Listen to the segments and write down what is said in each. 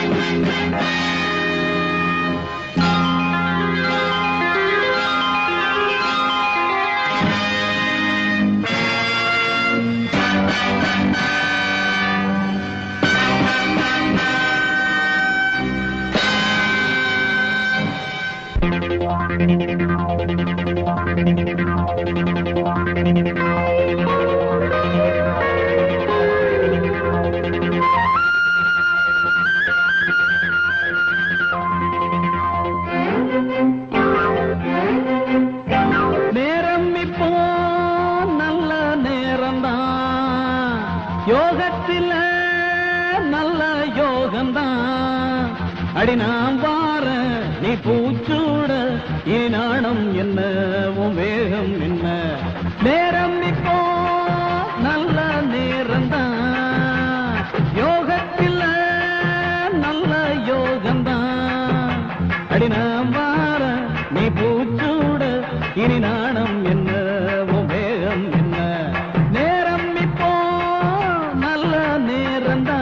நேரம் இப்போ நல்ல நேரம்தான் யோகத்தில் நல்ல யோகம்தான் அடி நான் வார நீ பூச்சூட ஈனாடம் என்ன உன் வேகம் என்ன நேரம் இப்போ நல்ல நேரம்தான் யோகத்தில் நல்ல யோகம்தான் அடி நான் வார நீ பூச்சூட இனி நாணம் என்ன உன் வேகம் என்ன நேரம் இப்போ நல்ல நேரம்தான்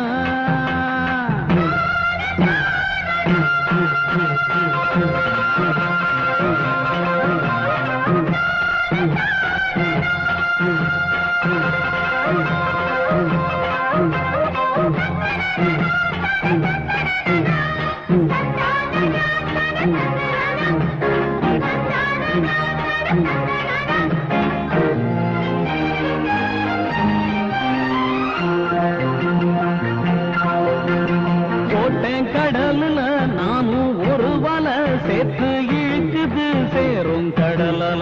போட்டேன் கடலுல நானும் ஒரு வலை சேர்த்து இழுக்குது சேரும் கடலல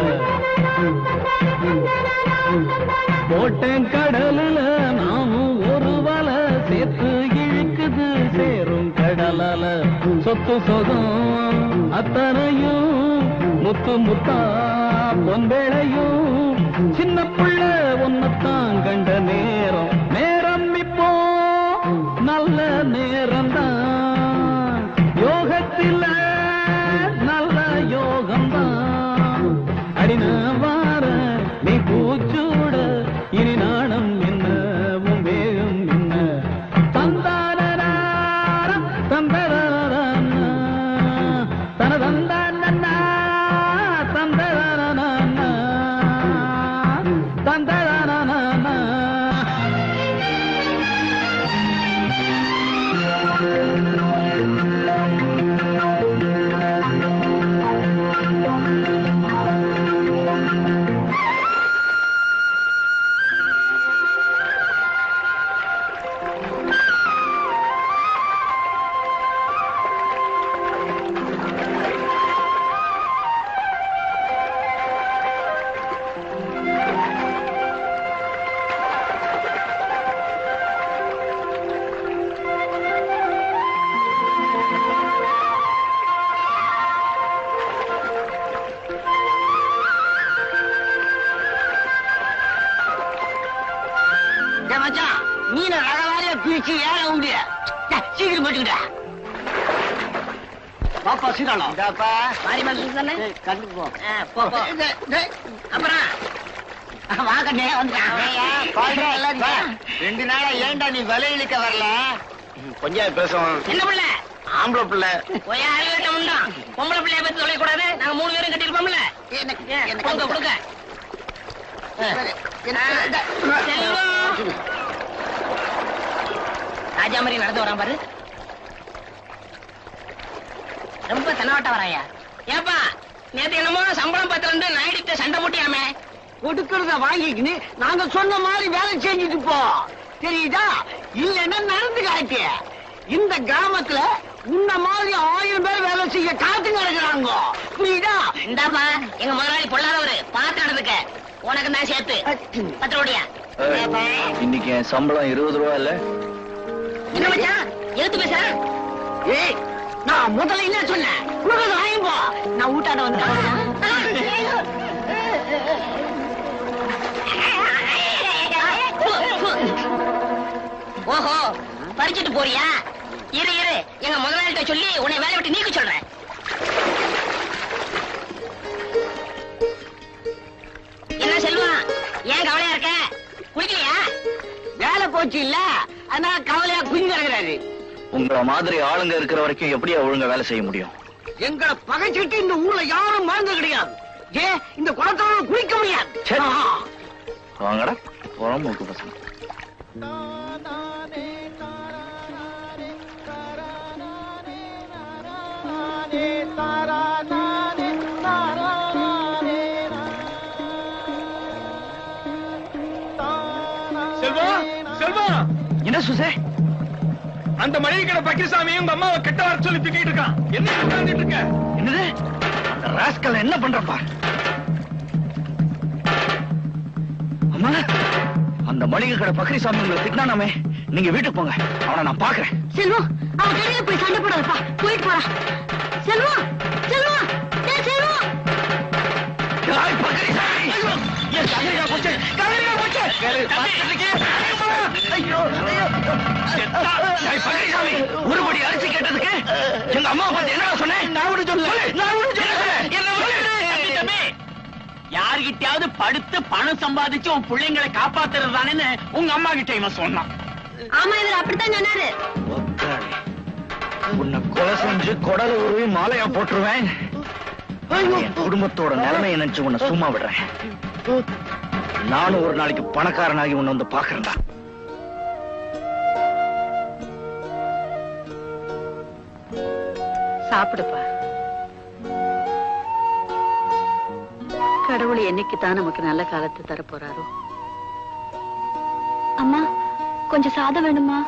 போட்டேன் கடலுல நானும் ஒரு வலை சேர்த்து இழுக்குது சேரும் கடலல சொத்து சொகம் அத்தனையும் முத்து முத்தா பொன்பேளையும் சின்ன புள்ள ஒன்னத்தான் கண்ட நேரம் நேரம் இப்போ நல்ல நேரம்தான் யோகத்தில் நல்ல யோகம்தான் அடின வார நீ பூச்சூட இனி நாணம் என்ன உன் வேகம் என்ன தந்தாரா தந்தரா தனதந்தானா தந்தரா தந்தரா டேய் மச்சான் மீனை ரகவாரியா பிரிச்சு ஏற உண்டு சீக்கிரம் போட்டுக்கிட்டா பாப்பா சீதாளம் இதாப்பா மாறி மாதிரி தானே கண்டுக்கு போ போ போ அப்புறம் வாக்கண்ணே வந்துட்டான் ரெண்டு நாளா ஏன்டா நீ விலையிழுக்க வரல கொஞ்சம் பேசுவோம் என்ன பிள்ளை ஆம்பளை பிள்ளை போய் அறிவிட்ட முண்டா பொம்பளை பிள்ளைய பத்தி சொல்ல கூடாது நாங்க மூணு பேரும் கட்டிருப்போம்ல கொடுங்க கொடுங்க செல்வம். ராஜா மாதிரி நடந்து வரான் பாரு ரொம்ப தென்னாவட்ட வராயா ஏப்பா நேத்து என்னமோ சம்பளம் பத்திரம் இருந்து நாயுடிட்ட சண்டை போட்டியாமே கொடுக்கறத வாங்கிக்கின்னு நாங்க சொன்ன மாதிரி வேலை செஞ்சுட்டு போ தெரியுதா இல்லைன்னா நடந்து காட்டு இந்த கிராமத்துல உன்ன மாதிரி ஆயிரம் பேர் வேலை செய்ய காத்து கிடக்குறாங்க புரியுதா இந்தாப்பா எங்க முதலாளி பொல்லாதவரு பார்த்து நடந்துக்க உனக்கு தான் சேர்த்து பத்து ரூடியா இன்னைக்கு என் சம்பளம் இருபது ரூபா இல்ல என்ன மச்சான் எழுத்து பேச ஏய் நான் முதல்ல என்ன சொன்னேன் கொடுக்கறத வாங்கி போ நான் ஊட்டாட வந்து ஓஹோ பறிச்சுட்டு போறியா இரு இரு எங்க முதலாளிகிட்ட சொல்லி உன்னை வேலை விட்டு நீக்க சொல்றேன் என்ன செல்வா ஏன் கவலையா இருக்க குளிக்கலையா வேலை போச்சு இல்ல அதனால கவலையா குஞ்சு கிடக்குறாரு உங்கள மாதிரி ஆளுங்க இருக்கிற வரைக்கும் எப்படியா ஒழுங்கா வேலை செய்ய முடியும் எங்களை பகைச்சிட்டு இந்த ஊர்ல யாரும் மறந்து கிடையாது ஏன் இந்த குளத்தோட குளிக்க முடியாது சரி. ஆ. வாங்கடா போறோம் மூக்கு பசங்க செல்வா செல்வா என்ன சுசே அந்த மளிகை கடை பக்கிரசாமி உங்க அம்மாவை கெட்ட வர சொல்லி திட்டிட்டு இருக்கான் என்ன உட்கார்ந்துட்டு இருக்க என்னது அந்த ராஸ்கல் என்ன பண்றப்பா அம்மா அந்த மளிகை கடை பக்ரிசாமி உங்களை திட்டினானாமே நீங்க வீட்டுக்கு போங்க அவனை நான் பாக்குறேன் செல்வம் அவன் கடையில போய் சண்டை போடாதப்பா போயிட்டு போறா செல்வம் செல்வம் டேய் செல்வம் ஏய், பக்ரிசாமி! என் கதிரையா போச்சு, கதிரையா போச்சு! ஐயோ, ஐயோ. ஏய், பக்ரிசாமி, ஒரு படி அரிசி கேட்டதுக்கு எங்க அம்மா பார்த்து என்ன சொன்னேன் நான் ஒண்ணு சொல்ல நான் ஒண்ணு சொல்ல என்ன யார்கிட்டயாவது படுத்து பணம் சம்பாதிச்சு உன் பிள்ளைங்களை காப்பாத்துறது தானேன்னு உங்க அம்மா கிட்ட இவன் சொன்னான் ஆமா இவர் அப்படித்தான் சொன்னாரு ஒத்தாடி. உன்னை கொலை செஞ்சு குடல உருவி மாலையா போட்டுருவேன் என் குடும்பத்தோட நிலைமையை நினைச்சு உன்னை சும்மா விடுறேன் நானும் ஒரு நாளைக்கு பணக்காரனாகி உன்னை வந்து பாக்குறேன்டா சாப்பிடுப்பா கடவுள் என்னைக்கு தான் நமக்கு நல்ல காலத்தை தர போறாரோ அம்மா கொஞ்சம் சாதம் வேணுமா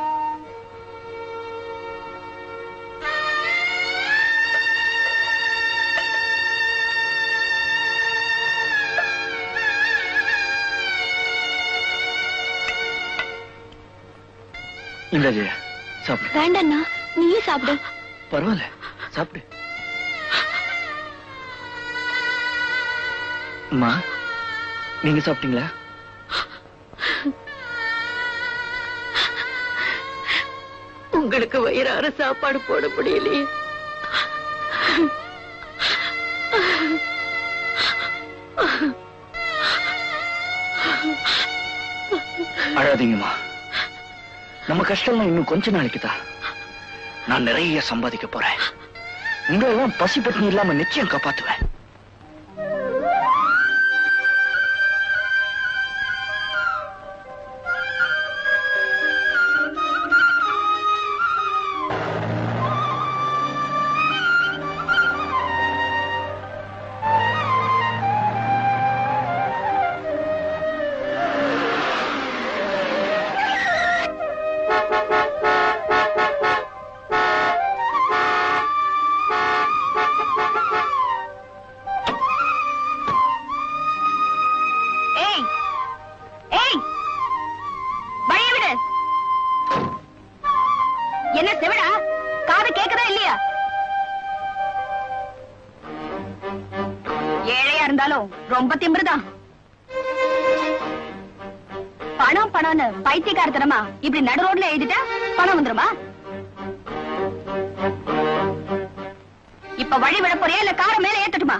இந்த ஜெயா சாப்பிடு வேண்டாண்ணா நீயே சாப்பிடு பரவாயில்ல சாப்பிடு அம்மா நீங்க சாப்பிட்டீங்களா உங்களுக்கு வயிறார சாப்பாடு போட முடியலையே அழாதீங்கம்மா நம்ம கஷ்டம்லாம் இன்னும் கொஞ்ச நாளைக்கு தான் நான் நிறைய சம்பாதிக்க போறேன் உங்களெல்லாம் பசி பட்டினி இல்லாம நிச்சயம் காப்பாத்துவேன் ஏய் ஏய் வழிய விடு என்ன செவிடா காது கேக்குதா இல்லையா ஏழையா இருந்தாலும் ரொம்ப திமிருதான் பணம் பணம்னு பைத்தியக்காரத்தனமா இப்படி நடு ரோட்ல எழுதிட்டா பணம் வந்துருமா இப்ப வழி விட போறியா இல்ல காரை மேல ஏத்தட்டுமா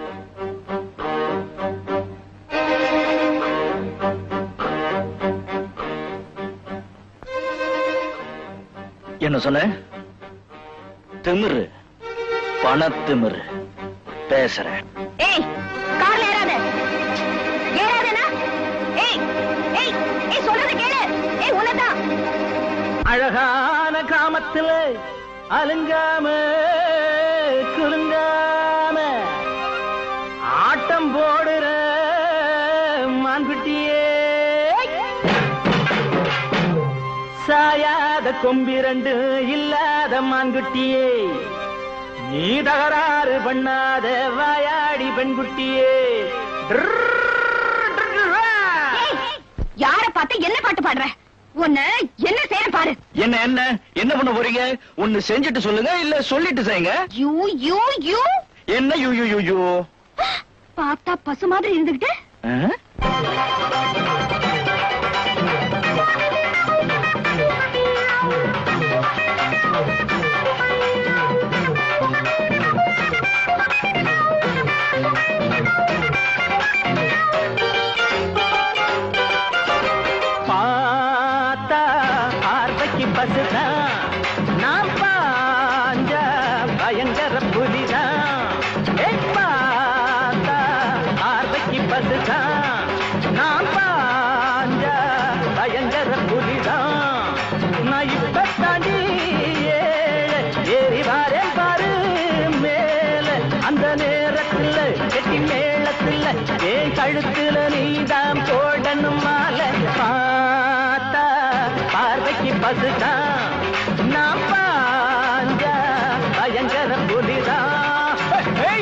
என்ன சொன்ன திமிரு பணத்திமிரு பேசுறேன் ஏய் கார்ல ஏறாத ஏறாதனா ஏய் ஏய் ஏய் சொல்றது கேளு ஏய் உன்னதான் அழகான காமத்துல அலுங்காம குலுங்காம ஆட்டம் போடுற மான்குட்டியே சாயாத கொம்பிரண்டு இல்லாத மான்குட்டியே நீ தகராறு பண்ணாத வாயாடி பெண்குட்டியே ஏய் யார பார்த்து என்ன பாட்டு பாடுற உன்ன என்ன செய்யற பாரு என்ன என்ன என்ன பண்ண போறீங்க ஒண்ணு செஞ்சுட்டு சொல்லுங்க இல்ல சொல்லிட்டு செய்யுங்க யூ யூ யூ என்ன யூ யூ யூ யூ பார்த்தா பசு மாதிரி இருந்துகிட்டு ஆ? பார்த்தா பார்வைக்கு பசுதான் நான் புலிதான் நான் இப்ப தாண்டி ஏழை. ஏறி வாரேன் பாரு மேல அந்த நேரத்துல கெட்டி மேளத்துல என் கழுத்துல நீதான் போடணும் மாலை பார்த்தா பார்வைக்கு பசுதான் நான் பாஞ்ச பயங்கர புலிதான் Hey!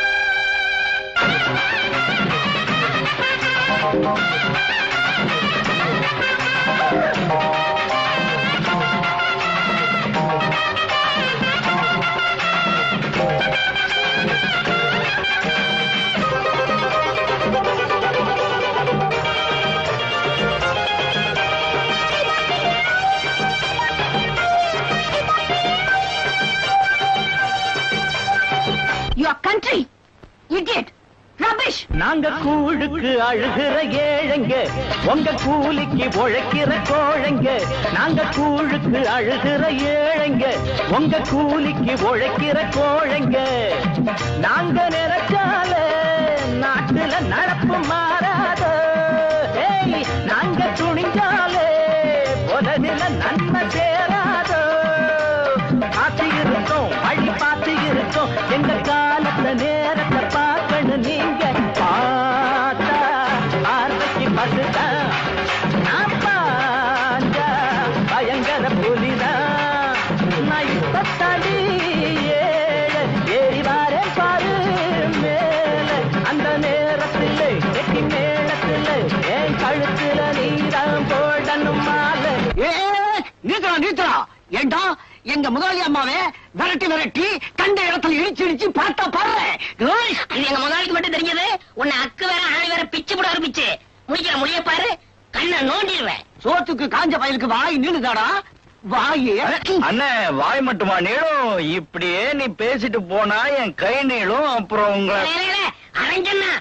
Your country idiot rubbish நாங்க கூழுக்கு அழுகிற ஏழைங்க உங்க கூலிக்கு உழைக்கிற கோழைங்க நாங்க கூழுக்கு அழுகிற ஏழைங்க உங்க கூலிக்கு உழைக்கிற கோழைங்க நாங்க நினைச்சால நாட்டுல நடப்பு மாறாத ஏய், நாங்க துணிஞ்சாலே உலகில நன்மை சேராதோ பார்த்து இருக்கோம் வழி பார்த்து இருக்கோம் எங்க காலத்துல நேரத்தை பார்க்கணும் நீங்க பார்த்தா பார்வைக்கு பசுதான் நான் பாஞ்சா பயங்கர புலிதான் நான் இப்ப தாண்டி ஏழை. ஏறி வாரேன் பாரு மேல அந்த நேரத்தில் கெட்டி மேளத்தில் என் கழுத்துல நீதான் போடணும் மாலை ஏ நீத்தரா நீத்தரா ஏண்டா எங்க முதலாளி அம்மாவே விரட்டி விரட்டி கண்ட இடத்துல இடிச்சு இடிச்சு பார்த்தா பாரு இது எங்க முதலாளிக்கு மட்டும் தெரிஞ்சது உன்னை அக்கு வேற ஆணி வேற பிச்சு போட ஆரம்பிச்சு முடிக்கிற முடிய பாரு கண்ணை நோண்டிடுவேன் சோத்துக்கு காஞ்ச பயலுக்கு வாய் நின்னுதாடா வாய் அண்ணே வாய் மட்டுமா நீளும் இப்படியே நீ பேசிட்டு போனா என் கை நீளும் அப்புறம் உங்களை அரஞ்சண்ணா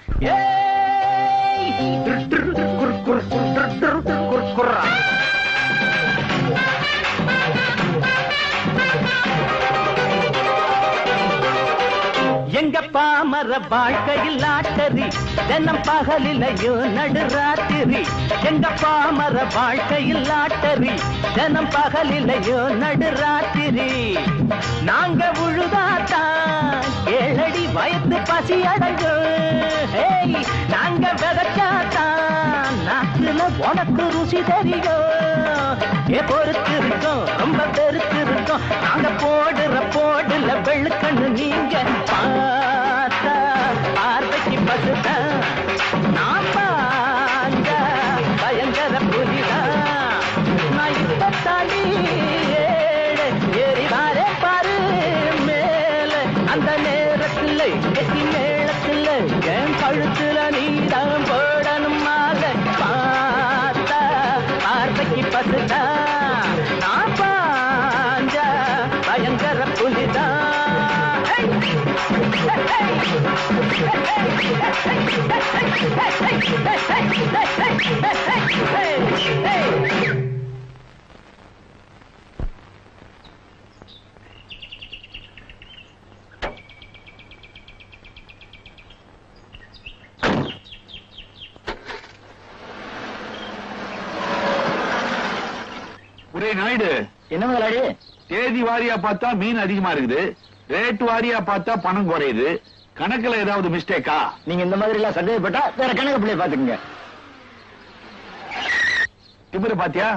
எங்க பாமர வாழ்க்கையில் லாட்டரி தினம் பகலிலையும் நடுராத்திரி எங்க பாமர வாழ்க்கையில் லாட்டரி தினம் பகலிலையும் நடுராத்திரி நாங்க உழுதாத்தான் ஏழடி வயத்து பசி அடைஞ்சோம் ஏய், நாங்க விதைச்சாத்தான் நாட்டுல உனக்கு ருசி தெரியும் ஏ பொறுத்து இருக்கோம் ரொம்ப பெருத்து இருக்கோம் நாங்க போடுற போடுல வெளுக்கண்ணு நீங்க பார்த்தா பார்வைக்கு பசுதான் நான் பாஞ்ச பயங்கர புலிதான் நான் இப்ப தாண்டி ஏழை. ஏறி வாரே பாரு மேல அந்த நேரத்துல கெட்டி மேளத்துல என் கழுத்துல நீதான் போடணும் மாலை பார்த்தா பார்வைக்கு பசுதா நான் பாஞ்ச பயங்கர புலிதான் ஒரே நாயுடு என்ன முதலாளி தேதி வாரியா பார்த்தா மீன் அதிகமா இருக்குது ரேட் வாரியா பார்த்தா பணம் குறையுது கணக்குல ஏதாவது மிஸ்டேக்கா நீங்க இந்த மாதிரி எல்லாம் சந்தேகப்பட்டா வேற கணக்கு பிள்ளை பாத்துக்கங்க திமிர பாத்தியா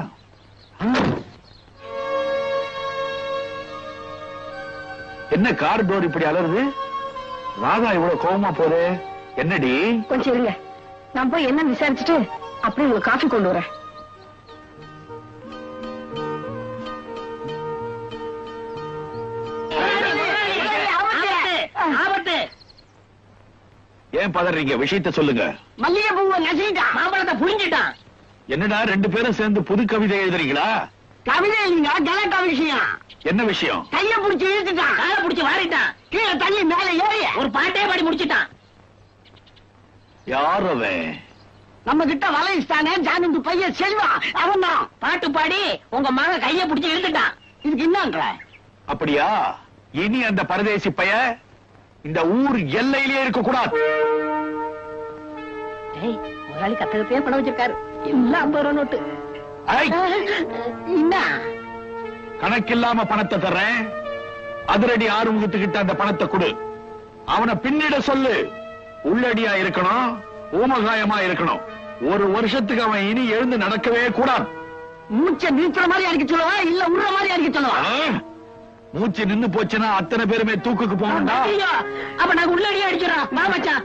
என்ன கார் டோர் இப்படி அலறுது ராதா இவ்வளவு கோவமா போதே என்னடி கொஞ்சம் இருங்க நான் போய் என்ன விசாரிச்சுட்டு அப்படியே உங்களுக்கு காஃபி கொண்டு வரேன் ஆபத்து ஏன் பதறீங்க விஷயத்த சொல்லுங்க மல்லிகை பூவை நசிட்டான் மாம்பழத்தை புரிஞ்சிட்டான் என்னடா ரெண்டு பேரும் சேர்ந்து புது கவிதை எழுதுறீங்களா கவிதை இல்லைங்க கலட்டா விஷயம் என்ன விஷயம் கைய புடிச்சு இழுத்துட்டான் காலை புடிச்சு வாரிட்டான் கீழே தள்ளி மேல ஏறி ஒரு பாட்டே பாடி முடிச்சிட்டான் யார் அவன் நம்ம கிட்ட வலையிஸ்தானே ஜானந்தி பையன் செல்வா அவன் தான் பாட்டு பாடி உங்க மக கைய புடிச்சு இழுத்துட்டான் இதுக்கு என்னன்ற அப்படியா இனி அந்த பரதேசி பைய இந்த ஊர் எல்லையிலேயே இருக்க கூடாது முதலாளி கத்தகத்தையே பணம் வச்சிருக்காரு எல்லாம் ஐம்பது ரூபா நோட்டு ஐ, என்ன கணக்கில்லாம பணத்தை தர்றேன் அதிரடி ஆறுமுகத்துக்கிட்ட அந்த பணத்தை கொடு அவனை பின்னிட சொல்லு உள்ளடியா இருக்கணும் ஊமகாயமா இருக்கணும் ஒரு வருஷத்துக்கு அவன் இனி எழுந்து நடக்கவே கூடாது மூச்சை நிறுத்துற மாதிரி அடிக்க சொல்லுவா இல்ல உடுற மாதிரி அடிக்க சொல்லுவா ஆ? மூச்சு நின்னு போச்சுன்னா அத்தனை பேருமே தூக்குக்கு போகணும்டா ஐயோ, அப்ப நாங்க உள்ளடியே அடிச்சிடறோம் வா மச்சான்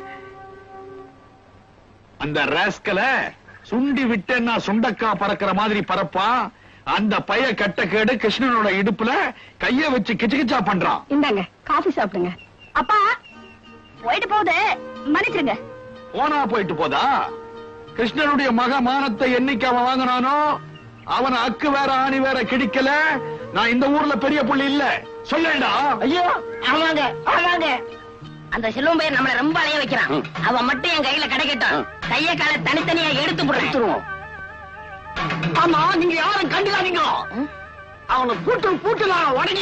அந்த ராஸ்கல சுண்டி விட்டேன்னா சுண்டக்கா பறக்கிற மாதிரி பறப்பான் அந்த பைய கட்ட கேடு கிருஷ்ணனோட இடுப்புல கைய வச்சு கிச்சு கிச்சா பண்றான் இந்தாங்க காஃபி சாப்பிடுங்க அப்பா போயிட்டு போகுது மன்னிச்சிருங்க போனா போயிட்டு போதா கிருஷ்ணனுடைய மக மானத்தை என்னைக்கு அவன் வாங்கினானோ அவன அக்கு வேற ஆணி வேற கிடிக்கல நான் இந்த ஊர்ல பெரிய புள்ளி இல்ல சொல்லேண்டா ஐயோ ஆமாங்க ஆமாங்க அந்த செல்வம் பையன் நம்மள ரொம்ப அலைய வைக்கிறான் அவன் மட்டும் என் கையில கிடைக்கட்டும் கைய கால தனித்தனியா எடுத்து போடுறேன் ஆமா நீங்க யாரும் கண்டுக்காதீங்க அவனை பூட்டு பூட்டுலாம் உடனே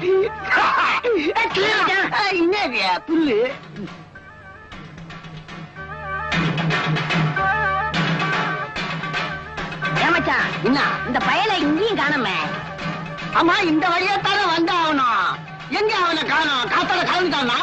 என்னது புல்லு ஏமாச்சான் என்ன இந்த பயலை இங்கேயும் காணமே ஆமா இந்த வழியா தானே வந்த ஆகணும் எங்க அவனை காணோம் காத்தால கலந்துட்டானா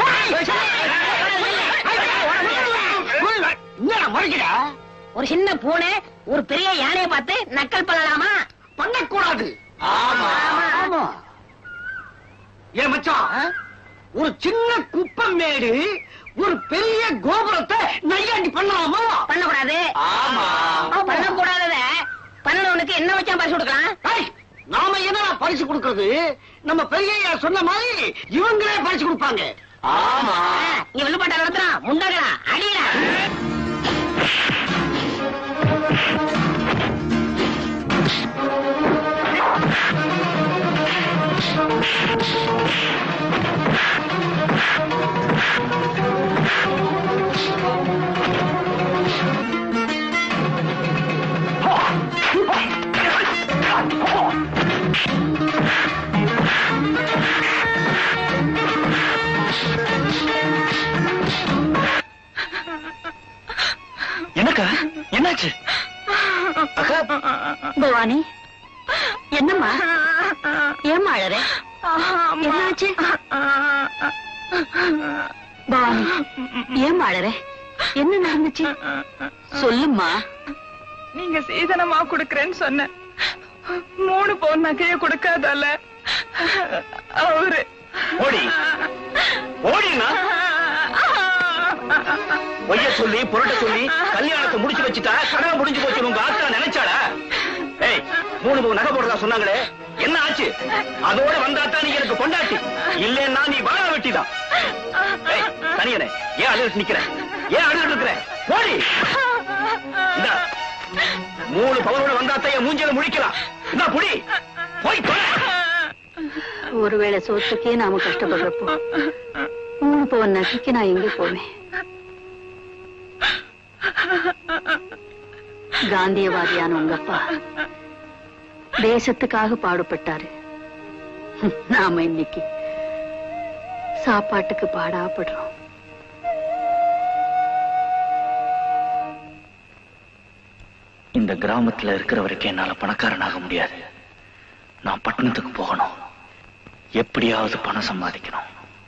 என்ன முறைக்கிற ஒரு சின்ன பூனை ஒரு பெரிய யானையை பார்த்து நக்கல் பண்ணலாமா பண்ணக்கூடாது ஆமா ஆமா ஏன் மச்சான் ஒரு சின்ன குப்பம் மேடு ஒரு பெரிய கோபுரத்தை நையாண்டி பண்ணலாமா பண்ணக்கூடாது ஆமா பண்ணக்கூடாதத பண்ணவனுக்கு என்ன வச்சா பரிசு கொடுக்கலாம் ஏய், நாம என்ன பரிசு கொடுக்கறது நம்ம பெரிய சொன்ன மாதிரி இவங்களே பரிசு கொடுப்பாங்க ஆமா ஆ, இங்க வில்லுப்பாட்டா நடத்துறான் முண்டகளா அடிடா என்னக்கா என்னாச்சு அக்கா பவானி என்னம்மா ஏம்மா அழற என்னாச்சு பவானி ஏம்மா அழற என்ன நடந்துச்சு சொல்லும்மா நீங்க சீதனமா குடுக்கறேன்னு சொன்ன மூணு பவுன் நகைய கொடுக்காதல்ல அவரு ஓடி ஓடினா பொய்ய சொல்லி புரட்ட சொல்லி கல்யாணத்தை முடிச்சு வச்சுட்டா கனவு முடிஞ்சு போச்சு உங்க ஆத்தா நினைச்சாடா ஏய் மூணு மூணு நகை போடுறதா சொன்னாங்களே என்ன ஆச்சு அதோட வந்தாத்தான் நீ எனக்கு கொண்டாட்டி இல்லைன்னா நீ வாழ வெட்டிதான் ஏய் தனியனே ஏன் அழுது நிக்கிற ஏன் அழுது இருக்கிற ஓடி இந்தா மூணு பவனோட வந்தாத்தான் என் மூஞ்சில முழிக்கலாம் இந்தா புடி போய் தொலை ஒருவேளை சோத்துக்கே நாம கஷ்டப்படுறப்போ மூணு பவன் நகைக்கு நான் எங்க போவேன் காந்தியவாதியான உங்க அப்பா தேசத்துக்காக பாடுபட்டாரு நாம இன்னைக்கு சாப்பாட்டுக்கு பாடாப்படுறோம் இந்த கிராமத்துல இருக்கிற வரைக்கும் என்னால பணக்காரனாக முடியாது நான் பட்டணத்துக்கு போகணும் எப்படியாவது பணம் சம்பாதிக்கணும்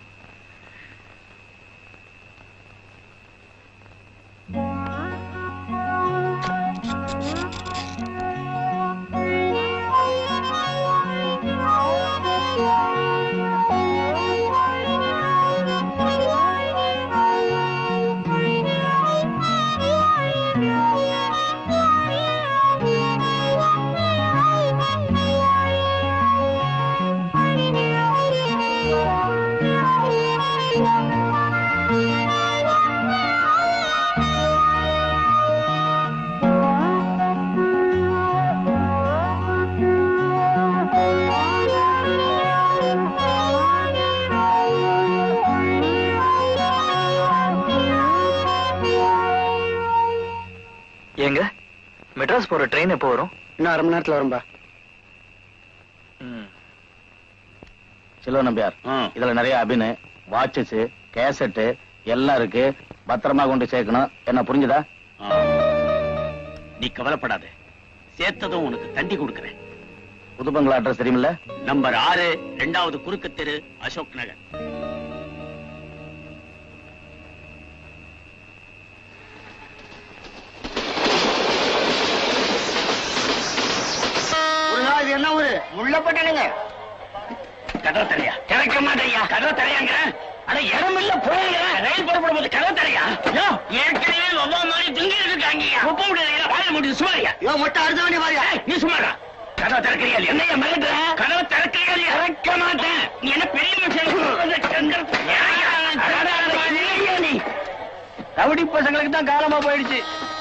ஏங்க மெட்ராஸ் போற ட்ரெயின் எப்போ வரும் இன்னும் அரை மணி நேரத்துல வரும்பா செல்வ நம்பியார் இதுல நிறைய அபின் வாட்சஸ் கேசட்டு எல்லாம் இருக்கு பத்திரமா கொண்டு சேர்க்கணும் என்ன புரிஞ்சுதா நீ கவலைப்படாத சேர்த்ததும் உனக்கு தண்டி கொடுக்கறேன் புது பங்களா அட்ரஸ் தெரியுமில்ல நம்பர் ஆறு ரெண்டாவது குறுக்கு தெரு அசோக் நகர் முருகா இது என்ன ஊரு முள்ளப்பட்டனுங்க கதவை தரையா திறக்க மாட்டேயா கதவை தரையாங்க அட இடம் இல்ல போயிருங்க ரயில் புறப்படும் போது கதவை தரையா ஏற்கனவே ஒவ்வா மாதிரி துங்கி இருக்காங்க ஒப்ப முடியல வாழ முடியுது சுமாரியா யோ மொட்டை அடுத்த வேண்டிய மாதிரியா நீ சும்மாடா கதவை திறக்கிறியா இல்லையா? என்னையா மிரட்டுற கதவை திறக்கிறியா இல்லையா? திறக்க மாட்டேன் நீ என்ன பெரிய மனுஷன் நீ ரவுடி பசங்களுக்கு தான் காலமா போயிடுச்சு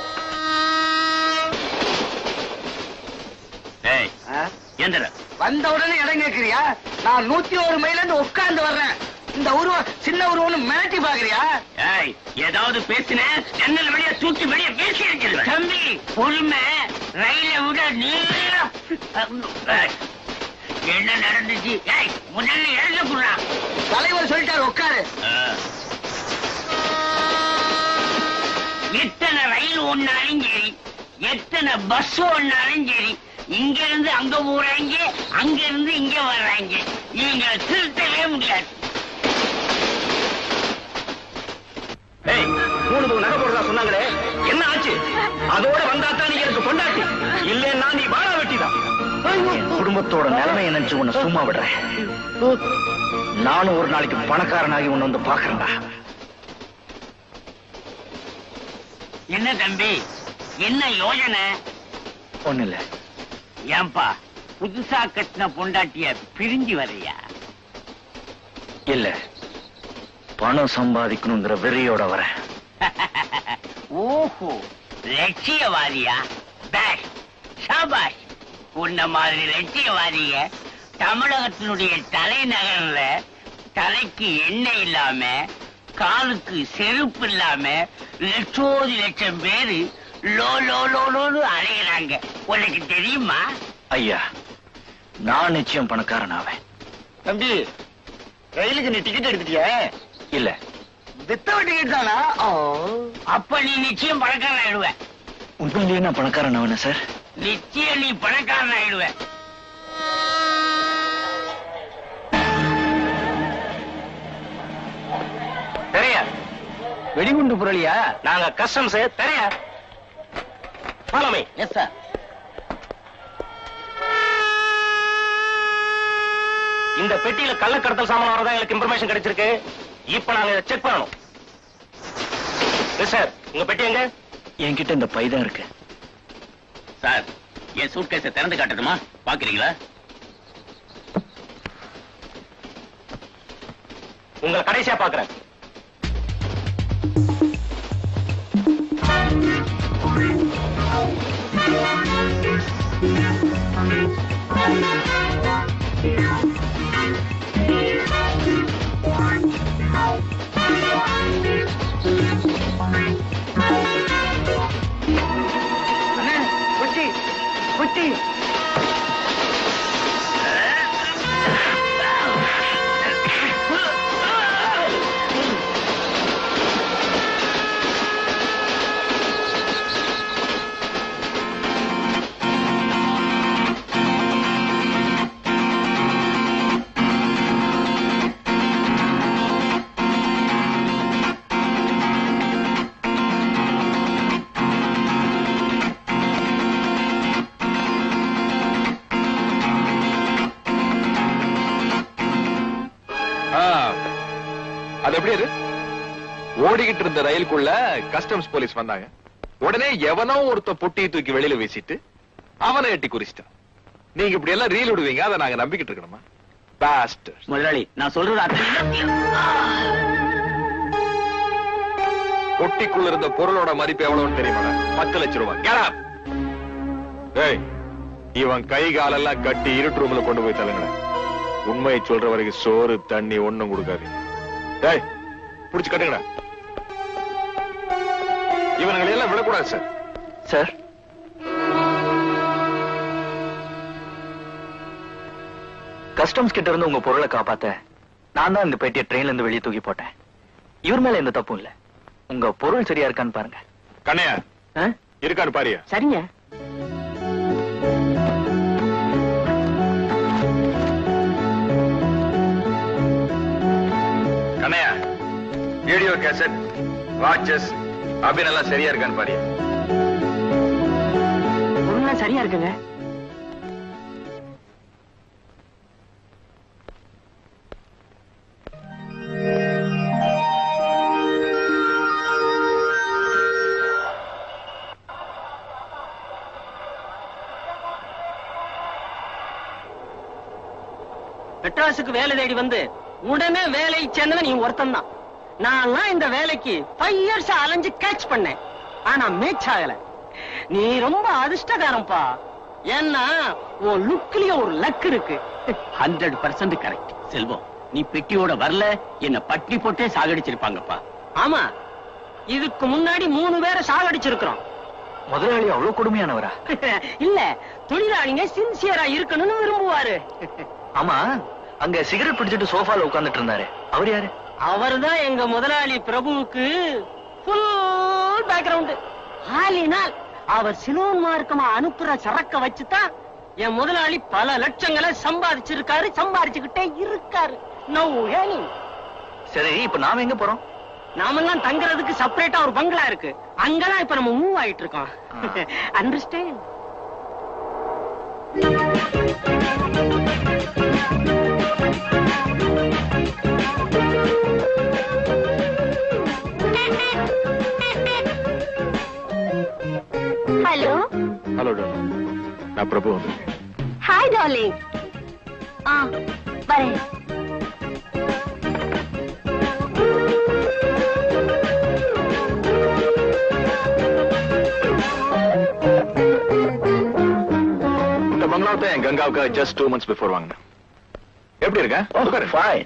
ஏய் எந்திர வந்த உடனே இடம் கேட்கிறியா நான் நூத்தி ஒரு மைல இருந்து உட்கார்ந்து வர்றேன் இந்த உருவம் சின்ன உருவம்னு மிரட்டி பாக்குறியா ஏய் ஏதாவது பேசின ஜன்னல் வெளியே தூக்கி வெளியே வீசி எறிஞ்சிருவேன் தம்பி பொறுமை ரயிலை விட நீளம் ஏய், என்ன நடந்துச்சு ஏய் முதல்ல எழுத குடுறா தலைவர் சொல்லிட்டாரு உட்காரு எத்தனை ரயில் ஒன்னாலும் சரி எத்தனை பஸ் ஒன்னாலும் சரி இங்க இருந்து அங்க போறாங்க அங்க இருந்து இங்க வர்றாங்க நீங்க திருத்தவே முடியாது ஏய் மூணு தூண் நகை போடுறதா சொன்னாங்களே என்ன ஆச்சு அதோட வந்தாத்தான் நீ எனக்கு பொண்டாட்டி இல்லைன்னா நீ வாழ வெட்டிதான் என் குடும்பத்தோட நிலைமை நினைச்சு உன்னை சும்மா விடுறேன் நானும் ஒரு நாளைக்கு பணக்காரனாகி உன்னை வந்து பாக்குறேன்டா என்ன தம்பி என்ன யோஜனை ஒண்ணு இல்ல ஏன்பா புதுசா கட்டின பொண்டாட்டிய பிரிஞ்சு வரையா இல்ல பணம் சம்பாதிக்கணுங்கிற வெறியோட வரேன் ஓஹோ லட்சியவாதியா பேஷ் ஷாபாஷ் உன்ன மாதிரி லட்சியவாதிய தமிழகத்தினுடைய தலைநகர்ல தலைக்கு எண்ணெய் இல்லாம காலுக்கு செருப்பு இல்லாம லட்சோதி லட்சம் பேரு லோ லோ லோ லோன்னு அலைகிறாங்க உனக்கு தெரியுமா ஐயா நான் நிச்சயம் பணக்காரன் ஆவேன் தம்பி ரயிலுக்கு நீ டிக்கெட் எடுத்துட்டியா இல்ல வித்த டிக்கெட் தானா அப்ப நீ நிச்சயம் பணக்காரன் ஆயிடுவ உண்மையிலேயே நான் பணக்காரன் ஆவேனா சார் நிச்சயம் நீ பணக்காரன் ஆயிடுவ தெரியா வெடிகுண்டு புரளியா நாங்க கஸ்டம்ஸ் தெரியா பாலமை எஸ் சார் இந்த பெட்டியில கள்ளக்கடத்தல் சாமான் வரதா எனக்கு இன்ஃபர்மேஷன் கிடைச்சிருக்கு இப்ப நாங்க இதை செக் பண்ணணும் சார் உங்க பெட்டி எங்க என்கிட்ட இந்த பை தான் இருக்கு சார் என் சூட்கேஸை திறந்து காட்டட்டுமா பாக்குறீங்களா உங்களை கடைசியா பாக்குறேன் அண்ணே குச்சி குச்சி அது எப்படி அது ஓடிக்கிட்டு இருந்த ரயிலுக்குள்ள கஸ்டம்ஸ் போலீஸ் வந்தாங்க உடனே எவனோ ஒருத்த பொட்டியை தூக்கி வெளியில வீசிட்டு அவனை எட்டி குறிச்சிட்டான் நீங்க இப்படி எல்லாம் ரீல் விடுவீங்க அதை நாங்க நம்பிக்கிட்டு இருக்கணுமா பாஸ்டர் முதலாளி நான் சொல்றது அத்தனை பொட்டிக்குள்ள இருந்த பொருளோட மதிப்பு எவ்வளவுன்னு தெரியுமா பத்து லட்சம் ரூபாய் Get up. ஏய் இவன் கை காலெல்லாம் கட்டி இருட்டு ரூம்ல கொண்டு போய் தள்ளுங்க உண்மையை சொல்ற வரைக்கும் சோறு தண்ணி ஒண்ணும் கொடுக்காது ஏய் புடிச்சு கட்டுங்கடா இவனுங்களை எல்லாம் விடக்கூடாது சார் சார் கஸ்டம்ஸ் கிட்ட இருந்து உங்க பொருளை காப்பாத்த நான் தான் இந்த பெட்டியை ட்ரெயின்ல இருந்து வெளியே தூக்கி போட்டேன் இவர் மேல எந்த தப்பும் இல்ல உங்க பொருள் சரியா இருக்கான்னு பாருங்க கண்ணையா ஆ? இருக்கான்னு பாரியா சரிங்க கேசட் வாட்சஸ் அப்படின்னு எல்லாம் சரியா இருக்கான்னு பாரு பொருள்லாம் சரியா இருக்குங்க மெட்ராஸுக்கு வேலை தேடி வந்து உடனே வேலை சேர்ந்தவன் நீ ஒருத்தன் தான் நான்லாம் இந்த வேலைக்கு ஃபைவ் இயர்ஸ் அலைஞ்சு கேட்ச் பண்ணேன் ஆனா மேட்ச் ஆகல நீ ரொம்ப அதிர்ஷ்டக்காரன்பா ஏன்னா உன் லுக்லயே ஒரு லக் இருக்கு ஹண்ட்ரட் பர்சன்ட் கரெக்ட் செல்வம் நீ பெட்டியோட வரல என்ன பட்னி போட்டே சாகடிச்சிருப்பாங்கப்பா ஆமா இதுக்கு முன்னாடி மூணு பேரை சாகடிச்சிருக்கிறோம் முதலாளி அவ்வளவு கொடுமையானவரா இல்ல தொழிலாளிங்க சின்சியரா இருக்கணும்னு விரும்புவாரு ஆமா அங்க சிகரெட் பிடிச்சிட்டு சோஃபால உட்கார்ந்துட்டு இருந்தாரு அவர் யாரு அவர்தான் எங்க முதலாளி பிரபுவுக்கு ஃபுல் பேக்ரவுண்ட் ஆலினால் அவர் சிலோன் மார்க்கமா அனுப்புற சரக்க வச்சுதான் என் முதலாளி பல லட்சங்களை சம்பாதிச்சிருக்காரு சம்பாதிச்சுக்கிட்டே இருக்காரு நோ ஏனி சரி இப்ப நாம எங்க போறோம் நாமெல்லாம் தங்குறதுக்கு செப்பரேட்டா ஒரு பங்களா இருக்கு அங்கதான் இப்ப நம்ம மூவ் ஆயிட்டு இருக்கோம் அண்டர்ஸ்டாண்ட் ஹலோ ஹலோ நான் பிரபு ஹாய் டார்லிங் ஆ வரேன் இந்த பங்களாவை என் கங்காவுக்கு ஜஸ்ட் டூ மந்த்ஸ் பிஃபோர் வாங்கினேன் எப்படி இருக்க உட்காரு. ஃபைன்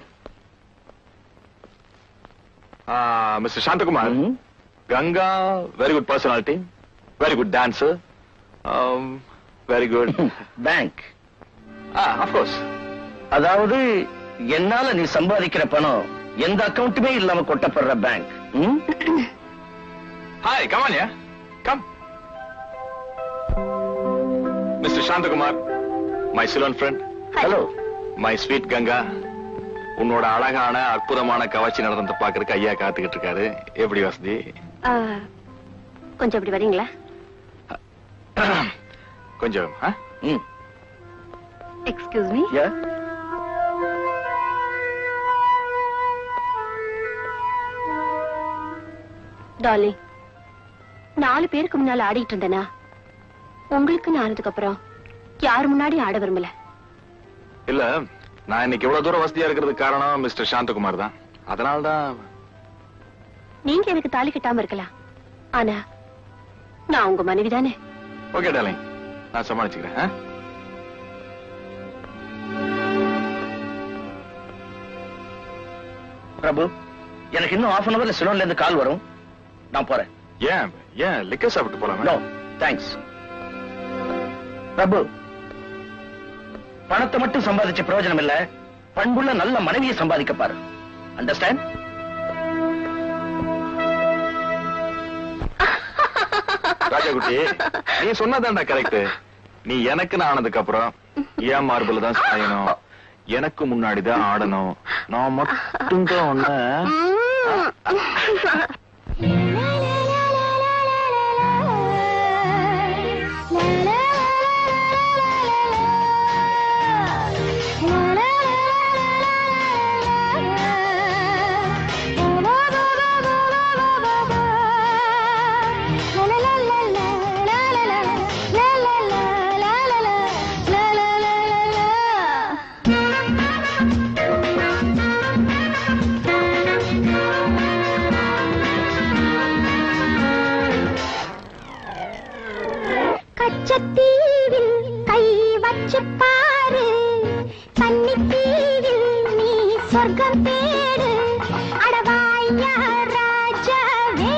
ஆ, mister Santhakumar Ganga very good personality very good dancer very good bank of course அதாவது என்னால நீ சம்பாதிக்கிற பணம் எந்த அக்கவுண்ட்டுமே இல்லாம கொட்டப்படுற பேங்க் ஹாய் கமானியா come mister Santhakumar my Ceylon friend hello my sweet Ganga உன்னோட அழகான அற்புதமான கவர்ச்சி நடனத்தை பாக்குறதுக்கு ஐயா காத்துக்கிட்டு இருக்காரு எப்படி வசதி ஆ, கொஞ்சம் இப்படி வரீங்களா கொஞ்சம் ஆ? ம் எக்ஸ்கியூஸ் மீ யா டார்லிங் நாலு பேருக்கு முன்னால ஆடிட்டு இருந்தேனா உங்களுக்கு ஆனதுக்கு அப்புறம் யார் முன்னாடி ஆட விரும்பல இல்ல நான் இன்னைக்கு இவ்வளவு தூரம் வசதியா இருக்கிறதுக்கு காரணம் மிஸ்டர் சாந்தகுமார் தான் அதனால தான் நீங்க எனக்கு தாலி கட்டாம இருக்கலாம் ஆனா நான் உங்க மனைவி தானே ஓகே டாலிங் நான் சமாளிச்சுக்கிறேன் ஆ? பிரபு எனக்கு இன்னும் half அன் அவர்ல சிலோன்ல இருந்து கால் வரும் நான் போறேன் ஏன் ஏன் லிக்கர் சாப்பிட்டு போலாமே நோ தேங்க்ஸ் பிரபு பணத்தை மட்டும் சம்பாதிச்ச பிரயோஜனம் இல்ல பண்புள்ள நல்ல மனைவியை சம்பாதிக்க பாரு அண்டர்ஸ்டாண்ட் ராஜாகுட்டி நீ சொன்னதான்டா கரெக்ட் நீ எனக்கு நான் ஆனதுக்கு அப்புறம் ஏன் மார்பிள் தான் சாயணும் எனக்கு முன்னாடி தான் ஆடணும் நான் மட்டும் தான் ஒண்ணு கச்சத்தீவில் கை வச்சு பாரு கன்னித்தீவில் நீ சொர்க்கம் தேடு அடவாயா ராஜாவே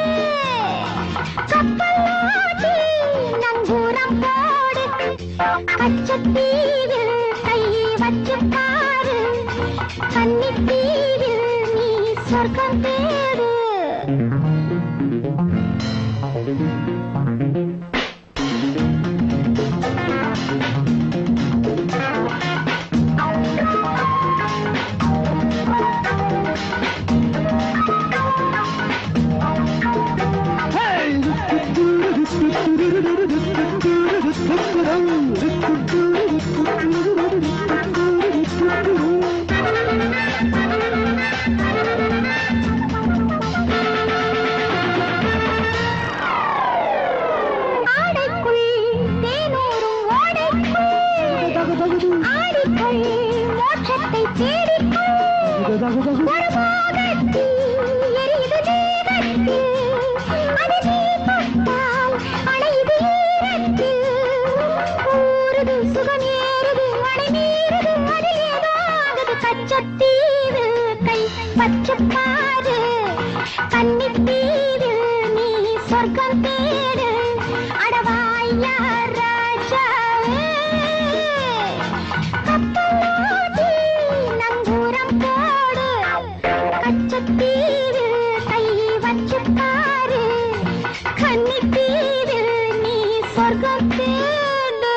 கப்பலாட்டி நங்கூரம் போடு கச்சத்தீவில் கை வச்சு பாரு கன்னித்தீவில் நீ சொர்க்கம் தேடு ஆடிக்கொள் மோட்சத்தை தேடிக்கொள் ஒரு மோகத்தில் எரியுது தேகத்தில் அது நீ தொட்டால் அணையுது ஈரத்தில் ஊறுது சுகம் ஏறுது அணை மீறுது அதில் ஏதோ ஆகுது கச்சத்தீவு கை பச்சப்பாரு கன்னித்தீவு நீ சொர்க்கம் தேடு அடவாயா ராஜாவே கப்பலோட்டி நங்கூரம் போடு கச்சத்தீவு கை வச்சு பாரு கன்னித்தீவு நீ சொர்க்கம் தேடு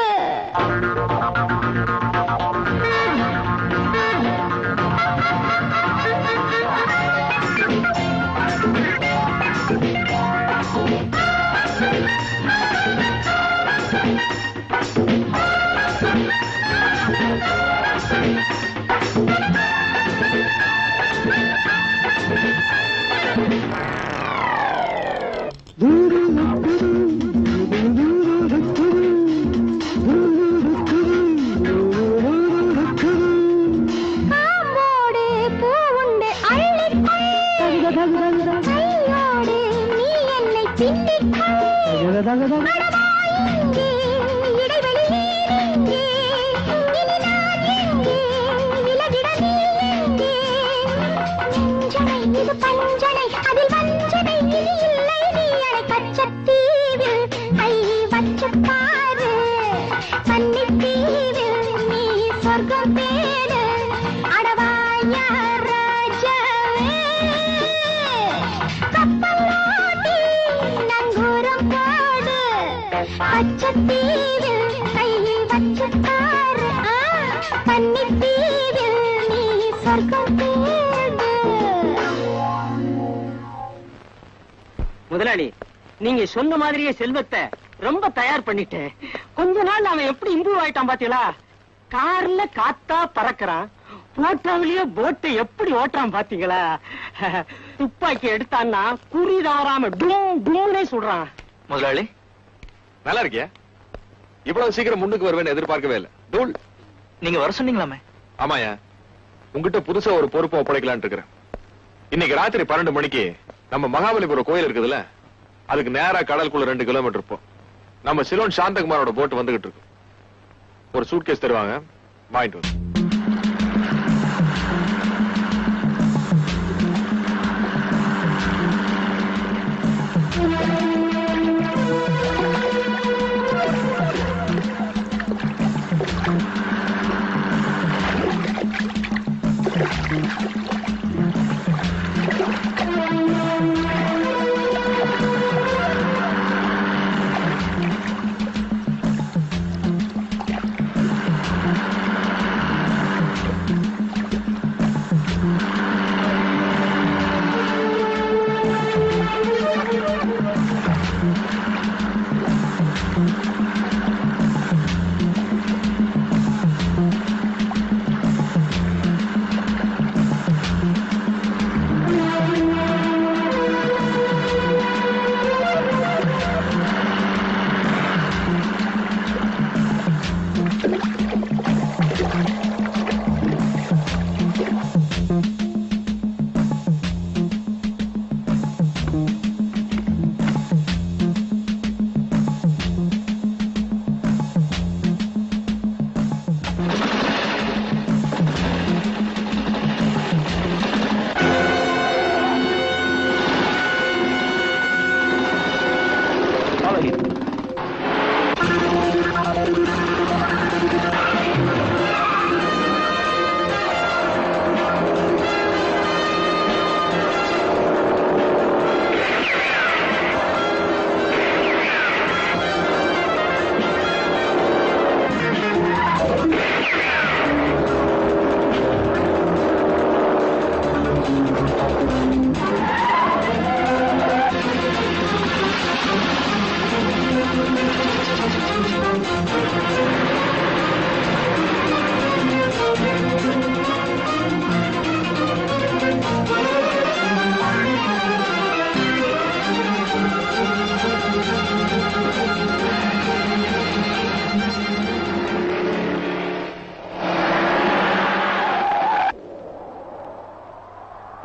காம்போடு பூவுண்டு அள்ளிக்கொள் கையோடு நீ என்னை பின்னிக்கொள் அடவா இங்கே, இடைவெளி நீரெங்கே? இனி நான் எங்கே? விலகிட நீ எங்கே? நெஞ்சனை இது பஞ்சனை அதில் வஞ்சனை இனி இல்லை நீ அடை கச்சத்தீவில் கை வச்சு பாரு கன்னித்தீவில் நீ சொர்க்கம் தேடு அடவாயா ராஜாவே கப்பலோட்டி நங்கூரம் போடு பச்சத்தீவில் கை வச்சு பாரு ஆ, கன்னித்தீவில் நீ சொர்க்கம் தேடு முதலாளி நீங்க சொன்ன மாதிரியே செல்வத்தை ரொம்ப தயார் பண்ணிட்டேன் கொஞ்ச நாள் அவன் எப்படி இம்ப்ரூவ் ஆயிட்டான் பாத்தீங்களா கார்ல காத்தா பறக்கறான் போட்டோவிலேயே போட்டை எப்படி ஓட்டுறான் பாத்தீங்களா துப்பாக்கி எடுத்தான்னா குறி தவறாம டும் டும்னே சுடுறான் முதலாளி நல்லா இருக்கியா இவ்வளவு சீக்கிரம் முன்னுக்கு வருவேன்னு எதிர்பார்க்கவே இல்ல தூள் நீங்க வர சொன்னீங்களாமே ஆமாயா உங்ககிட்ட புதுசா ஒரு பொறுப்பை ஒப்படைக்கலாம்னு இருக்கிறேன் இன்னைக்கு ராத்திரி பன்னெண்டு மணிக்கு நம்ம மகாபலிபுரம் கோயில் இருக்குதுல்ல அதுக்கு நேரா கடலுக்குள்ள ரெண்டு கிலோமீட்டர் இருப்போம் நம்ம சிலோன் சாந்தகுமாரோட போட் வந்துகிட்டு இருக்கு ஒரு சூட்கேஸ் தருவாங்க வாங்கிட்டு வந்து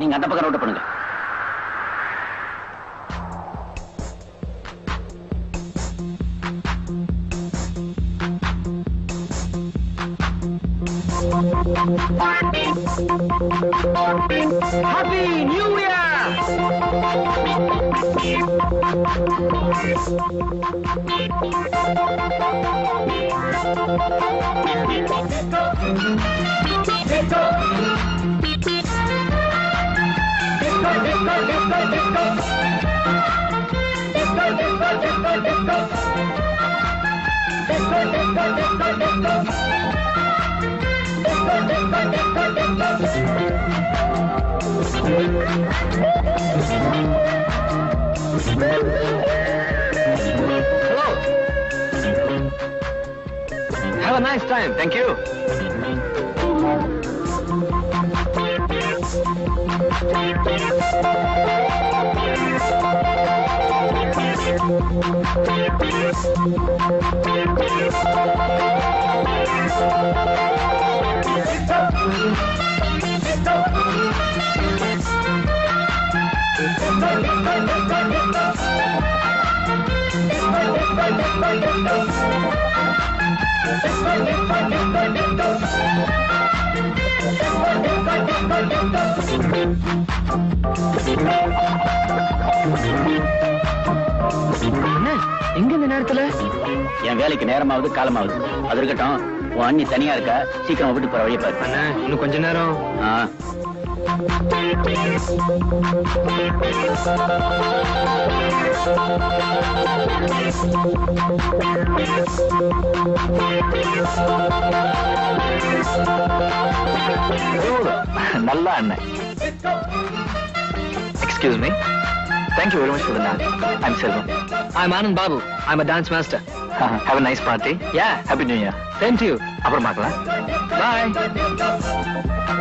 நீங்க அந்த பக்கம் ரோட்டு பண்ணுங்க happy new year Hello. Have a nice time. Thank you. எங்க இந்த நேரத்துல என் வேலைக்கு நேரமாவது காலமாவது அது இருக்கட்டும் உன் அண்ணி தனியா இருக்கா சீக்கிரம் வீட்டுக்கு போற வழியை பாரு அண்ணா இன்னும் கொஞ்ச நேரம் நல்ல அண்ணன் excuse me Thank you very much for the dance. I'm Selvam. I'm Anand Babu. I'm a dance master. Have a nice party. Yeah. Happy New Year. Same to you. அப்புறம் பார்க்கலாம். Bye.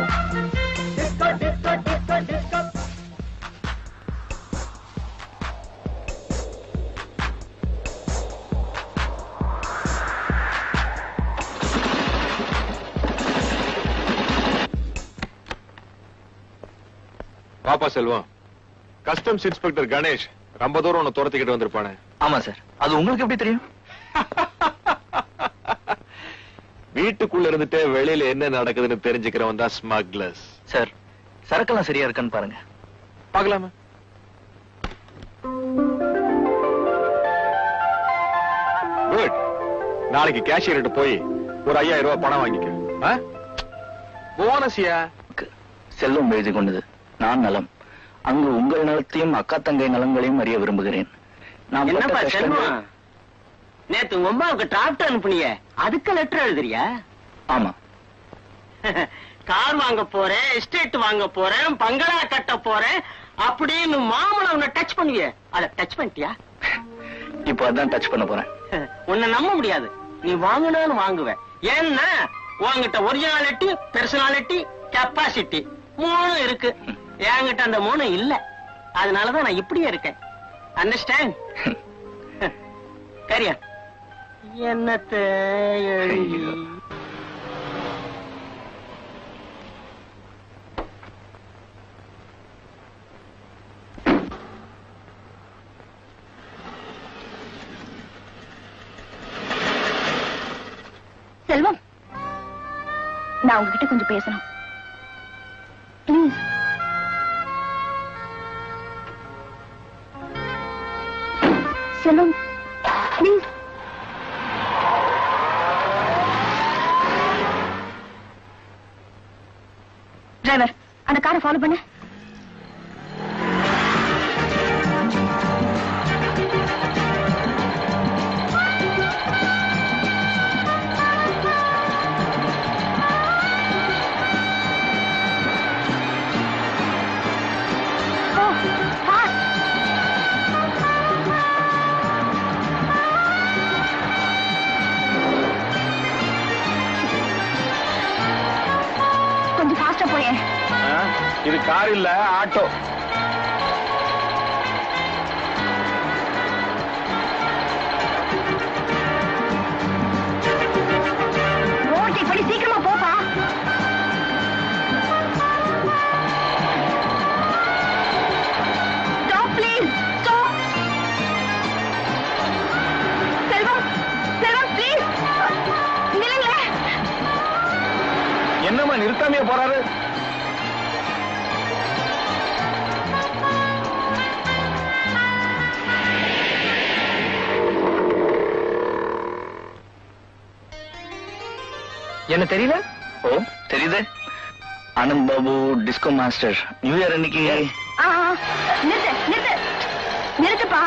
பாப்பா செல்வம் கஸ்டம்ஸ் இன்ஸ்பெக்டர் கணேஷ் ரொம்ப தூரம் உன்னை துரத்திக்கிட்டு வந்திருப்பானே ஆமா sir அது உங்களுக்கு எப்படி தெரியும் வீட்டுக்குள்ள இருந்துட்டே வெளியில என்ன நடக்குதுன்னு தெரிஞ்சுக்கிறவன் தான் ஸ்மக்லர்ஸ் சார் சரக்கெல்லாம் சரியா இருக்கான்னு பாருங்க பார்க்கலாமா குட் நாளைக்கு கேஷியர்கிட்ட போய் ஒரு ஐயாயிரம் ரூபாய் பணம் வாங்கிக்க போனஸ்யா செல்வம் எழுதி கொண்டது நான் நலம் அங்கு உங்கள் நலத்தையும் அக்கா தங்கை நலங்களையும் அறிய விரும்புகிறேன் நான் பட்ட என்னப்பா கஷ்டங்கள்- செல்வம் நேத்து உங்க அம்மாவுக்கு டிராப்ட் அனுப்புனிய அதுக்கு லெட்டர் எழுதுறியா ஆமா கார் வாங்க போறேன் எஸ்டேட் வாங்க போறேன் பங்களா கட்ட போறேன் அப்படின்னு மாமலை உன்னை டச் பண்ணுவிய அத டச் பண்ணிட்டியா இப்போ அதான் டச் பண்ண போறேன் உன்னை நம்ப முடியாது நீ வாங்கினாலும் வாங்குவ ஏன்னா உன்கிட்ட ஒரிஜினாலிட்டி பெர்சனாலிட்டி கெப்பாசிட்டி மூணு இருக்கு என்கிட்ட அந்த மூணு இல்ல அதனாலதான் நான் இப்படியே இருக்கேன் அண்டர்ஸ்டாண்ட் கரியா என்னத்த எழுதி செல்வம் நான் உங்ககிட்ட கொஞ்சம் பேசணும் ப்ளீஸ் செல்வம் ப்ளீஸ் டிரைவர் அந்த காரை ஃபாலோ பண்ணு ஓ ஃபாஸ்ட் கொஞ்சம் ஃபாஸ்டா போயேன் இது கார் இல்ல ஆட்டோ ஓவர்டேக் பண்ணி சீக்கிரமா போப்பா என்னம்மா நிறுத்தாமையா போறாரு என்ன தெரியல ஓ தெரியுது Anand Babu disco master new year அன்னைக்கு ஆ, ஆ, நிறுத்து நிறுத்து நிறுத்துப்பா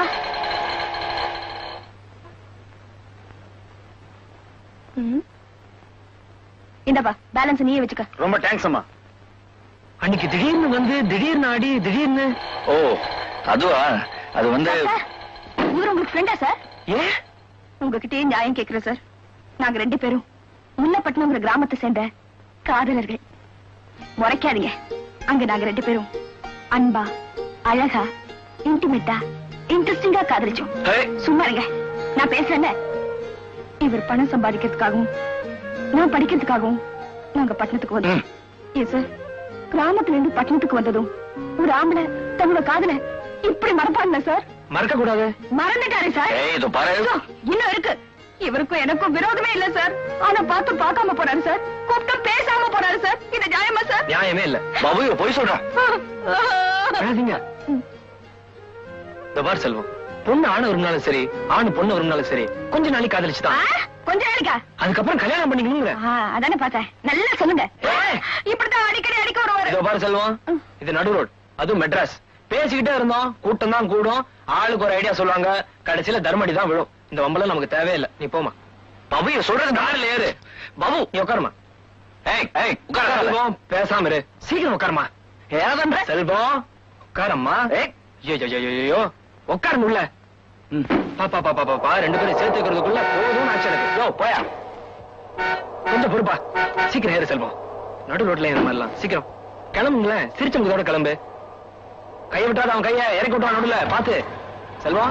ம். இந்தாப்பா பேலன்ஸ் நீயே வச்சுக்க ரொம்ப தேங்க்ஸ் அம்மா அன்னைக்கு திடீர்னு வந்து திடீர்னு ஆடி திடீர்னு ஓ அதுவா அது வந்து சார் இவர் உங்களுக்கு ஃப்ரெண்டா சார் ஏன் உங்ககிட்டயே நியாயம் கேக்குறேன் சார் நாங்க ரெண்டு பேரும் முன்னப்பட்டினங்கிற கிராமத்தை சேர்ந்த காதலர்கள் முறைக்காதீங்க அங்க நாங்க ரெண்டு பேரும் அன்பா அழகா இன்டிமேட்டா இன்ட்ரெஸ்டிங்கா காதலிச்சோம் சும்மா இருங்க நான் பேசுறேன்ல இவர் பணம் சம்பாதிக்கிறதுக்காகவும் நான் படிக்கிறதுக்காகவும் நாங்க பட்டணத்துக்கு வந்தோம் ஏன் சார் கிராமத்துல இருந்து பட்டணத்துக்கு வந்ததும் ஒரு ஆம்பளை தன்னோட காதல இப்படி மறப்பாங்க சார் மறக்க கூடாது மறந்துட்டாரு சார் ஏய், இதோ பாரு. இதோ, இன்னும் இருக்கு இவருக்கும் எனக்கும் விரோதமே இல்ல சார் ஆனா பார்த்து பார்க்காம போறாரு சார் கூப்பிட்டு பேசாம போறாரு சார் இது நியாயமா சார் நியாயமே இல்ல பாபு இவ பொய் சொல்றா அழாதீங்க இந்த பார் செல்வம் பொண்ணு ஆணை விரும்பினாலும் சரி ஆணு பொண்ணு விரும்பினாலும் சரி கொஞ்ச நாளைக்கு காதலிச்சுதான் ஆ, கொஞ்ச நாளைக்கா அதுக்கப்புறம் கல்யாணம் பண்ணிக்கணுங்கிற ஆ, அதானே பார்த்தேன் நல்லா சொல்லுங்க இப்படித்தான் அடிக்கடி அடிக்க வருவாரு இதோ பாரு செல்வம் இது நடு ரோட் அதுவும் மெட்ராஸ் பேசிக்கிட்டே இருந்தோம் கூட்டம் தான் கூடும் ஆளுக்கு ஒரு ஐடியா சொல்லுவாங்க கடைசியில தர்மடி தான் விழும் இந்த வம்பளம் நமக்கு தேவையில்லை நீ போமா பாபு இவ சொல்றது நாளில் ஏறு பாபு நீ உட்காருமா ஏய் ஏய் உட்கார செல்வம் பேசாம இரு சீக்கிரம் உட்காருமா ஏதன்ற செல்வம் உட்காரம்மா ஐயோ ஐயோ ஐயோ உட்காருங்க உள்ள பாப்பா பாப்பா பாப்பா ரெண்டு பேரும் சேர்த்து வைக்கிறதுக்குள்ள போதும் ஆச்சு எனக்கு யோ போயா கொஞ்சம் பொறுப்பா சீக்கிரம் ஏறு செல்வம் நடு ரோட்ல இந்த மாதிரிலாம் சீக்கிரம் கிளம்புங்களேன் சிரிச்ச முகத்தோட கிளம்பு கையை விட்டாத அவன் கையை இறக்கி விட்டான் நடுல பாத்து செல்வம்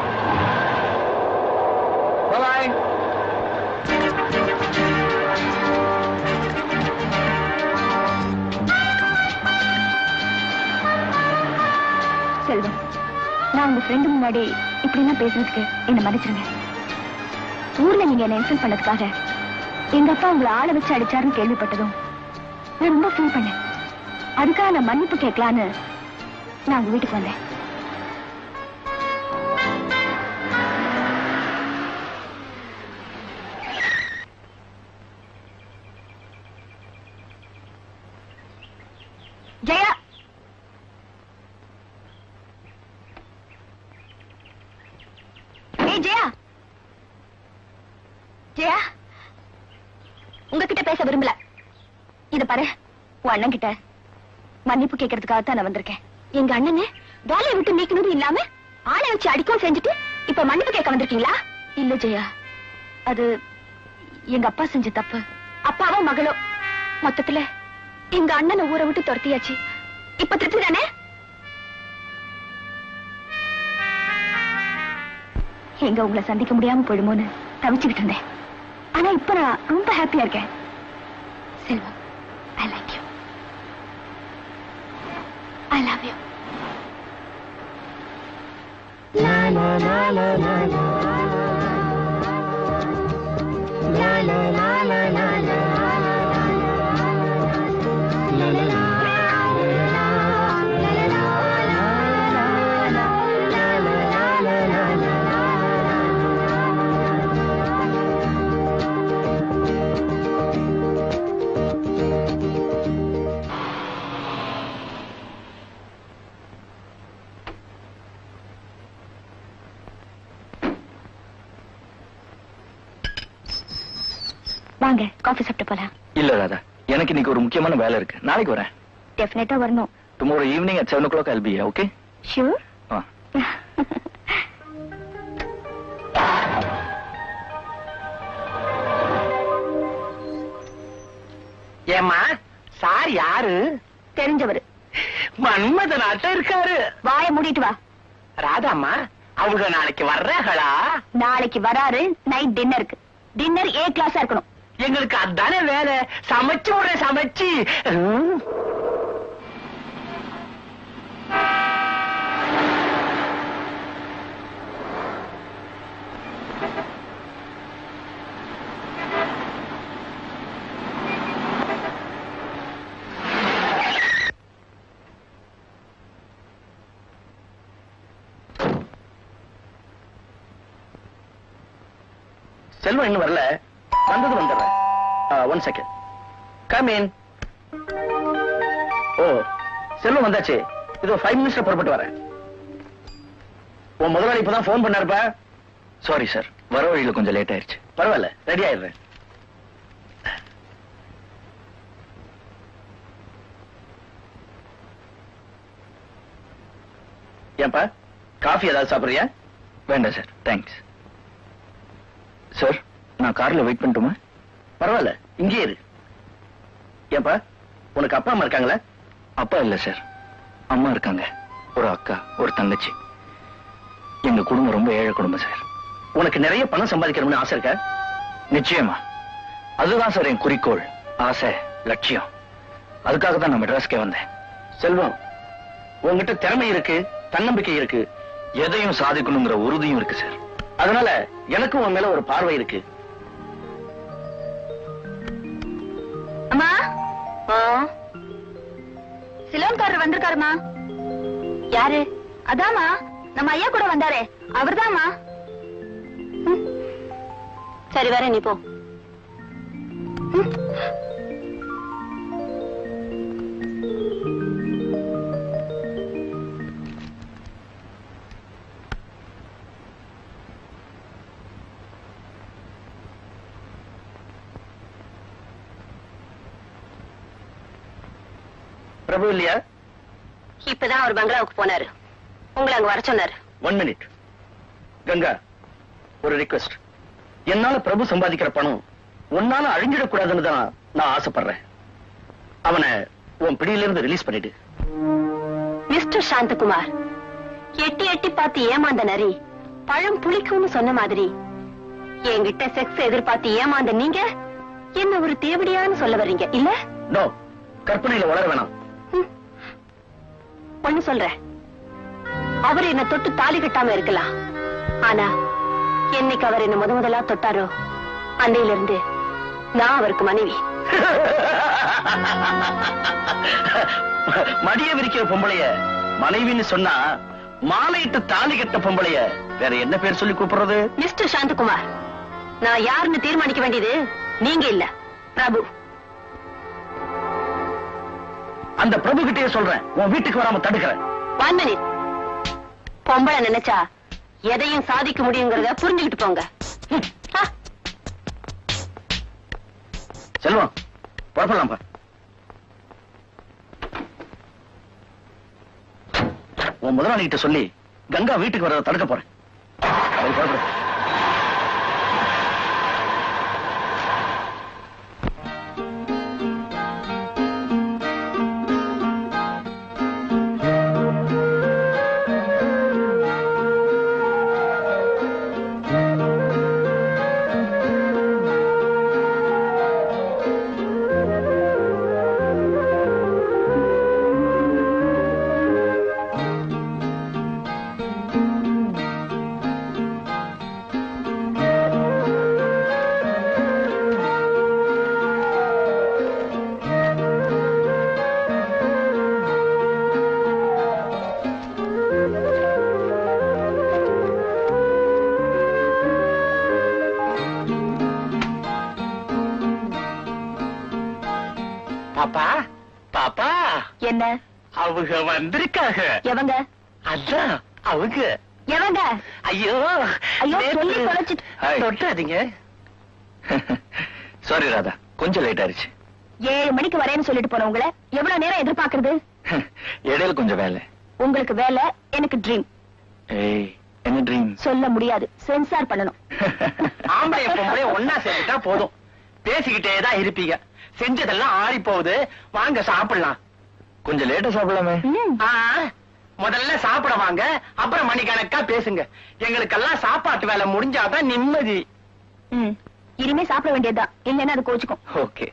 பாய் செல்வம் நான் உங்க ஃப்ரெண்டு முன்னாடி இப்படி எல்லாம் பேசுறதுக்கு என்ன மன்னிச்சிருங்க ஊர்ல நீங்க என்ன இன்சல்ட் பண்ணதுக்காக எங்க அப்பா உங்களை ஆளை வச்சு அடிச்சாருன்னு கேள்விப்பட்டதும் நான் ரொம்ப ஃபீல் பண்ணேன் அதுக்காக நான் மன்னிப்பு கேட்கலான்னு நான் உங்க வீட்டுக்கு வந்தேன் ஜெயா ஏய் ஜெயா ஜெயா உங்ககிட்ட பேச விரும்பல இத பாரு உன் அண்ணன் கிட்ட மன்னிப்பு கேட்கறதுக்காக தான் நான் வந்திருக்கேன் எங்க அண்ணனை வேலையை விட்டு நீக்கினது இல்லாம ஆளை வச்சு அடிக்கவும் செஞ்சுட்டு இப்ப மன்னிப்பு கேட்க வந்திருக்கீங்களா இல்ல ஜெயா அது எங்க அப்பா செஞ்ச தப்பு அப்பாவோ மகளோ மொத்தத்துல எங்க அண்ணனை ஊரை விட்டு துரத்தியாச்சு இப்ப திருப்தி தானே எங்க உங்களை சந்திக்க முடியாம போயிடுமோன்னு தவிச்சுக்கிட்டு இருந்தேன் ஆனா இப்ப நான் ரொம்ப ஹாப்பியா இருக்கேன் Selvam I like you I love you வாங்க காஃபி சாப்பிட்டு போலாம் இல்ல ராதா எனக்கு இன்னைக்கு ஒரு முக்கியமான வேலை இருக்கு நாளைக்கு வரேன் டெஃபினட்டா வரணும் tomorrow evening at seven o'clock அல்பி ஓகே ஷூர் ஆ ஏமா சார் யாரு தெரிஞ்சவரு மன்மத நாட்டம் இருக்காரு வாய மூடிட்டு வா ராதாம்மா அவங்க நாளைக்கு வர்றாங்களா நாளைக்கு வராரு நைட் டின்னருக்கு டின்னர் ஏ கிளாஸா இருக்கணும் எங்களுக்கு அதானே வேலை சமைச்சு விடுற சமைச்சு ம். செல்வம் இன்னும் வரல வந்தது வந்துடுறேன் one second come in oh Selvam வந்தாச்சு இதோ ஃபைவ் மினிட்ஸ்ல புறப்பட்டு வரேன் உன் முதலாளி இப்பதான் ஃபோன் பண்ணாருப்பா சாரி சார் வர வழியில கொஞ்சம் லேட் ஆயிருச்சு பரவாயில்ல ரெடி ஆயிடுறேன் ஏன்பா காஃபி ஏதாவது சாப்பிடுறியா வேண்டாம் சார் தேங்க்ஸ் சார் நான் கார்ல வெயிட் பண்ணட்டுமா பரவாயில்ல இங்கே இரு ஏன்பா உனக்கு அப்பா அம்மா இருக்காங்களா அப்பா இல்ல சார் அம்மா இருக்காங்க ஒரு அக்கா ஒரு தங்கச்சி எங்க குடும்பம் ரொம்ப ஏழை குடும்பம் சார் உனக்கு நிறைய பணம் சம்பாதிக்கணும்னு ஆசை இருக்கா நிச்சயமா அதுதான் சார் என் குறிக்கோள் ஆசை லட்சியம் அதுக்காக தான் நான் மெட்ராஸ்க்கே வந்தேன் செல்வம் உங்ககிட்ட திறமை இருக்கு தன்னம்பிக்கை இருக்கு எதையும் சாதிக்கணுங்கிற உறுதியும் இருக்கு சார் அதனால எனக்கும் உன் மேல ஒரு பார்வை இருக்கு அம்மா சிலோன்காரர் வந்திருக்காருமா யாரு அதாம்மா நம்ம ஐயா கூட வந்தாரே அவர்தாம்மா ம். சரி வரேன் நீ போ ம். பிரபு இல்லையா இப்பதான் அவர் பங்களாவுக்கு போனாரு உங்களை அங்க வர சொன்னாரு ஒன் மினிட் கங்கா ஒரு ரிக்வெஸ்ட் என்னால பிரபு சம்பாதிக்கிற பணம் உன்னால அழிஞ்சிடக்கூடாதுன்னு தான் நான் ஆசைப்படுறேன் அவனை உன் பிடியிலிருந்து ரிலீஸ் பண்ணிடு மிஸ்டர் சாந்தகுமார் எட்டி எட்டி பார்த்து ஏமாந்த நரி பழம் புளிக்கும்னு சொன்ன மாதிரி என்கிட்ட செக்ஸ் எதிர்பார்த்து ஏமாந்த நீங்க என்ன ஒரு தேவடியான்னு சொல்ல வர்றீங்க இல்ல நோ கற்பனையில வளர வேணாம் ஒண்ணு சொல்றேன் அவர் என்ன தொட்டு தாலி கட்டாம இருக்கலாம் ஆனா என்னைக்கு அவர் என்ன முத முதலா தொட்டாரோ அன்னையில இருந்து நான் அவருக்கு மனைவி மடிய விரிக்கிற பொம்பளைய மனைவின்னு சொன்னா மாலையிட்டு தாலி கட்ட பொம்பளைய வேற என்ன பேர் சொல்லி கூப்பிடுறது மிஸ்டர் சாந்தகுமார் நான் யாருன்னு தீர்மானிக்க வேண்டியது நீங்க இல்ல பிரபு அந்த பிரபு கிட்டயே சொல்றேன் உன் வீட்டுக்கு வராம தடுக்கிறேன் ஒன் மினிட் பொம்பளை நினைச்சா எதையும் சாதிக்க முடியுங்கிறத புரிஞ்சுக்கிட்டு போங்க ம். ஆ. செல்வம் புறப்படலாம்ப்பா உன் முதலாளி கிட்ட சொல்லி கங்கா வீட்டுக்கு வர தடுக்க போறேன் சரி, புறப்படு. பாப்பா பாப்பா என்ன அவங்க வந்திருக்காங்க எவங்க அதான் அவங்க எவங்க ஐயோ ஐயோ, நேத்து- சொல்லி தொலைச்சிட்டு- ஹாய். தொட்டாதீங்க சாரி ராதா கொஞ்சம் லேட் ஆயிருச்சு ஏழு மணிக்கு வரேன்னு சொல்லிட்டு போன உங்களை எவ்வளவு நேரம் எதிர்பார்க்கறது இடையில கொஞ்சம் வேலை உங்களுக்கு வேலை எனக்கு ட்ரீம் ஏய் என்ன ட்ரீம் சொல்ல முடியாது சென்சார் பண்ணணும் ஆம்பளை பொம்பளை ஒன்னா சேர்ந்துட்டா போதும் பேசிக்கிட்டே தான் இருப்பீங்க செஞ்சதெல்லாம் ஆறி போகுது வாங்க சாப்பிடலாம் கொஞ்சம் லேட்டா சாப்பிடலாமே ம். ஆ, முதல்ல சாப்பிட வாங்க அப்புறம் மணிக்கணக்கா பேசுங்க எங்களுக்கெல்லாம் சாப்பாட்டு வேலை முடிஞ்சாதான் நிம்மதி ம். இனிமே சாப்பிட வேண்டியதுதான் இல்லைன்னா அது கோச்சுக்கும் ஓகே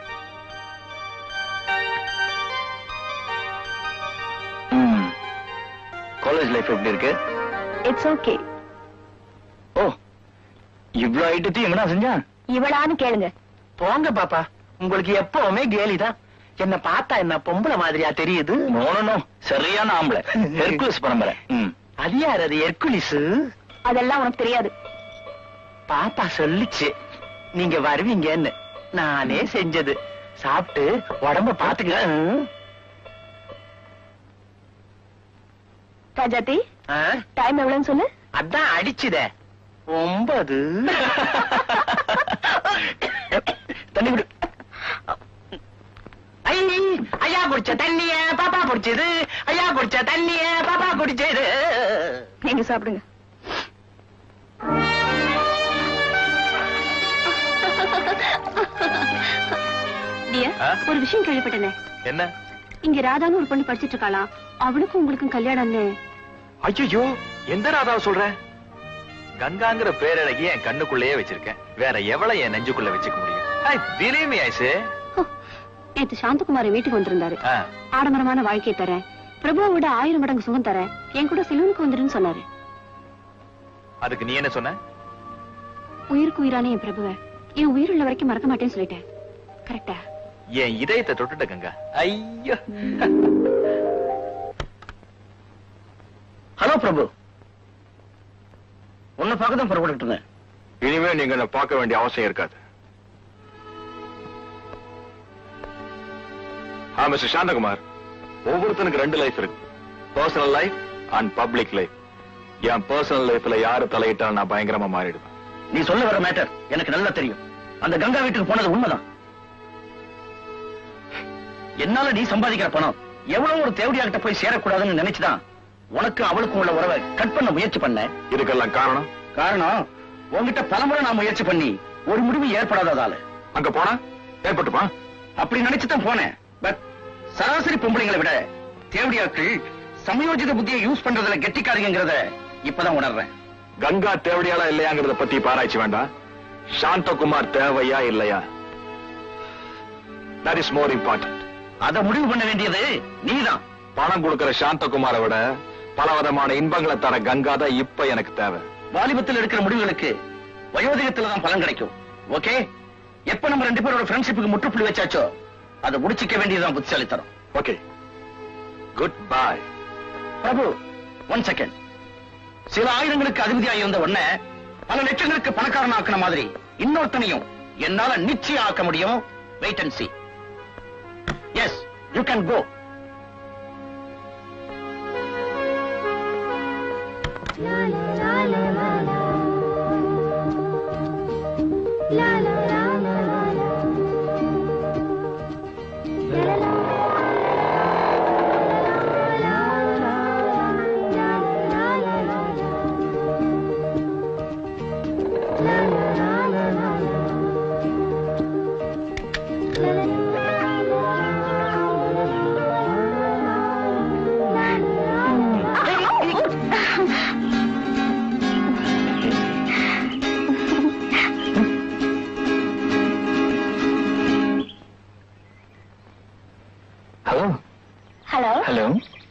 காலேஜ் லைஃப் எப்படி இருக்கு இட்ஸ் ஓகே ஓ இவ்ளோ ஐட்டத்தையும் எங்கடா செஞ்சான் இவளான்னு கேளுங்க போங்க பாப்பா உங்களுக்கு எப்பவுமே கேலிதான் என்ன பார்த்தா என்ன பொம்பளை மாதிரியா தெரியுது நோ நோ, நோ சரியான ஆம்பளை ஹெர்குலஸ் பரம்பரை ம் அது யார் அது எர்குலிஸ் அதெல்லாம் உனக்கு தெரியாது பாப்பா சொல்லுச்சு நீங்க வருவீங்கன்னு நானே செஞ்சது சாப்பிட்டு உடம்ப பாத்துக்க ம். ராஜாத்தி ஆ? டைம் எவ்வளவுன்னு சொல்லு அதான் அடிச்சுதே ஒன்பது தண்ணி குடு ஐ, ஐயா குடிச்ச தண்ணிய பாப்பா குடிச்சது ஐயா குடிச்ச தண்ணிய பாப்பா குடிச்சது நீங்க சாப்பிடுங்க டியர், ஆ? ஒரு விஷயம் கேள்விப்பட்டேனே என்ன இங்க ராதான்னு ஒரு பொண்ணு படிச்சிட்டு இருக்காளாம் அவளுக்கும் உங்களுக்கும் கல்யாணம்னு ஐயோ எந்த ராதாவை சொல்ற கங்காங்கிற பேரழகி என் கண்ணுக்குள்ளேயே வச்சிருக்கேன் வேற எவ்வளவு என் நெஞ்சுக்குள்ள வச்சுக்க முடியும் ஐ believe me, ஐசு நேத்து சாந்தகுமார் வீட்டுக்கு வந்திருந்தாரு ஆ, ஆடம்பரமான வாழ்க்கையை தரேன் பிரபுவை விட ஆயிரம் மடங்கு சுகம் தரேன் என் கூட சிலவனுக்கு வந்துருன்னு சொன்னாரு அதுக்கு நீ என்ன சொன்ன உயிருக்கு உயிரான என் பிரபுவை என் உயிர் உள்ள வரைக்கும் மறக்க மாட்டேன்னு சொல்லிட்டேன் கரெக்டா என் இதயத்தை தொட்டுட்ட கங்கா ஐயோ ஹலோ பிரபு உன்னை பார்க்க தான் புறப்பட்டு இருந்தேன் இனிமே நீங்க என்ன பார்க்க வேண்டிய அவசியம் இருக்காது ஆ மிஸ்டர் சாந்தகுமார் ஒவ்வொருத்தனுக்கு ரெண்டு லைஃப் இருக்கு personal life and public life என் பர்சனல் லைஃப்ல யாரு தலையிட்டாலும் நான் பயங்கரமா மாறிடுவேன் நீ சொல்ல வர மேட்டர் எனக்கு நல்லா தெரியும் அந்த கங்கா வீட்டுக்கு போனது உண்மைதான் என்னால நீ சம்பாதிக்கிற பணம் எவ்வளவு ஒரு தேவடியாகிட்ட போய் சேரக்கூடாதுன்னு நினைச்சுதான் உனக்கு அவளுக்கும் உள்ள உறவை கட் பண்ண முயற்சி பண்ணேன் இதுக்கெல்லாம் காரணம் காரணம் உன்கிட்ட பலமுறை நான் முயற்சி பண்ணி ஒரு முடிவு ஏற்படாததால அங்க போனா ஏற்பட்டுமா அப்படி நினைச்சுதான் போனேன் பட் சராசரி பொம்பளைங்களை விட தேவடியாக்கள் சமயோஜித புத்தியை யூஸ் பண்றதுல கெட்டிக்காரங்கிறத இப்பதான் உணர்றேன் கங்கா தேவடியாளா இல்லையாங்கிறத பத்தி இப்ப ஆராய்ச்சி வேண்டாம் சாந்தகுமார் தேவையா இல்லையா தட் இஸ் மோர் இம்பார்ட்டன்ட் அதை முடிவு பண்ண வேண்டியது நீதான் பணம் கொடுக்கிற சாந்தகுமாரை விட பல விதமான இன்பங்களை தர கங்கா தான் இப்ப எனக்கு தேவை வாலிபத்தில் எடுக்கிற முடிவுகளுக்கு வயோதிகத்துல தான் பலன் கிடைக்கும் ஓகே எப்ப நம்ம ரெண்டு பேரோட ஃப்ரெண்ட்ஷிப்புக்கு முற்றுப்புள்ளி வச்சாச்சோ அதை முடிச்சிக்க வேண்டியதுதான் புத்திசாலித்தனம் okay good bye Prabhu one second சில ஆயிரங்களுக்கு அதிபதியாகி வந்த உடனே பல லட்சங்களுக்கு பணக்காரன் ஆக்கின மாதிரி இன்னொருத்தனையும் என்னால நிச்சயம் ஆக்க முடியும் wait and see yes you can go hello hello hello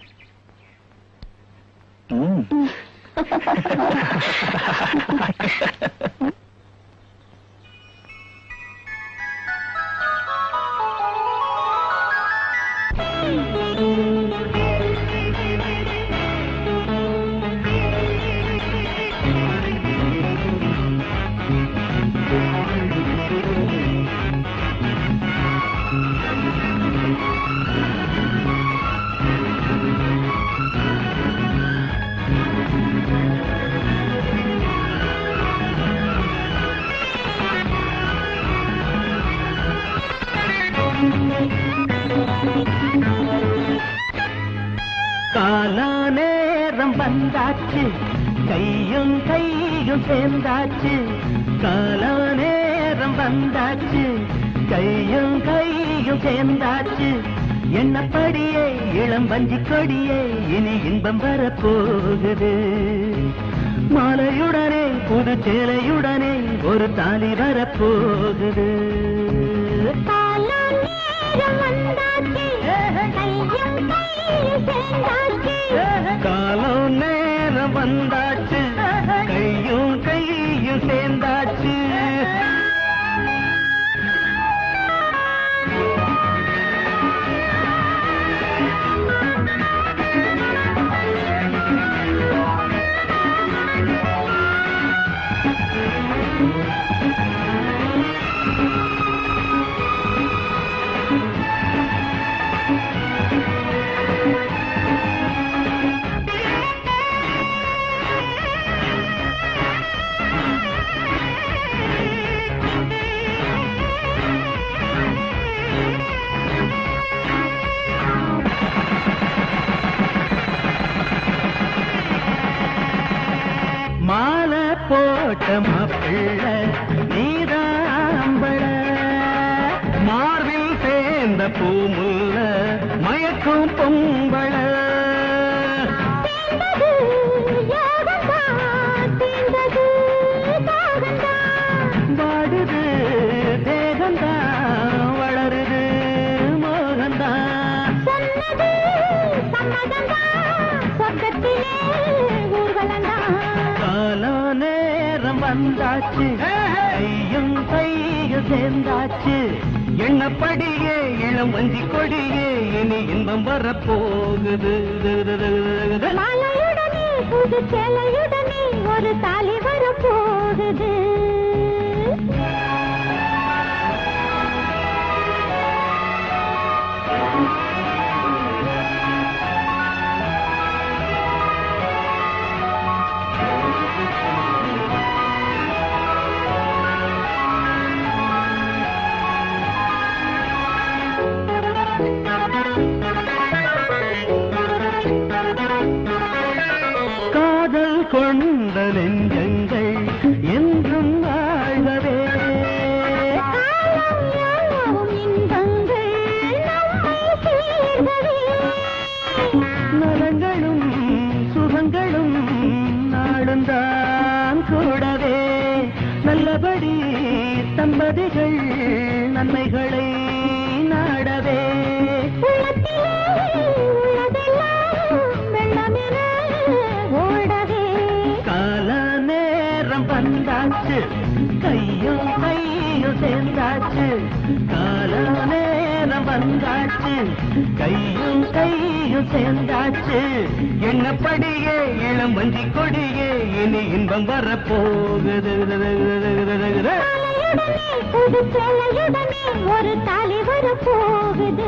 காலா நேரம் வந்தாச்சு கையும் கையும் சேர்ந்தாச்சு காலா நேரம் வந்தாச்சு கையும் கையும் சேர்ந்தாச்சு என்னப்படியே இளம் வஞ்சி கொடியே இனி இன்பம் வரப்போகுது மாலையுடனே புது சேலையுடனே ஒரு தாலி வரப்போகுது காலம் நேரம் வந்தாச்சு கையும் கையும் சேர்ந்தாச்சு மாப்பிள்ள நீதாம்பழ மார்பில் சேர்ந்த பூமுல்ல மயக்கும் பொம்பள வாடுது தேகந்தான் வளருது மோகந்தான் காலோ நேரம் வந்தாச்சு கையும் கையும் சேர்ந்தாச்சு எண்ணப்படியே இளம் வஞ்சி கொடியே இனி இன்பம் வரப்போகுது மாலையுடனே புது சேலையுடனே ஒரு தாலி வரப்போகுது காதல் கொண்ட நெஞ்சங்கள் என்றும் வாழ்கவே நலங்களும் சுகங்களும் நாளுந்தான் கூடவே நல்லபடி தம்பதிகள் நன்மைகளை நாடவே கால நேரம் வந்தாச்சு கையும் கையும் சேர்ந்தாச்சு கால நேரம் வந்தாச்சு கையும் கையும் சேர்ந்தாச்சு என்னப்படியே இளம் வஞ்சி கொடியே இனி இன்பம் வரப்போகுது புது சேலையுடனே ஒரு தாலி வரப்போகுது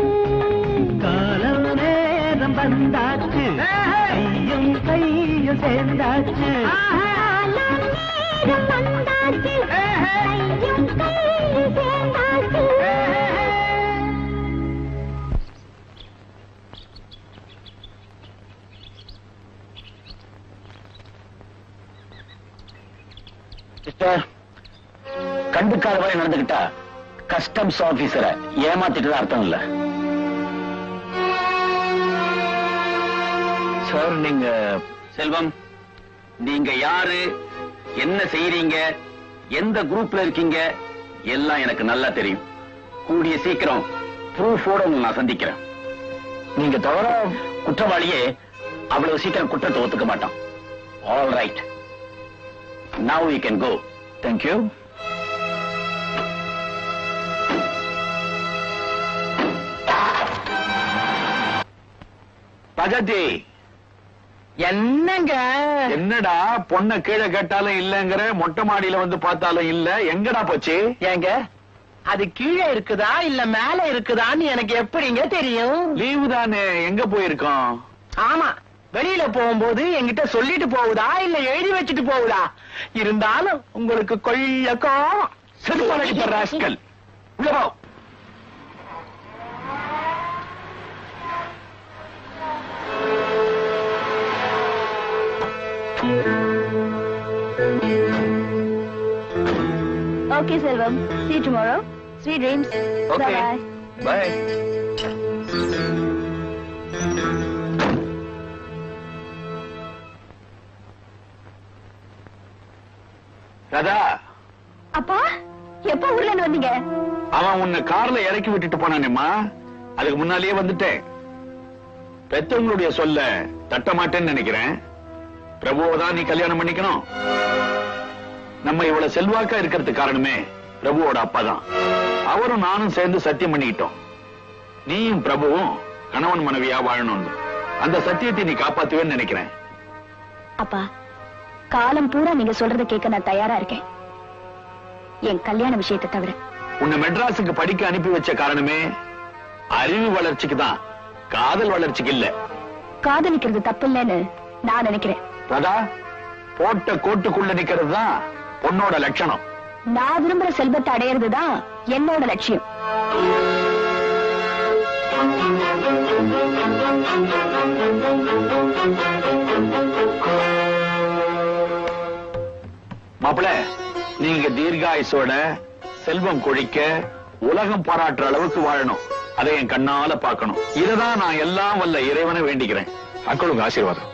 காலம் நேரம் வந்தாச்சு கையும் கையும் சேர்ந்தாச்சு காலம் நேரம் வந்தாச்சு கையும் கையும் சேர்ந்தாச்சு சிஸ்டர் கண்டுக்காத மாதிரி நடந்துகிட்டா கஸ்டம்ஸ் ஆபீசரை ஏமாத்திட்டு அர்த்தம் இல்ல சார் நீங்க செல்வம் நீங்க யாரு என்ன செய்யறீங்க எந்த குரூப்ல இருக்கீங்க எல்லாம் எனக்கு நல்லா தெரியும் கூடிய சீக்கிரம் ப்ரூஃபோட உங்களை நான் சந்திக்கிறேன் நீங்க தவிர குற்றவாளியே அவ்வளவு சீக்கிரம் குற்றத்தை ஒத்துக்க மாட்டான் all right now you can go thank you பகதி என்னங்க என்னடா பொண்ண கீழே கேட்டாலும் இல்லங்கிற மொட்டை மாடியில வந்து பார்த்தாலும் இல்ல எங்கடா போச்சு ஏங்க அது கீழே இருக்குதா இல்ல மேல இருக்குதான்னு எனக்கு எப்படிங்க தெரியும் லீவு தானே எங்க போயிருக்கோம் ஆமா வெளியில போகும்போது என்கிட்ட சொல்லிட்டு போகுதா இல்ல எழுதி வச்சுட்டு போகுதா இருந்தாலும் உங்களுக்கு கொள்ள கோவம் செருப்பழகிட்ட ராஸ்கல் உள்ள போ Okay, Selvam. See you tomorrow. Sweet dreams. Okay. Bye-bye. பாய் ராதா அப்பா எப்ப ஊர்ல இருந்து வந்தீங்க அவன் உன்னை கார்ல இறக்கி விட்டுட்டு போனானேம்மா அதுக்கு முன்னாலேயே வந்துட்டேன் பெத்தவங்களுடைய சொல்ல தட்ட மாட்டேன்னு நினைக்கிறேன் பிரபுவை தான் நீ கல்யாணம் பண்ணிக்கணும் நம்ம இவ்வளவு செல்வாக்கா இருக்கிறதுக்கு காரணமே பிரபுவோட அப்பா தான் அவரும் நானும் சேர்ந்து சத்தியம் பண்ணிக்கிட்டோம் நீயும் பிரபுவும் கணவன் மனைவியா வாழணும்னு அந்த சத்தியத்தை நீ காப்பாத்துவேன்னு நினைக்கிறேன் அப்பா காலம் பூரா நீங்க சொல்றத கேட்க நான் தயாரா இருக்கேன் என் கல்யாண விஷயத்தை தவிர உன்னை மெட்ராஸுக்கு படிக்க அனுப்பி வச்ச காரணமே அறிவு வளர்ச்சிக்கு தான் காதல் வளர்ச்சிக்கு இல்ல காதலிக்கிறது தப்பு இல்லைன்னு நான் நினைக்கிறேன் ராதா போட்ட கோட்டுக்குள்ள நிக்கிறது தான் பொண்ணோட லட்சணம் நான் விரும்புற செல்வத்தை அடையிறது தான் என்னோட லட்சியம் மாப்பிள நீங்க தீர்காயுசோட செல்வம் கொழிக்க உலகம் பாராட்டுற அளவுக்கு வாழணும் அதை என் கண்ணால பார்க்கணும் இததான் நான் எல்லாம் வல்ல இறைவனை வேண்டிக்கிறேன் அங்கிள் உங்க ஆசீர்வாதம்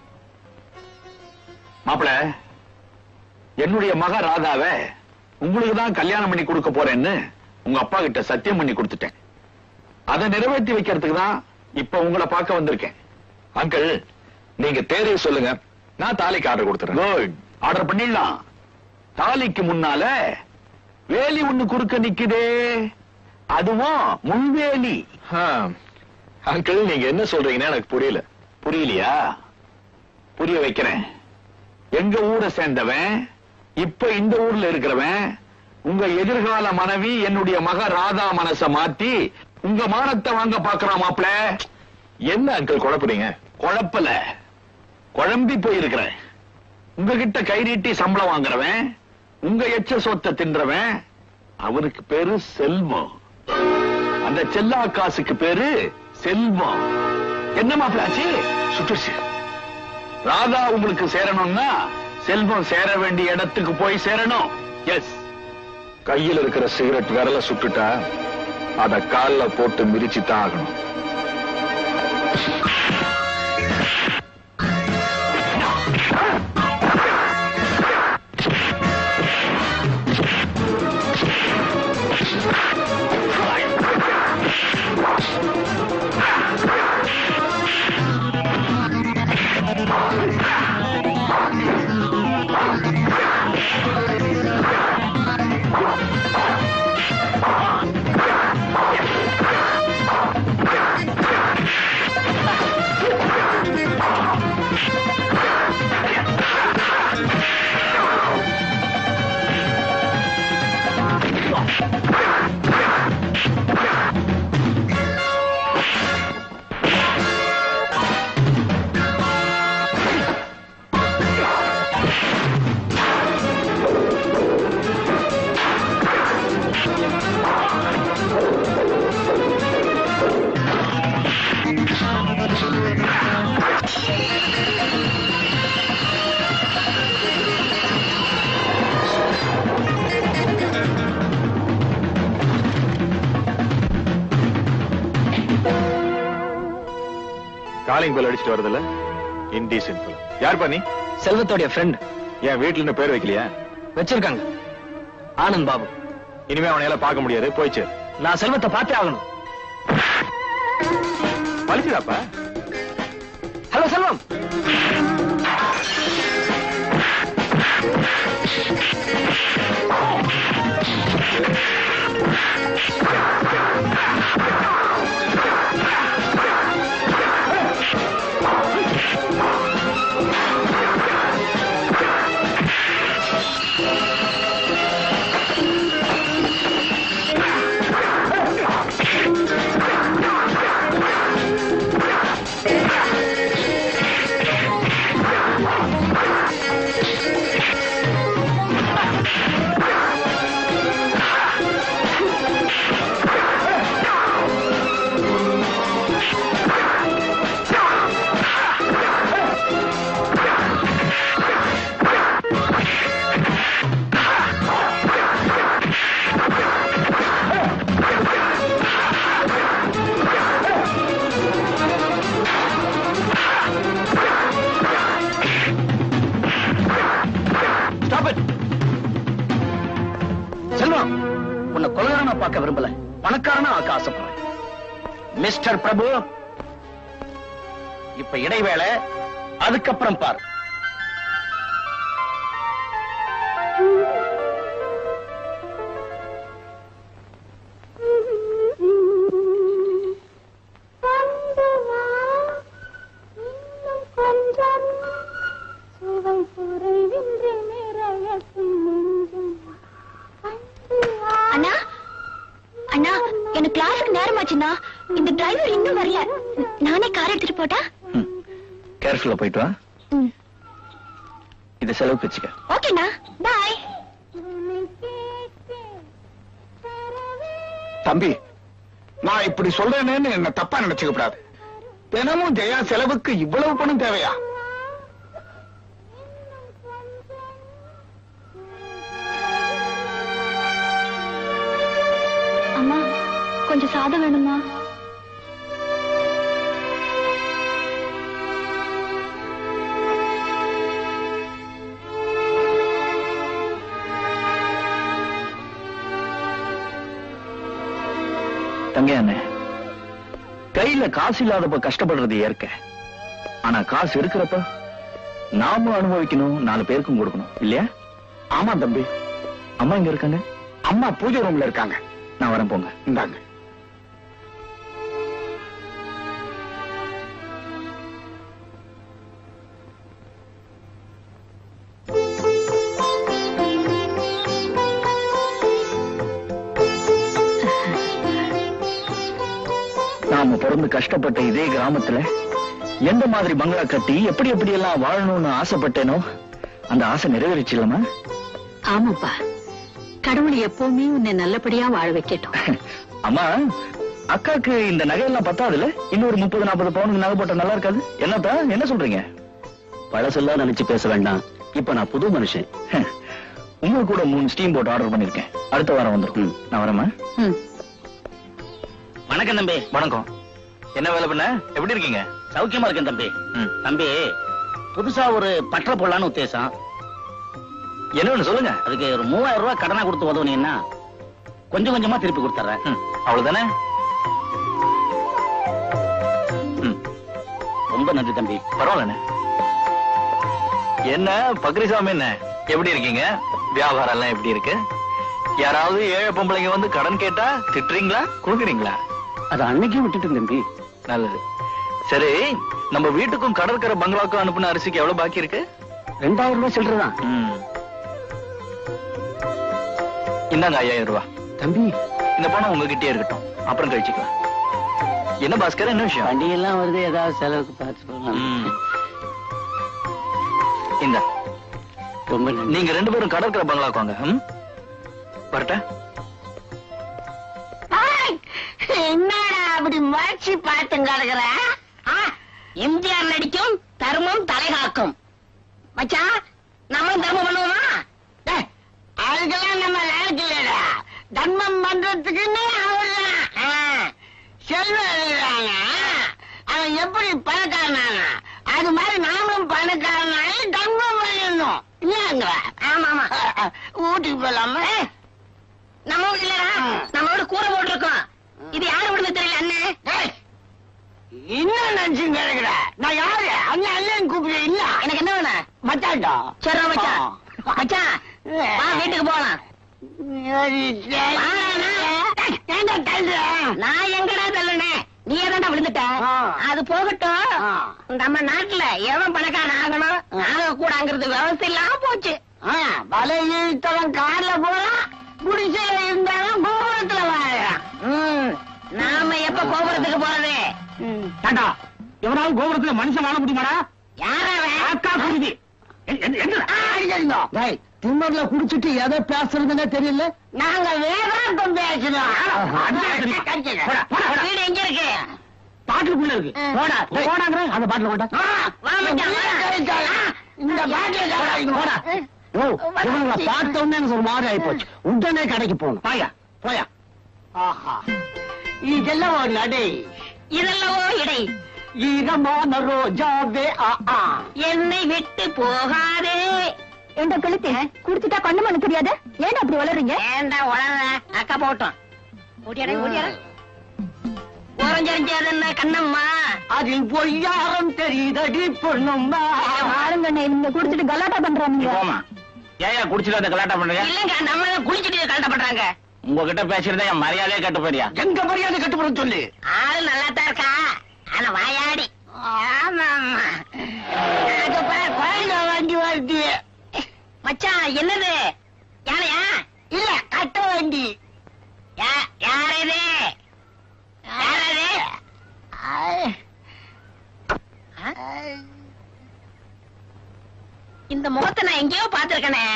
மாப்பிள என்னுடைய மக ராதாவை உங்களுக்கு தான் கல்யாணம் பண்ணி கொடுக்க போறேன்னு உங்க அப்பா கிட்ட சத்தியம் பண்ணி கொடுத்துட்டேன் அதை நிறைவேற்றி வைக்கிறதுக்கு தான் இப்ப உங்களை பார்க்க வந்திருக்கேன் அங்கிள் நீங்க தேர்வு சொல்லுங்க நான் தாலிக்கு ஆர்டர் கொடுத்துறேன் குட் ஆர்டர் பண்ணிடலாம் தாலிக்கு முன்னால வேலி ஒண்ணு குறுக்க நிக்குதே அதுவும் முன்வேலி அங்கிள் நீங்க என்ன சொல்றீங்கன்னு எனக்கு புரியல புரியலையா புரிய வைக்கிறேன் எங்க ஊரை சேர்ந்தவன் இப்ப இந்த ஊர்ல இருக்கிறவன் உங்க எதிர்கால மனைவி என்னுடைய மக ராதா மனச மாத்தி உங்க மானத்தை வாங்க பாக்குறான் மாப்ள என்ன அங்கிள் குழப்புறீங்க குழப்பல குழம்பி போயிருக்கிறேன் உங்ககிட்ட கை நீட்டி சம்பளம் வாங்குறவன் உங்க எச்ச சொத்தை தின்றவன் அவனுக்கு பேரு செல்வம் அந்த செல்லா காசுக்கு பேரு செல்வம் என்ன மாப்பிளாச்சு சுட்டுச்சு ராதா உங்களுக்கு சேரணும்னா செல்வம் சேர வேண்டிய இடத்துக்கு போய் சேரணும் எஸ் கையில் இருக்கிற சிகரெட் விரல சுட்டுட்டா அத கால்ல போட்டு மிதிச்சு தான் ஆகணும் காலிங் பெல் அடிச்சுட்டு வருதுல்ல இன்டீசென்ட் யார் பண்ணி செல்வத்தோடைய ஃப்ரெண்ட் என் வீட்டுல இருந்து பேர் வைக்கலையா வச்சிருக்காங்க ஆனந்த் பாபு இனிமே அவனையால பார்க்க முடியாது போயிச்சு நான் செல்வத்தை பார்த்தே ஆகணும் பழிச்சுதாப்பா hello Selvam Stop it. Selvam உன்னை கொலகாரனா பார்க்க விரும்பல பணக்காரனா ஆக்க ஆசைப்படுறேன் மிஸ்டர் பிரபு இப்ப இடைவேளை அதுக்கப்புறம் பாரு கொண்டு வா இன்னும் கொஞ்சம் சுவை குறைவின்றி நிறையட்டும் நெஞ்சம் கொண்டு வா அண்ணா அண்ணா எனக்கு கிளாஸுக்கு நேரமாச்சுண்ணா இந்த டிரைவர் இன்னும் வரல நானே கார் எடுத்துட்டு போட்டா கேர்ஃபுல்லா போயிட்டு வா ம். இதை செலவுக்கு வச்சுக்க ஓகேண்ணா பாய் உன்னை கேட்டு தரவே தம்பி நான் இப்படி சொல்றேனேன்னு என்ன தப்பா நினைச்சுக்க கூடாது தினமும் ஜெயா செலவுக்கு இவ்வளவு பணம் தேவையா சாதம் வேணுமா தங்க அண்ணே கையில காசு இல்லாதப்ப கஷ்டப்படுறது இயற்கை ஆனா காசு இருக்கிறப்ப நாமும் அனுபவிக்கணும் நாலு பேருக்கும் கொடுக்கணும் இல்லையா ஆமா தம்பி அம்மா இங்க இருக்காங்க அம்மா பூஜை ரூம்ல இருக்காங்க நான் வரேன் போங்க இந்தாங்க நாம பிறந்து கஷ்டப்பட்ட இதே கிராமத்துல எந்த மாதிரி பங்களா கட்டி எப்படி எப்படி எல்லாம் வாழணும்னு ஆசைப்பட்டேனோ அந்த ஆசை நிறைவேறிச்சில்லமா ஆமாப்பா கடவுள் எப்பவுமே உன்னை நல்லபடியா வாழ வைக்கட்டும் அம்மா அக்காக்கு இந்த நகையெல்லாம் பத்தாதுல இன்னொரு முப்பது நாற்பது பவுனுக்கு நகை போட்டா நல்லா இருக்காது என்னப்பா என்ன சொல்றீங்க பழசெல்லாம் நினைச்சு பேச வேண்டாம் இப்ப நான் புது மனுஷன் உங்களுக்கு கூட மூணு ஸ்டீம் போட் ஆர்டர் பண்ணிருக்கேன் அடுத்த வாரம் வந்துடும் நான் வரேம்மா வணக்கம் தம்பி வணக்கம் என்ன வேலை பண்ண எப்படி இருக்கீங்க சௌக்கியமா இருக்கேன் தம்பி தம்பி புதுசா ஒரு பற்ற போடலான்னு உத்தேசம் என்ன சொல்லுங்க அதுக்கு ஒரு மூவாயிரம் ரூபாய் கடனா கொடுத்து உதவுனீங்கன்னா கொஞ்சம் கொஞ்சமா திருப்பி கொடுத்துறேன் அவ்வளவுதானே ரொம்ப நன்றி தம்பி பரவாயில்லண்ணே என்ன பக்ரிசாமி என்ன எப்படி இருக்கீங்க வியாபாரம் எல்லாம் எப்படி இருக்கு யாராவது ஏழை பொம்பளைங்க வந்து கடன் கேட்டா திட்டுறீங்களா கொடுக்குறீங்களா அது அன்னைக்கே விட்டுட்டு தம்பி நல்லது சரி நம்ம வீட்டுக்கும் கடற்கரை பங்களாக்கும் அனுப்புன அரிசிக்கு எவ்வளவு பாக்கி இருக்கு ரெண்டாயிரம் ரூபாய் சில்லறதான் இந்தாங்க ஐயாயிரம் ரூபாய் தம்பி இந்த பணம் உங்ககிட்டயே இருக்கட்டும் அப்புறம் கழிச்சுக்கலாம் என்ன பாஸ்கர் என்ன விஷயம் வண்டி எல்லாம் வருது ஏதாவது செலவுக்கு பார்த்து சொல்லலாம் ம். இந்த ரொம்ப நன்றி. நீங்க ரெண்டு பேரும் கடற்கரை பங்களாக்கு வாங்க ம்? வரட்டா என்னடா அப்படி முயற்சி பார்த்து கிடக்குற ஆ, எம்ஜிஆர் நடிக்கும் தர்மம் தலைகாக்கும் மச்சான் நம்ம தர்மம் பண்ணுவோமா டேய், அதுக்கெல்லாம் நம்ம லாயக்கு இல்லடா தர்மம் பண்றதுக்குன்னே அவர்தான் ஆ, செல்வம் எழுதுறாங்க அவன் எப்படி பணக்காரனானா அது மாதிரி நாமளும் பணக்காரனாயி தர்மம் பண்ணணும் இல்லங்க ஆமா ஆமா ஊட்டிக்கு போலாமா நம்ம வீடு இல்லடா நம்ம வீடு கூரை போட்டிருக்கோம் இது யாரு வீடுன்னு தெரியல அண்ணன் என்ன நினைச்சு கிடக்குற நான் யாரு அண்ணன் அண்ணன் கூப்பிடு இல்ல எனக்கு என்ன வேணும் மச்சான்டா சரி மச்சான் மச்சான் வா வீட்டுக்கு போலாம் நான் எங்கடா தள்ளுனேன் நீ ஏதாண்டா விழுந்துட்ட அது போகட்டும் நம்ம நாட்டுல எவன் பணக்காரன் ஆகணும் ஆக கூடாங்கிறது விவசாயம் இல்லாம போச்சு வலை இழுத்தவன் கார்ல போறான் குடிசையில இருந்தாலும் கோபுரத்துல வாழறான் ம், நாம எப்ப கோபுரத்துக்கு போறது டாடா எவனாவது கோபுரத்துல மனுஷன் வாழ முடியுமாடா யாரவன் அக்கா குருதி திம்மர்ல குடிச்சிட்டு எதை பேசுறதுன்னே தெரியல நாங்க வேதாந்தம் பேசுறோம் அது தெரியும். போடா, போடா, போடா. வீடு எங்க இருக்கு பாட்டுக்குள்ள இருக்கு போடா போடாங்கிற அந்த பாட்டுல போட்டா வா மச்சான், வா. இந்த பாட்டில் போடா ஓ இவங்களை பார்த்த உடனே எனக்கு ஒரு மாதிரி ஆயிப்போச்சு உடனே கடைக்கு போகணும் பாயா போயா ஆஹா இதெல்லாம் ஒரு நடை இதெல்லவோ இடை ஈரமான ரோஜாவே ஆ ஆ என்னை விட்டு போகாதே என்ற கழுத்து குடிச்சிட்டா கண்ணு மண்ணு தெரியாது ஏன் அப்படி வளருங்க ஏண்டா உளற அக்கா போட்டோம் ஓடியாடா ஓடியாடா ஓரஞ்சரிஞ்சதுன்னா கண்ணம்மா அதில் பொய்யாரம் தெரியுதடி பொண்ணும்மா ஆளுங்க நீங்க குடிச்சிட்டு கலாட்டா பண்றாங்க போமா ஏயா குடிச்சிட்டு அந்த கலாட்டம் பண்றீங்க இல்லங்க நம்ம தான் குளிச்சுட்டு கலட்ட பண்றாங்க உங்ககிட்ட பேசியிருந்தா என் மரியாதையே கட்டு போயிடியா எங்க மரியாதை கட்டுப்படும் சொல்லு ஆளு நல்லா தான் இருக்கா ஆனா வாயாடி ஆமா ஆமா அது பாரு, குழந்தை வண்டி வருது மச்சான் என்னது யாரையா இல்ல கட்ட வண்டி யா- யார் இது யார் இது இந்த முகத்தை நான் எங்கேயோ பாத்திருக்கனே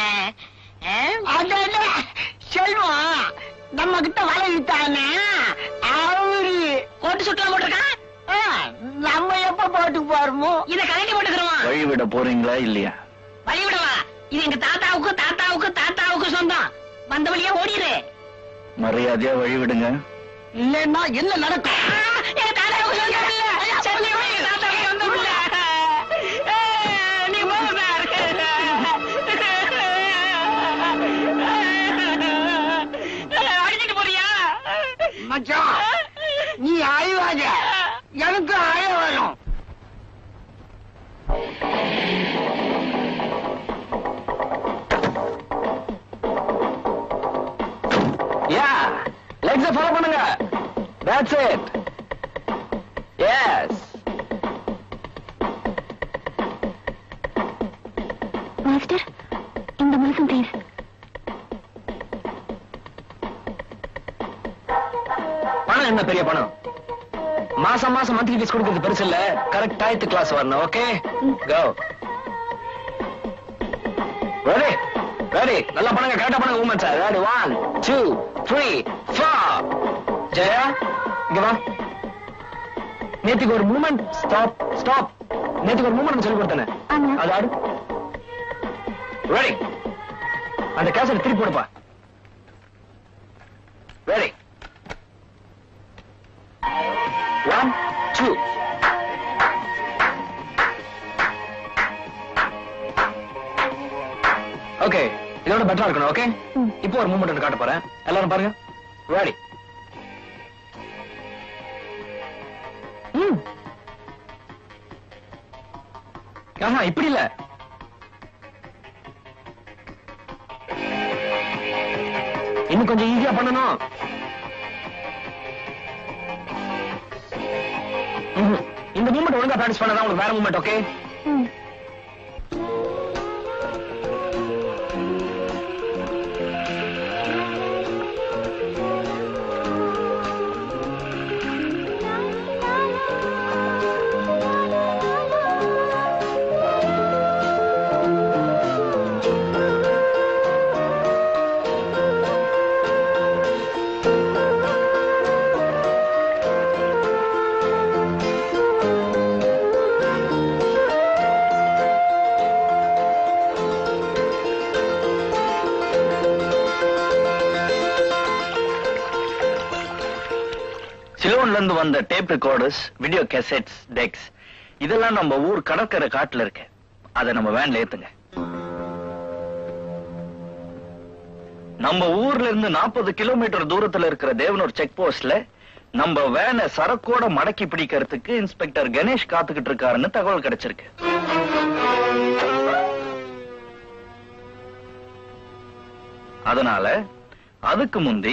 செல்வம் நம்ம கிட்ட வலை விட்டானே அவரு கோட்டு சுட்டுலாம் போட்டிருக்கான் ஆ, நம்ம எப்ப போட்டு போறோமோ இத கழட்டி போட்டுக்கிறோம் வழி விட போறீங்களா இல்லையா வழி விடவா இது எங்க தாத்தாவுக்கு தாத்தாவுக்கு தாத்தாவுக்கு சொந்தம் வந்த வழியா ஓடிடு மரியாதையா வழி விடுங்க இல்லைன்னா என்ன நடக்கும் என் தாத்தா சொந்த பிள்ளை. சென்னை போய் என் தாத்தா சொந்த பிள்ளை. ஏய், நீ போங்க சார். ஏய், அடிச்சிட்டு போறியா மச்சான் நீ அழிவாத எனக்கு அழ வரும் யா லெக்ஸ ஃபாலோ பண்ணுங்க தட்ஸ் இட் எஸ் மாஸ்டர் இந்த முழுசும் ப்ளீஸ் பணம் என்ன பெரிய பணம் மாசம் மாசம் மந்த்லி ஃபீஸ் கொடுக்கிறது பெருசு இல்ல கரெக்ட் டயத்து கிளாஸ் வரணும் ஓகே கோ ரெடி ரெடி நல்லா பண்ணுங்க கரெக்டா பண்ணுங்க உமன் sir ready one two three four Jaya இங்க வா நேத்துக்கு ஒரு மூமெண்ட் ஸ்டாப் ஸ்டாப் நேத்துக்கு ஒரு மூமெண்ட் சொல்லி கொடுத்தேனே ஆமா. அது ஆடு ரெடி அந்த கேசட் திருப்பி போடுப்பா ரெடி ஒன் டூ ஓகே இதோட பெட்டரா இருக்கணும் ஓகே இப்போ ஒரு மூமெண்ட் ஒன்று காட்ட போறேன் எல்லாரும் பாருங்க ரெடி ம் ஆஹா இப்படி இல்ல இன்னும் கொஞ்சம் ஈஸியா பண்ணணும் ம்ஹும். இந்த மூமெண்ட் ஒழுங்கா பிராக்டிஸ் பண்ணதான் உங்களுக்கு வேற மூமெண்ட் ஓகே சிலோன்ல இருந்து வந்த tape recorders video cassettes decks இதெல்லாம் நம்ம ஊர் கடற்கரை காட்டுல இருக்கு அதை நம்ம வேன்ல ஏத்துங்க நம்ம ஊர்ல இருந்து நாற்பது கிலோமீட்டர் தூரத்துல இருக்கிற தேவனூர் செக் போஸ்ட்ல நம்ம வேனை சரக்கோட மடக்கி பிடிக்கிறதுக்கு இன்ஸ்பெக்டர் கணேஷ் காத்துக்கிட்டு இருக்காருன்னு தகவல் கிடைச்சிருக்கு அதனால அதுக்கு முந்தி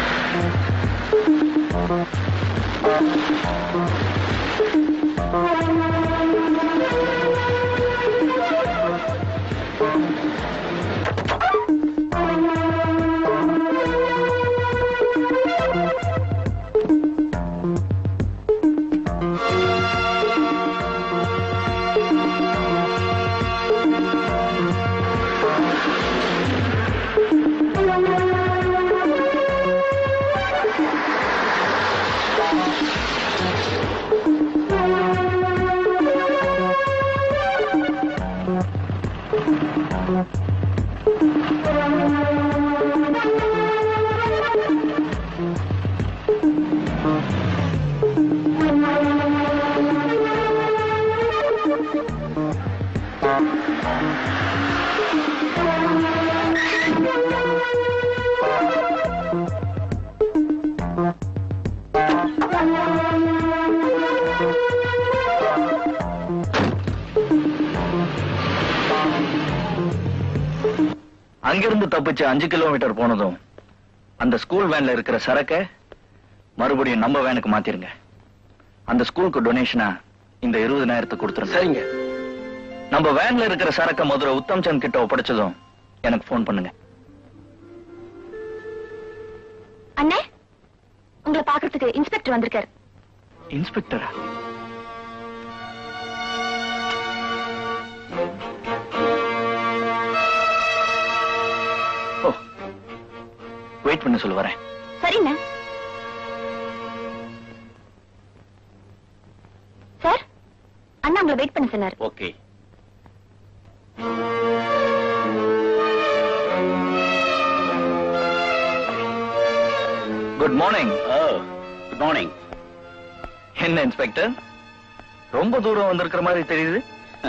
அங்கிருந்து தப்பிச்சு அஞ்சு கிலோமீட்டர் போனதும் அந்த ஸ்கூல் வேன்ல இருக்கிற சரக்க மறுபடியும் நம்ம வேனுக்கு மாத்திருங்க அந்த ஸ்கூலுக்கு டொனேஷனா இந்த இருபதனாயிரத்தை கொடுத்துருங்க சரிங்க நம்ம வேன்ல இருக்கிற சரக்க மதுரை உத்தம் சந்த் கிட்ட ஒப்படைச்சதும் எனக்கு ஃபோன் பண்ணுங்க அண்ணே உங்களை பாக்குறதுக்கு இன்ஸ்பெக்டர் வந்திருக்காரு இன்ஸ்பெக்டரா ஓ வெயிட் பண்ண சொல்லு வரேன் சரிண்ணே சார் அண்ணா உங்களை வெயிட் பண்ண சொன்னார் okay good morning good morning என்ன இன்ஸ்பெக்டர் ரொம்ப தூரம் வந்திருக்கிற மாதிரி தெரியுது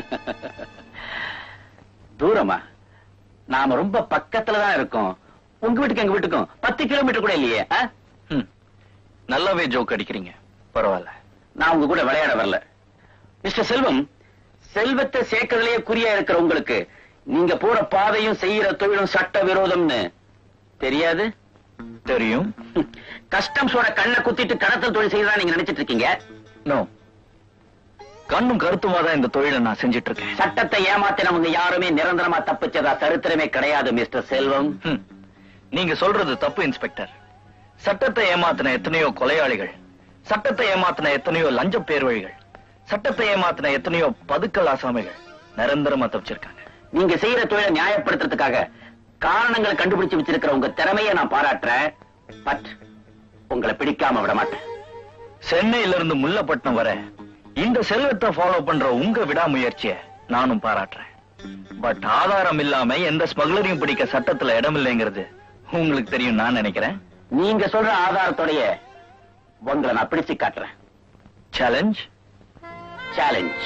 தூரமா நாம ரொம்ப பக்கத்துல தான் இருக்கோம் உங்க வீட்டுக்கு எங்க வீட்டுக்கும் பத்து கிலோமீட்டர் கூட இல்லையே ஆ? ம். நல்லாவே ஜோக் அடிக்கிறீங்க பரவாயில்ல நான் உங்க கூட விளையாட வரல மிஸ்டர் செல்வம் செல்வத்தை சேர்க்கறதுலயே குறியா இருக்கிற உங்களுக்கு நீங்க போற பாதையும் செய்யற தொழிலும் சட்ட விரோதம்னு தெரியாது தெரியும் கஸ்டம்ஸோட கண்ணை குத்திட்டு கடத்தல் தொழில் செய்யறதா நீங்க நினைச்சிட்டு இருக்கீங்க நோ கண்ணும் கருத்துமா தான் இந்த தொழிலை நான் செஞ்சிட்டு இருக்கேன் சட்டத்தை ஏமாத்தினவங்க யாருமே நிரந்தரமா தப்பிச்சதா சரித்திரமே கிடையாது மிஸ்டர் செல்வம் ம். நீங்க சொல்றது தப்பு இன்ஸ்பெக்டர் சட்டத்தை ஏமாத்தின எத்தனையோ கொலையாளிகள் சட்டத்தை ஏமாத்தின எத்தனையோ லஞ்ச பேர்வழிகள் சட்டத்தை ஏமாத்தின எத்தனையோ பதுக்கல் ஆசாமிகள் நிரந்தரமா தப்பிச்சிருக்காங்க நீங்க செய்யற தொழிலை நியாயப்படுத்துறதுக்காக காரணங்களை கண்டுபிடிச்சு வச்சிருக்கிற உங்க திறமையை நான் பாராட்டுறேன் பட் உங்களை பிடிக்காம விட மாட்டேன் சென்னையில இருந்து முல்லப்பட்டினம் வர இந்த செல்வத்தை ஃபாலோ பண்ற உங்க விடாமுயற்சிய நானும் பாராட்டுறேன் பட் ஆதாரம் இல்லாம எந்த ஸ்மக்லரையும் பிடிக்க சட்டத்துல இடம் இல்லைங்கிறது உங்களுக்கு தெரியும் நான் நினைக்கிறேன் நீங்க சொல்ற ஆதாரத்தோடைய உங்களை நான் பிடிச்சு காட்டுறேன் சேலஞ்ச் சேலஞ்ச்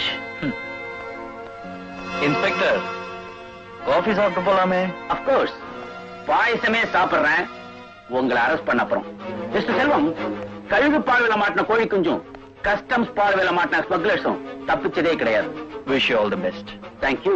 இன்ஸ்பெக்டர் காஃபி சாப்பிட்டு போலாமே அப்கோர்ஸ் பாயசமே சாப்பிடுறேன் உங்களை அரெஸ்ட் பண்ண அப்புறம் மிஸ்டர் செல்வம் கழுகு பார்வையில மாட்டின கோழி குஞ்சும் கஸ்டம்ஸ் பார்வையில மாட்டின ஸ்மக்லர்ஸும் தப்பிச்சதே கிடையாது wish you all the best thank you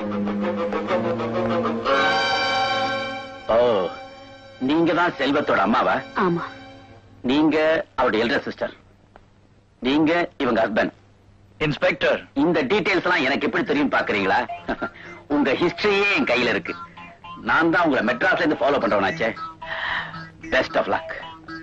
ஓ நீங்க தான் செல்வத்தோட அம்மாவா ஆமா நீங்க அவருடைய எல்டர் சிஸ்டர் நீங்க இவங்க ஹஸ்பண்ட் இன்ஸ்பெக்டர் இந்த டீடைல்ஸ் எல்லாம் எனக்கு எப்படி தெரியும் பாக்குறீங்களா உங்க ஹிஸ்டரியே என் கையில இருக்கு நான் தான் உங்களை மெட்ராஸ்ல இருந்து ஃபாலோ பண்றவனாச்சே பெஸ்ட் ஆஃப் லக்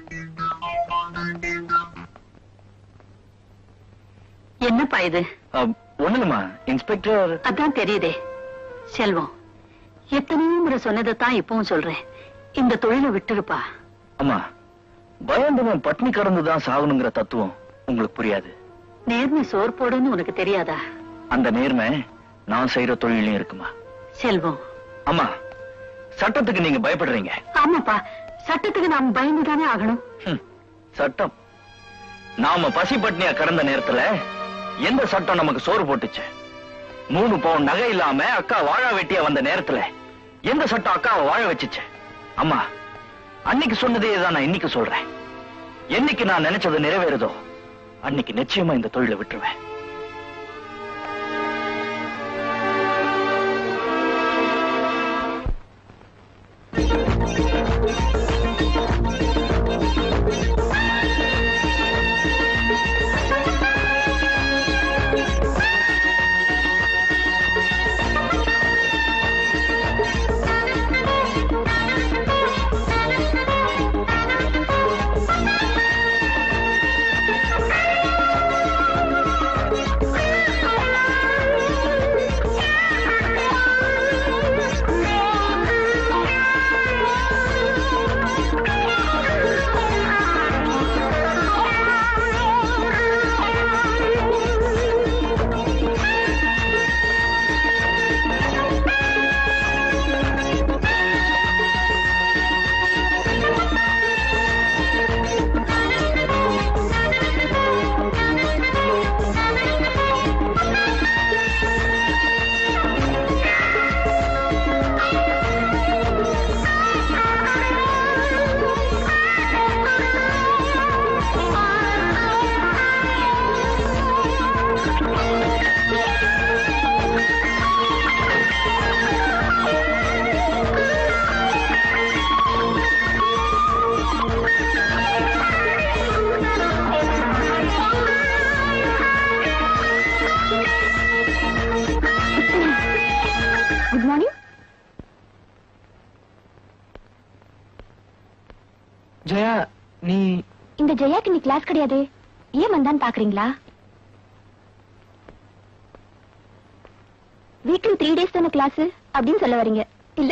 என்னப்பா இது ஒண்ணுமா இன்ஸ்பெக்டர் அதான் தெரியுதே செல்வம் எத்தனையோ முறை சொன்னதைத்தான் இப்பவும் சொல்றேன் இந்த தொழிலை விட்டுருப்பா அம்மா பயந்தவன் பட்னி கடந்துதான் சாகணுங்கிற தத்துவம் உங்களுக்கு புரியாது நேர்மை சோர் போடுன்னு உனக்கு தெரியாதா அந்த நேர்மை நான் செய்யற தொழிலையும் இருக்குமா செல்வம் அம்மா சட்டத்துக்கு நீங்க பயப்படுறீங்க ஆமாப்பா சட்டத்துக்கு நாம் பயந்துதானே ஆகணும் ஹம், சட்டம் நாம பசி பட்னியா கடந்த நேரத்துல எந்த சட்டம் நமக்கு சோறு போட்டுச்சு மூணு பவுன் நகை இல்லாம அக்கா வாழ வெட்டியா வந்த நேரத்துல எந்த சட்டம் அக்காவை வாழ வச்சுச்சு அம்மா அன்னைக்கு சொன்னதே தான் நான் இன்னைக்கு சொல்றேன் என்னைக்கு நான் நினைச்சது நிறைவேறுதோ அன்னைக்கு நிச்சயமா இந்த தொழிலை விட்டுருவேன் குட் மார்னிங் ஜெயா நீ இந்த ஜெயாக்கு நீ கிளாஸ் கிடையாது ஏன் வந்தான்னு பாக்குறீங்களா வீக்லி த்ரீ டேஸ் தானே கிளாஸ் அப்படின்னு சொல்ல வரீங்க இல்ல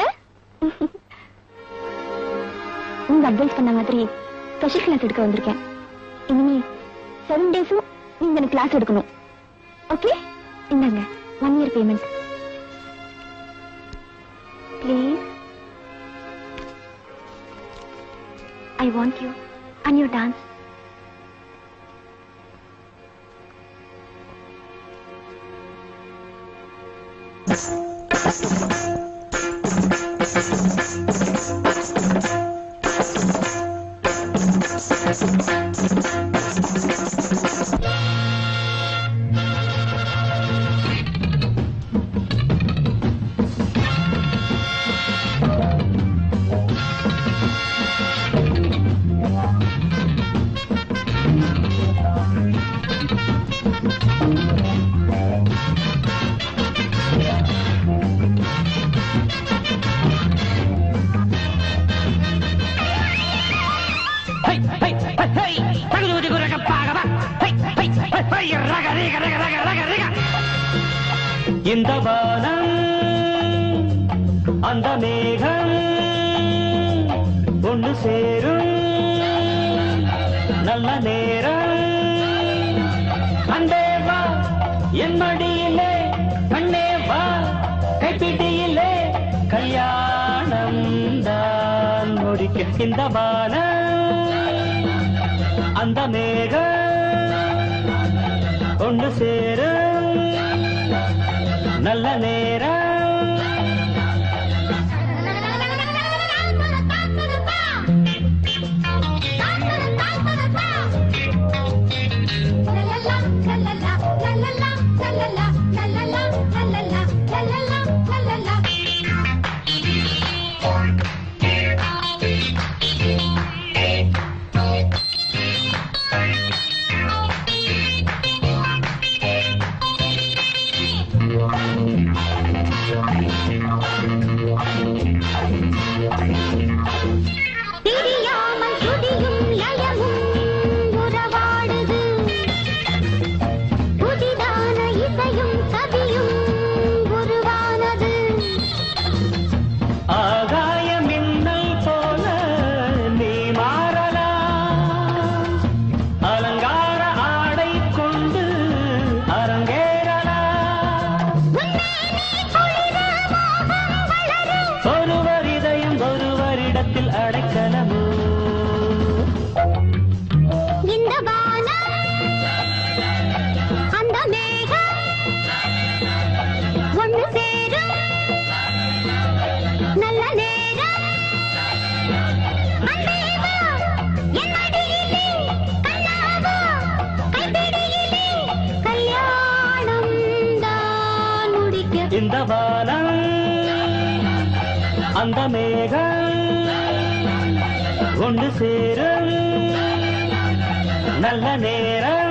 உங்க அட்வைஸ் பண்ண மாதிரி ஸ்பெஷல் கிளாஸ் எடுக்க வந்திருக்கேன் இனிமே செவன் டேஸும் நீங்க எனக்கு கிளாஸ் எடுக்கணும் ஓகே இந்தாங்க one year payment please I want you and you dance இந்த வானம் அந்த மேகம் ஒன்று சேரும் நல்ல நேரம் அந்தே வா என் மடியிலே கண்ணே வா கைப்பிடியிலே கல்யாணம் தான் முடிக்க இந்த வானம் அந்த மேகம் ஒன்று சேரும் நல்ல நேரம் தெரியாமல் துதியும் லயமும் உறவாடுது புதிதான இசையும் கவியும் உருவானது ஆகாய மின்னல் போல நீ மாறலாம் அலங்கார ஆடை கொண்டு அரங்கேறலாம் ஒருவர் இதயம் ஒருவரிடத்தில் அடைக்கலமோ இந்த வானம் அந்த மேகம் ஒன்று சேரும் நல்ல நேரம் அன்பே வா, என் மடியிலே, கண்ணாவா, கைப்பிடியிலே, கல்யாணம் தான் முடிக்க இந்த வானம் அந்த மேகம் ஒன்று சேரும் நல்ல நேரம்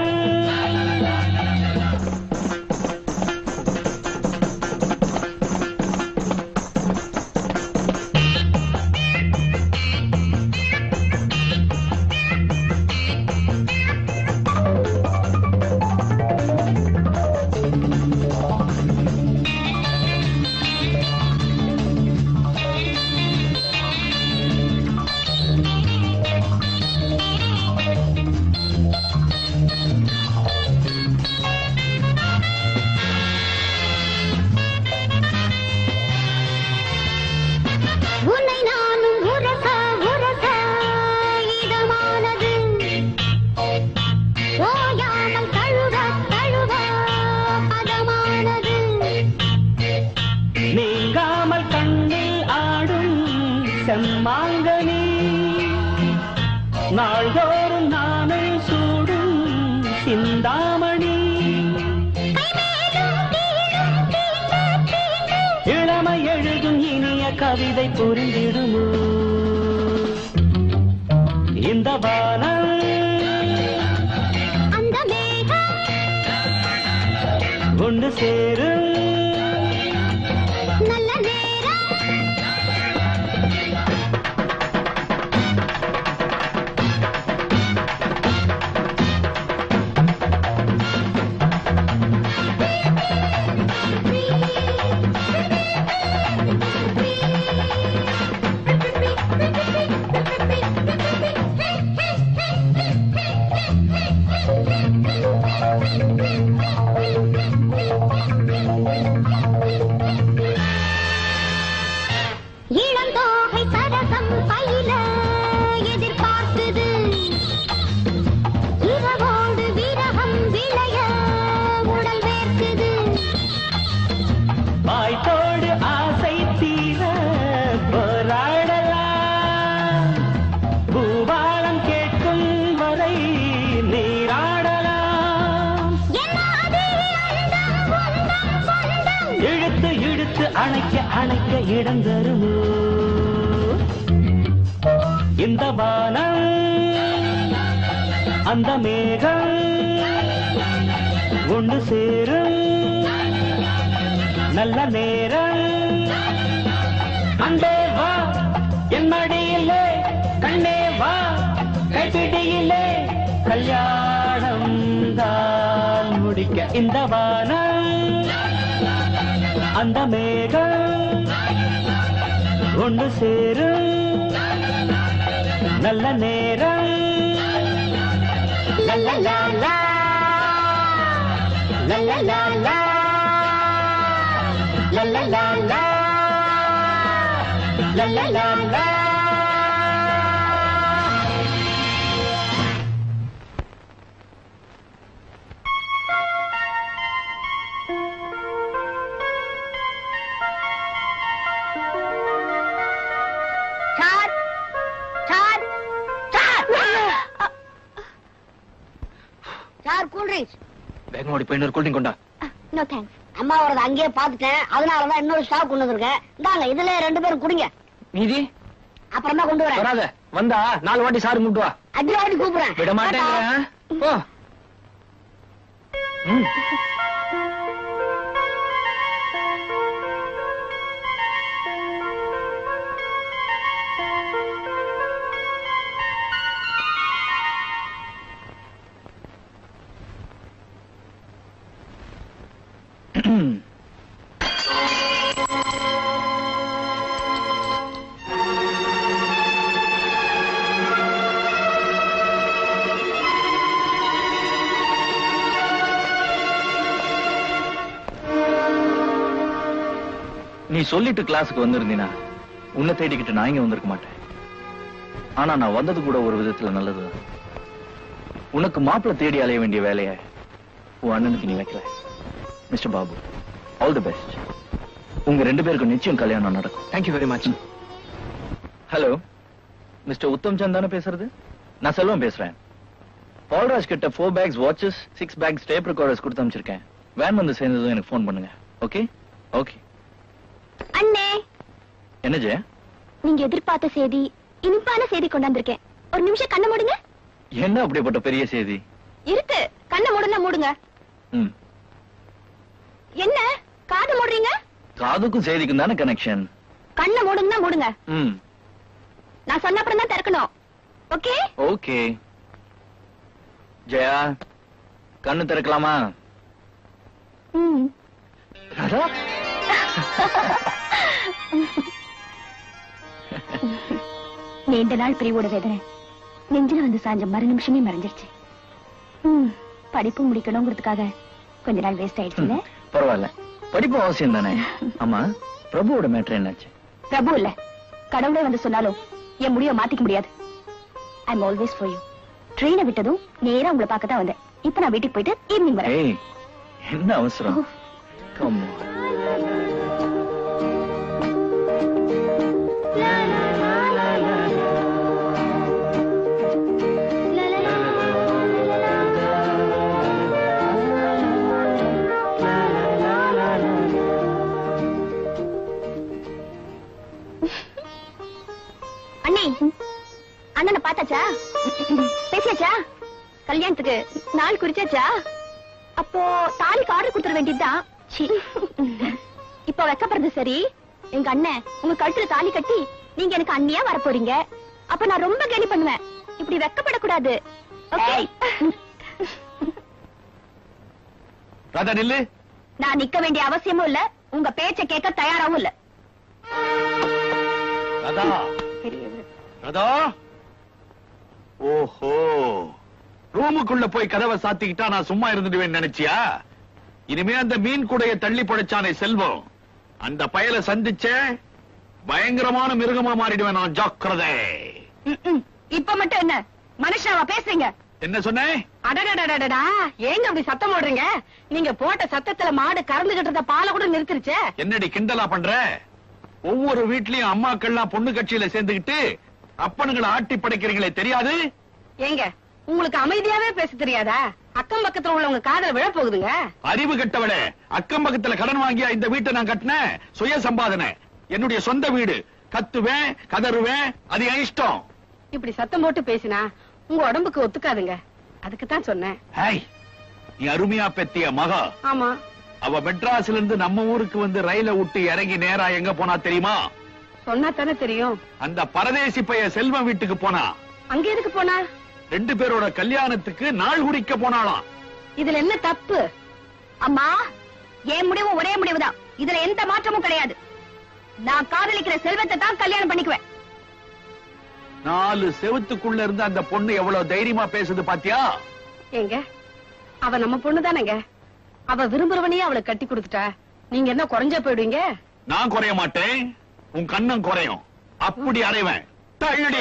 உன்னை நானும் உரச உரச இதமானது ஓயாமல் தழுவ தழுவ பதமானது நீங்காமல் கண்ணில் ஆடும் செம்மாங்கனி நாள்தோறும் நானே சூடும் சிந்தாமணி இளமை எழுதும் இனிய கவிதை புரிந்திடுமோ இந்த வானம் அந்த மேகம் ஒன்று சேரும் நல்ல நேரம் இளந்தோகை சரசம் பயில எதிர்பார்க்குது இரவோடு விரகம் விளைய உடல் வேர்க்குது வாய்த்தோடு அணைக்க அணைக்க இடம் தருமோ இந்த வானம் அந்த மேகம் ஒன்று சேரும் நல்ல நேரம் அண்டே வா என் மடியிலே கண்ணே வா கைப்பிடியிலே கல்யாணம் தான் முடிக்க இந்த வானம் அந்த மேகம் ஒன்று சேரும் நல்ல நேரம் லா, லா, லா, லா. லா, லா, லா, லா. லா, லா, லா, லா. லா, லா, லா, லா. Sir sir sir sir cool drinks வேகமா ஓடி போய் இன்னொரு கூல்ட்ரிங்க் கொண்டா நோ தேங்க்ஸ் அம்மா வரத அங்கேயே பாத்துட்டேன் அதனாலதான் இன்னொரு ஸ்டாக் கொண்டு வந்திருக்கேன் இந்தாங்க இதுல ரெண்டு பேரும் குடிங்க மீதி அப்புறமா கொண்டு வரேன் வராத வந்தா நாலு வாட்டி சாரு கும்பிட்டு வா அஞ்சு வாட்டி கூப்பிடுறேன் விட மாட்டேங்கிறேன் போ ம். நீ சொல்லிட்டு கிளாஸுக்கு வந்திருந்தீனா உன்னை தேடிக்கிட்டு நான் இங்க வந்திருக்க மாட்டேன் ஆனா நான் வந்தது கூட ஒரு விதத்துல நல்லதுதான் உனக்கு மாப்பிள்ளை தேடி அலைய வேண்டிய வேலைய உன் அண்ணனுக்கு நீ வைக்கல mister Babu all the best உங்க ரெண்டு பேருக்கும் நிச்சயம் கல்யாணம் நடக்கும் thank you very much hello mister Uttam Chand தானே பேசுறது நான் செல்வம் பேசுறேன் பால்ராஜ் கிட்ட four packs watches six packs tape recorders கொடுத்து அனுப்பிச்சிருக்கேன் வேன் வந்து சேர்ந்ததும் எனக்கு ஃபோன் பண்ணுங்க ஓகே ஓகே அண்ணே என்ன ஜெய நீங்க எதிர்பார்த்த செய்தி இனிப்பான செய்தி கொண்டாந்துருக்கேன் ஒரு நிமிஷம் கண்ணை மூடுங்க என்ன அப்படிப்பட்ட பெரிய செய்தி இருக்கு கண்ணை மூடுனா மூடுங்க ம் என்ன காது மூடுறீங்க காதுக்கும் செய்திக்கும் தானே கனெக்ஷன் கண்ணை மூடுங்கன்னா மூடுங்க ம் நான் சொன்ன அப்புறம் தான் திறக்கணும் ஓகே ஓகே ஜெயா கண்ணு திறக்கலாமா ம் ராதா நீண்ட நாள் பிரிவோட வேதனை நெஞ்சில வந்து சாஞ்ச மறு நிமிஷமே மறைஞ்சிருச்சு ம், படிப்பு முடிக்கணுங்கிறதுக்காக கொஞ்ச நாள் வேஸ்ட் ஆயிடுச்சுல பரவாயில்ல படிப்பு அவசியம் தானே ஆமா பிரபுவோட மேட்ரு என்னாச்சு பிரபு இல்ல கடவுளே வந்து சொன்னாலும் என் முடிவை மாத்திக்க முடியாது I am always for you ட்ரெயினை விட்டதும் நேரா உங்களை பார்க்க தான் வந்தேன் இப்ப நான் வீட்டுக்கு போயிட்டு ஈவினிங் வரேன் ஏய் என்ன அவசரம் Come on. அண்ணி அண்ணனை பார்த்தாச்சா பேசியாச்சா கல்யாணத்துக்கு நாள் குறிச்சாச்சா அப்போ தாலிக்கு ஆர்டர் கொடுத்துட வேண்டியதுதான் சீ. இப்போ வைக்கப்படுறது சரி எங்க அண்ணன் உங்க கழுத்துல தாலி கட்டி நீங்க எனக்கு அண்ணியா வர போறீங்க அப்ப நான் ரொம்ப கேலி பண்ணுவேன் இப்படி வெக்கப்படக்கூடாது ஓகே ராதா நில்லு நான் நிக்க வேண்டிய அவசியமும் இல்ல உங்க பேச்ச கேட்க தயாராவும் இல்ல ராதா ராதா ஓஹோ ரூமுக்குள்ள போய் கதவை சாத்திக்கிட்டா நான் சும்மா இருந்துடுவேன் நினைச்சியா இனிமே அந்த மீன் கூடைய தள்ளி படைச்சானே செல்வம் அந்த பயலை சந்திச்ச பயங்கரமான மிருகமா மாறிடுவேன் நான் ஜாக்கிரதை ம்ம். இப்ப மட்டும் என்ன மனுஷாவா பேசுறீங்க என்ன சொன்னேன் அடடடடடா ஏங்க அப்படி சத்தம் போடுறீங்க நீங்க போட்ட சத்தத்துல மாடு கறந்துகிட்டு இருந்த பாலை கூட நிறுத்திருச்சே என்னடி கிண்டலா பண்ற ஒவ்வொரு வீட்லயும் அம்மாக்கள்லாம் பொண்ணு கட்சியில சேர்ந்துக்கிட்டு அப்பனுங்களை ஆட்டி படைக்கிறீங்களே தெரியாது ஏங்க உங்களுக்கு அமைதியாவே பேச தெரியாதா அக்கம் பக்கத்துல உள்ளவங்க காதல விழ போகுதுங்க அறிவு கெட்டவளே அக்கம் பக்கத்துல கடன் வாங்கியா இந்த வீட்டை நான் கட்டினேன் சுய சம்பாதனை என்னுடைய சொந்த வீடு கத்துவேன் கதறுவேன் அது என் இஷ்டம் இப்படி சத்தம் போட்டு பேசினா உங்க உடம்புக்கு ஒத்துக்காதுங்க அதுக்கு தான் சொன்னேன் ஹேய் நீ அருமையா பெத்திய மகா ஆமா அவ மெட்ராஸ்ல இருந்து நம்ம ஊருக்கு வந்து ரயில விட்டு இறங்கி நேரா எங்க போனா தெரியுமா சொன்னா தானே தெரியும் அந்த பரதேசி பைய செல்வம் வீட்டுக்கு போனா அங்க எதுக்கு போனா ரெண்டு பேரோட கல்யாணத்துக்கு நாள் குறிக்க போனாளாம் இதுல என்ன தப்பு அம்மா என் முடிவு ஒரே முடிவுதான் இதுல எந்த மாற்றமும் கிடையாது நான் காதலிக்கிற செல்வத்தை தான் கல்யாணம் பண்ணிக்குவேன் நாலு செவுத்துக்குள்ள இருந்து அந்த பொண்ணு எவ்வளவு தைரியமா பேசுது பாத்தியா ஏங்க அவ நம்ம பொண்ணு தானேங்க அவ விரும்புறவனையே அவளுக்கு கட்டி கொடுத்துட்டா நீங்க என்ன குறைஞ்சா போயிடுவீங்க நான் குறைய மாட்டேன் உன் கண்ணம் குறையும் அப்படி அறைவேன் தள்ளுடி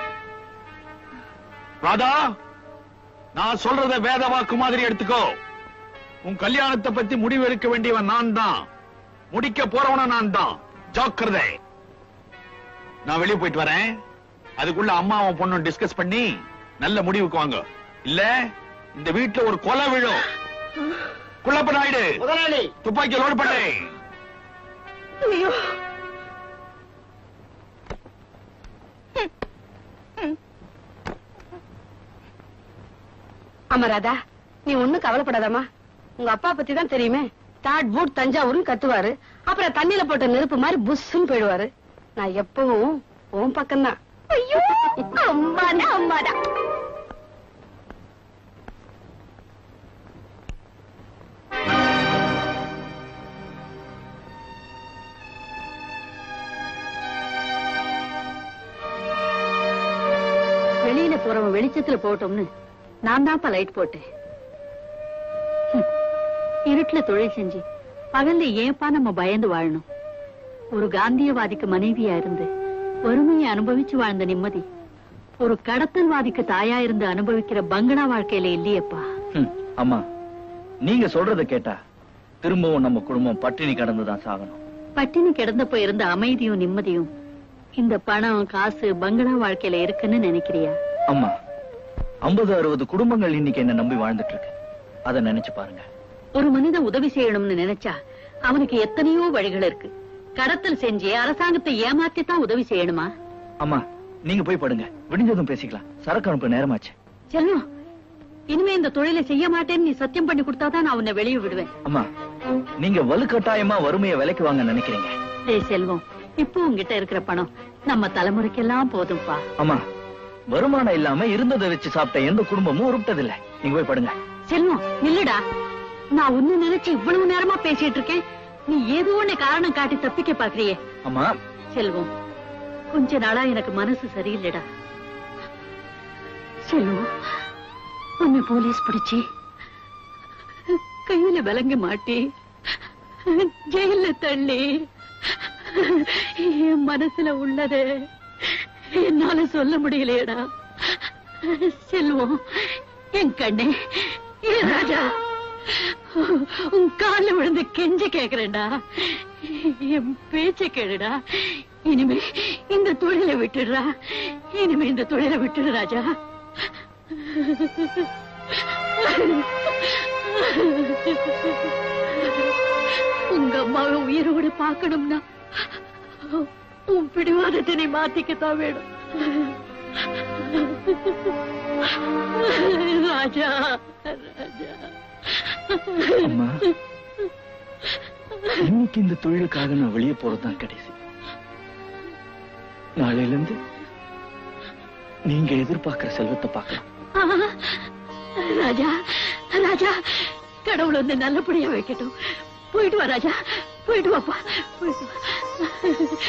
ராதா நான் சொல்றத வேத வாக்கு மாதிரி எடுத்துக்கோ உன் கல்யாணத்தை பத்தி முடிவு எடுக்க வேண்டியவன் நான் தான் முடிக்க போறவன நான் தான் ஜாக்கிரதை நான் வெளியே போயிட்டு வரேன் அதுக்குள்ள அம்மாவும் பொண்ணும் டிஸ்கஸ் பண்ணி நல்ல முடிவுக்கு வாங்க இல்ல இந்த வீட்டுல ஒரு கொலை விழும் குழப்ப நாயுடு முதலாளி துப்பாக்கி லோடு பண்ணேன் ஐயோ அமராதா நீ ஒண்ணும் கவலைப்படாதம்மா உங்க அப்பா பத்தி தான் தெரியுமே தாட் பூட் தஞ்சாவூர்னு கத்துவாரு அப்புறம் தண்ணியில போட்ட நெருப்பு மாதிரி புஷ்ன்னு போயிடுவாரு நான் எப்பவும் உன் பக்கம்தான் ஐயோ அம்மாடா அம்மாடா வெளியில போறவன் வெளிச்சத்துல போட்டோம்னு நான் தான்ப்பா லைட் போட்டேன் ஹம். இருட்டுல தொழில் செஞ்சு பகல்ல ஏன்பா நம்ம பயந்து வாழணும் ஒரு காந்தியவாதிக்கு மனைவியா இருந்து வறுமையை அனுபவிச்சு வாழ்ந்த நிம்மதி ஒரு கடத்தல்வாதிக்கு தாயா இருந்து அனுபவிக்கிற பங்களா வாழ்க்கையில இல்லையேப்பா ஹம், அம்மா நீங்க சொல்றத கேட்டா திரும்பவும் நம்ம குடும்பம் பட்டினி கடந்துதான் சாகணும் பட்டினி கிடந்தப்போ இருந்த அமைதியும் நிம்மதியும் இந்த பணம் காசு பங்களா வாழ்க்கையில இருக்குன்னு நினைக்கிறியா அம்மா ஐம்பது அறுபது குடும்பங்கள் இன்னைக்கு என்ன நம்பி வாழ்ந்துட்டு இருக்கு அத நினைச்சு பாருங்க ஒரு மனிதன் உதவி செய்யணும்னு நினைச்சா அவனுக்கு எத்தனையோ வழிகள் இருக்கு கடத்தல் செஞ்சு அரசாங்கத்தை ஏமாத்தி தான் உதவி செய்யணுமா அம்மா நீங்க போய் படுங்க விடிஞ்சதும் பேசிக்கலாம் சரக்கு அனுப்ப நேரமாச்சு செல்வம் இனிமே இந்த தொழிலை செய்ய மாட்டேன்னு நீ சத்தியம் பண்ணி கொடுத்தாதான் நான் உன்னை வெளியே விடுவேன் அம்மா நீங்க வலுக்கட்டாயமா வறுமையை விலைக்கு வாங்க நினைக்கிறீங்க டேய் செல்வம் இப்போ உன்கிட்ட இருக்கிற பணம் நம்ம தலைமுறைக்கெல்லாம் போதும்பா அம்மா வருமானம் இல்லாம இருந்ததை வச்சு சாப்பிட்ட எந்த குடும்பமும் உருப்பிட்டதில்லை நீங்க போய் படுங்க செல்வம் நில்லுடா நான் உன்னை நினைச்சு இவ்வளவு நேரமா பேசிட்டு இருக்கேன் நீ ஏதோ ஒண்ணு காரணம் காட்டி தப்பிக்க பாக்குறியே அம்மா செல்வம் கொஞ்ச நாளா எனக்கு மனசு சரியில்லைடா செல்வம் உன்னை போலீஸ் பிடிச்சி கையில விலங்க மாட்டி ஜெயில தள்ளி என் மனசுல உள்ளது என்னால சொல்ல முடியலையேடா செல்வம் என் கண்ணே என் ராஜா உன் கால்ல விழுந்து கெஞ்ச கேக்குறேன்டா என் பேச்ச கேளுடா இனிமே இந்த தொழிலை விட்டுடுறா இனிமே இந்த தொழிலை விட்டுடு ராஜா உங்க அம்மாவை உயிரோடு பார்க்கணும்னா உன் பிடிவாதத்தை நீ மாத்திக்கத்தான் வேணும் ராஜா ராஜா அம்மா இன்னைக்கு இந்த தொழிலுக்காக நான் வெளியே போறதுதான் கடைசி நாளையில இருந்து நீங்க எதிர்பார்க்கிற செல்வத்தை பார்க்கலாம் ஆ, ராஜா ராஜா கடவுள் வந்து நல்லபடியா வைக்கட்டும் போயிட்டு வா ராஜா போயிட்டு வாப்பா போயிட்டு வா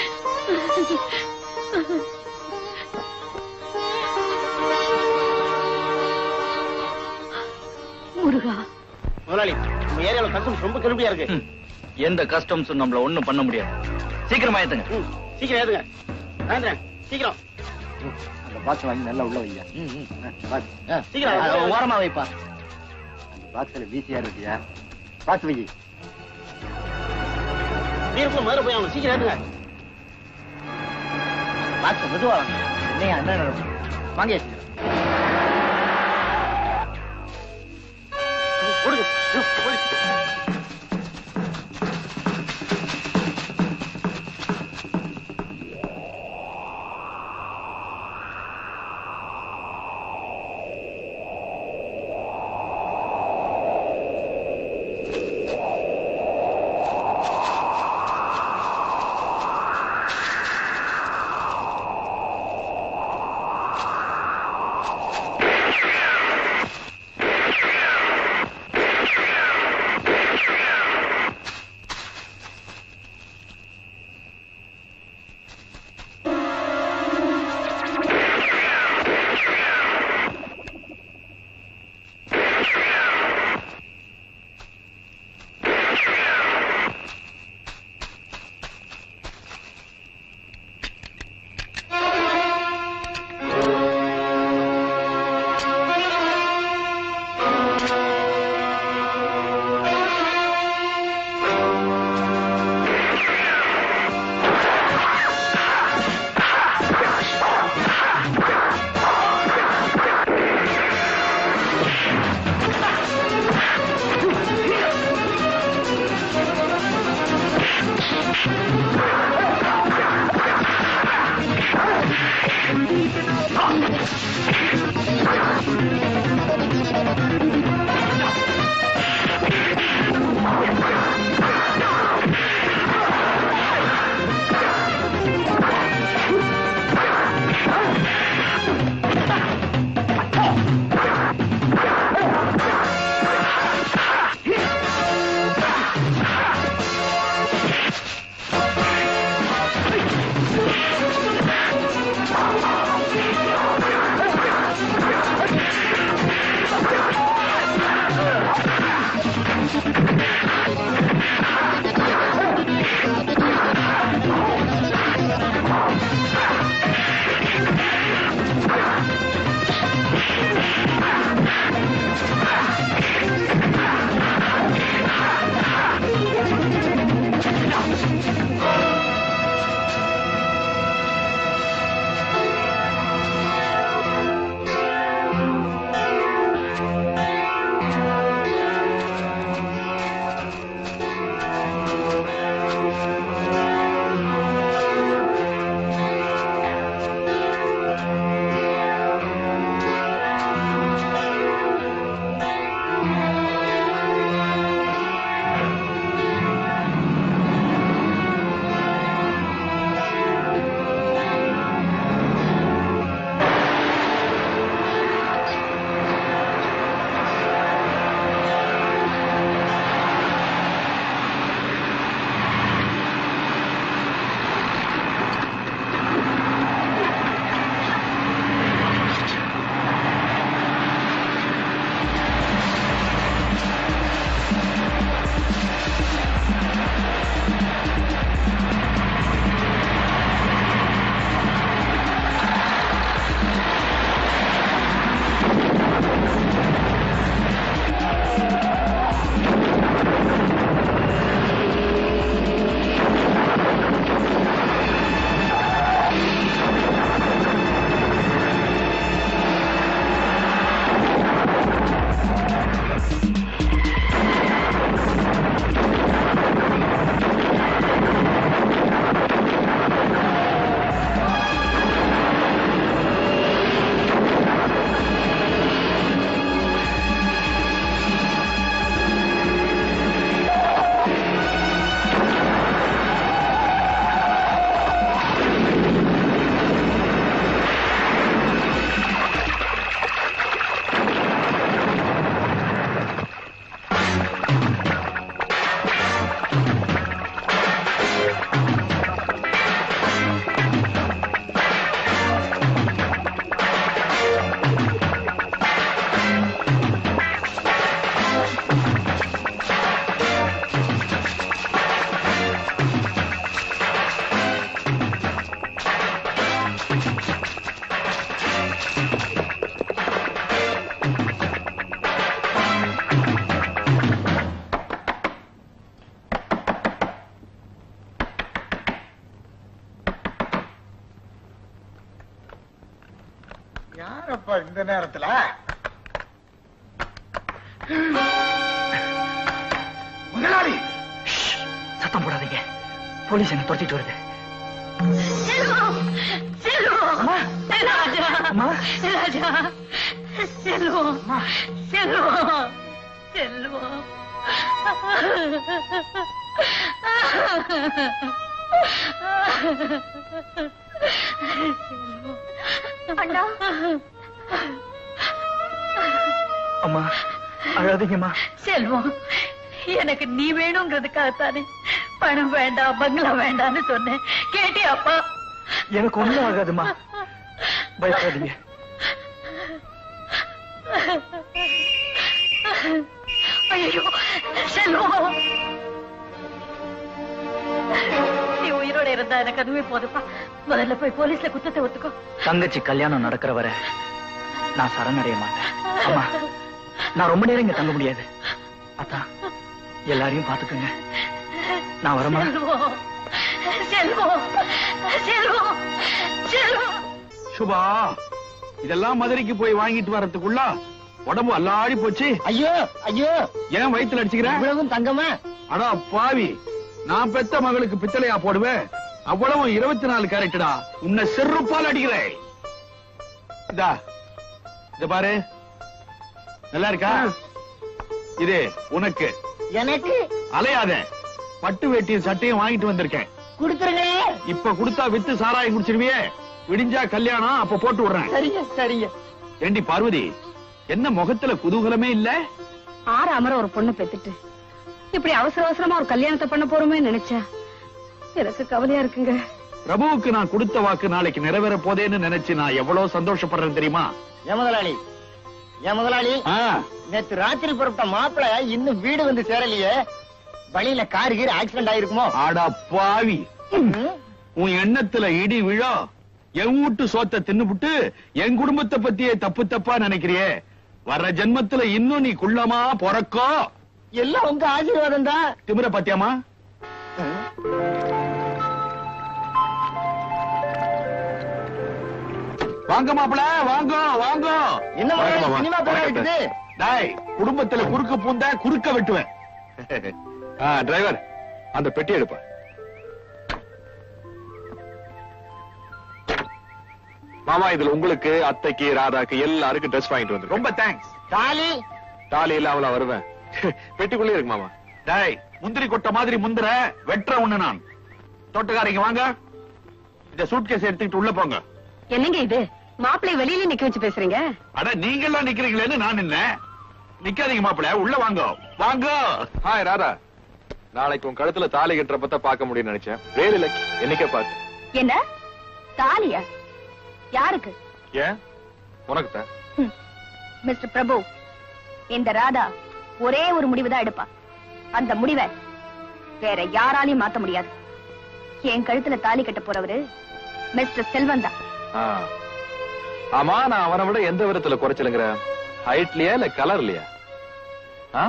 முருகா முதலாளி நம்ம ஏரியால கஸ்டம்ஸ் ரொம்ப கருமையா இருக்கு ம், எந்த கஸ்டம்ஸும் நம்மள ஒண்ணும் பண்ண முடியாது சீக்கிரமா ஏத்துங்க ம், சீக்கிரம் ஏதுங்க ஆந்திரன் சீக்கிரம் அந்த பாக்ஸ் வாங்கி நல்லா உள்ள வைங்க சீக்கிரம் அதை ஓரமா வைப்பா அந்த பாக்ஸ்ல வீசியா இருக்கியா பாக்ஸ் வைங்க நீருக்குள்ள முதல்ல போய் அவனை சீக்கிரம் ஏதுங்க பாக்ஸ் மெதுவா வாங்க என்ன அண்ணன் வாங்க ஓடுங்க யோ, போலீஸ். யாரப்பா இந்த நேரத்துல போலீஸ் என்ன துரத்திட்டு வருது செல்வம் செல்வம் ராஜா அம்மா. ராஜா செல்வம் செல்வம் செல்வம் அண்ணா அம்மா அழாதீங்கம்மா செல்வம் எனக்கு நீ வேணுங்கிறதுக்காகத்தானே பணம் வேண்டாம் பங்களா வேண்டாம்னு சொன்னேன் கேட்டியாப்பா எனக்கு ஒண்ணும் ஆகாதும்மா பயப்படாதீங்க ஐயோ செல்வம் நீ உயிரோட இருந்தா எனக்கு அதுவே போதுப்பா முதல்ல போய் போலீஸ்ல குத்தத்தை ஒத்துக்கோ தங்கச்சி கல்யாணம் நடக்கிற வரை நான் சரணடைய மாட்டேன் அம்மா நான் ரொம்ப நேரம் இங்க தங்க முடியாது அத்தா எல்லாரையும் பாத்துக்கோங்க நான் வரமா செல்வம் செல்வம் செல்வம் செல்வம் சுபா இதெல்லாம் மதுரைக்கு போய் வாங்கிட்டு வர்றதுக்குள்ள உடம்பு அல்லாடி போச்சு ஐயோ ஐயோ ஏன் வயித்துல அடிச்சுக்கிற இவ்வளவும் தங்கமா அடா பாவி நான் பெத்த மகளுக்கு பித்தளையா போடுவேன் அவ்வளவு இருபத்தி நாலு கேரக்டடா உன்னை செருப்பால் அடிக்கிறேன் இதா இத பாரு நல்லா இருக்கா இது உனக்கு எனக்கு அலையாத பட்டு வேட்டியும் சட்டையும் வாங்கிட்டு வந்திருக்கேன் கொடுத்துருங்களே இப்ப கொடுத்தா வித்து சாராயம் குடிச்சிருவியே விடிஞ்சா கல்யாணம் அப்ப போட்டு விடுறேன் சரிங்க சரிங்க ஏண்டி பார்வதி என்ன முகத்துல குதூகலமே இல்ல ஆறு அமர ஒரு பொண்ணு பெத்துட்டு இப்படி அவசர அவசரமா ஒரு கல்யாணத்தை பண்ண போறோமே நினைச்சா எனக்கு கவலையா இருக்குங்க பிரபுவுக்கு நான் கொடுத்த வாக்கு நாளைக்கு நிறைவேற போதேன்னு நினைச்சு நான் எவ்வளவு சந்தோஷப்படுறேன் தெரியுமா ஏன் முதலாளி ஏன் முதலாளி ஆ, நேத்து ராத்திரி புறப்பட்ட மாப்பிள இன்னும் வீடு வந்து சேரலையே வழியில கார் கீர் ஆக்சிடென்ட் ஆயிருக்குமோ அடா பாவி உன் எண்ணத்துல இடி விழா என் வீட்டு சோத்த தின்னுபுட்டு என் குடும்பத்தை பத்தியே தப்பு தப்பா நினைக்கிறியே வர்ற ஜென்மத்துல இன்னும் நீ குள்ளமா பொறக்கோ எல்லாம் உங்க ஆசீர்வாதம் தான் திமிர பாத்தியாமா வாங்க மாப்பிள வாங்க வாங்க என்ன முதலாளி, வாங்க மாமா. சினிமா பேரா வணக்கம் இருக்குது? டேய் குடும்பத்துல குறுக்க பூந்தா குறுக்க வெட்டுவேன் டிரைவர் அந்த பெட்டி எடுப்பா மாமா இதுல உங்களுக்கு அத்தைக்கு ராதாக்கு எல்லாருக்கும் ட்ரெஸ் வாங்கிட்டு வந்து ரொம்ப தேங்க்ஸ் தாலி தாலி இல்லாமல வருவேன் பெட்டிக்குள்ளே இருக்கு மாமா டேய் முந்திரி கொட்டை மாதிரி முந்திர வெட்டுற ஒண்ணு நான் தோட்டக்காரங்க வாங்க இந்த சூட்கேஸ் எடுத்துக்கிட்டு உள்ள போங்க என்னங்க இது மாப்பிள்ளை வெளியில நிக்க வச்சு பேசுறீங்க அட நீங்க எல்லாம் நிக்கிறீங்களேன்னு நான் நின்னேன் நிக்காதீங்க மாப்பிள உள்ள வாங்க வாங்க ஹாய் ராதா நாளைக்கு உன் கழுத்துல தாலி கட்டுறப்ப பார்க்க முடியும்னு நினைச்சேன் வேலை இல்லை என்னைக்கே பார்த்து என்ன தாலியா யாருக்கு ஏன் உனக்கு தான் ஹம். மிஸ்டர் பிரபு இந்த ராதா ஒரே ஒரு முடிவுதான் எடுப்பா அந்த முடிவை வேற யாராலையும் மாத்த முடியாது என் கழுத்துல தாலி கட்ட போறவரு மிஸ்டர் செல்வன் தான் ஆ. ஆமா நான் அவனை விட எந்த விதத்துல குறைச்சலுங்கிற ஹைட்லயா இல்ல கலர்லயா ஆ?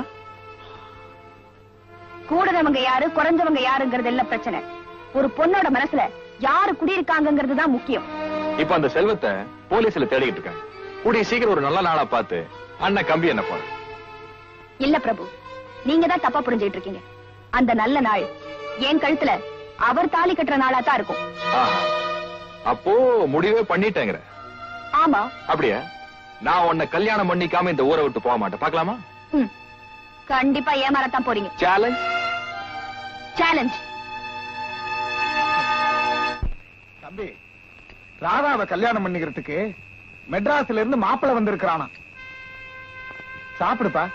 கூடுறவங்க யாரு குறைஞ்சவங்க யாருங்கிறது இல்ல பிரச்சனை ஒரு பொண்ணோட மனசுல யாரு குடியிருக்காங்கிறது தான் முக்கியம் இப்ப அந்த செல்வத்தை போலீஸ்ல தேடிக்கிட்டு இருக்காங்க கூடிய சீக்கிரம் ஒரு நல்ல நாளா பார்த்து அண்ணன் கம்பி என்ன போற இல்ல பிரபு நீங்க தான் தப்பா புரிஞ்சுட்டு இருக்கீங்க அந்த நல்ல நாள் என் கழுத்துல அவர் தாலி கட்டுற நாளா தான் இருக்கும் ஆஹா. அப்போ முடிவே பண்ணிட்டேங்கிற ஆமா அப்படியா நான் உன்னை கல்யாணம் பண்ணிக்காம இந்த ஊரை விட்டு போக மாட்டேன் பார்க்கலாமா ஹம். கண்டிப்பா ஏமாறத்தான் போறீங்க சேலஞ்ச் சேலஞ்ச் தம்பி ராதாவை கல்யாணம் பண்ணிக்கிறதுக்கு மெட்ராஸ்ல இருந்து மாப்பிளை வந்திருக்கிறானா சாப்பிடுப்பா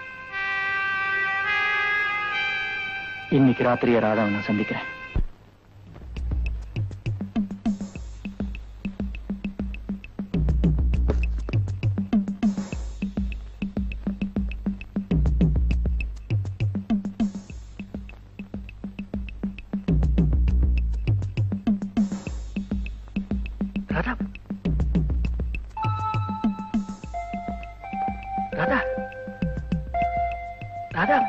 இன்னைக்கு ராத்திரியே ராதாவை நான் சந்திக்கிறேன் ராதா ராதா ராதா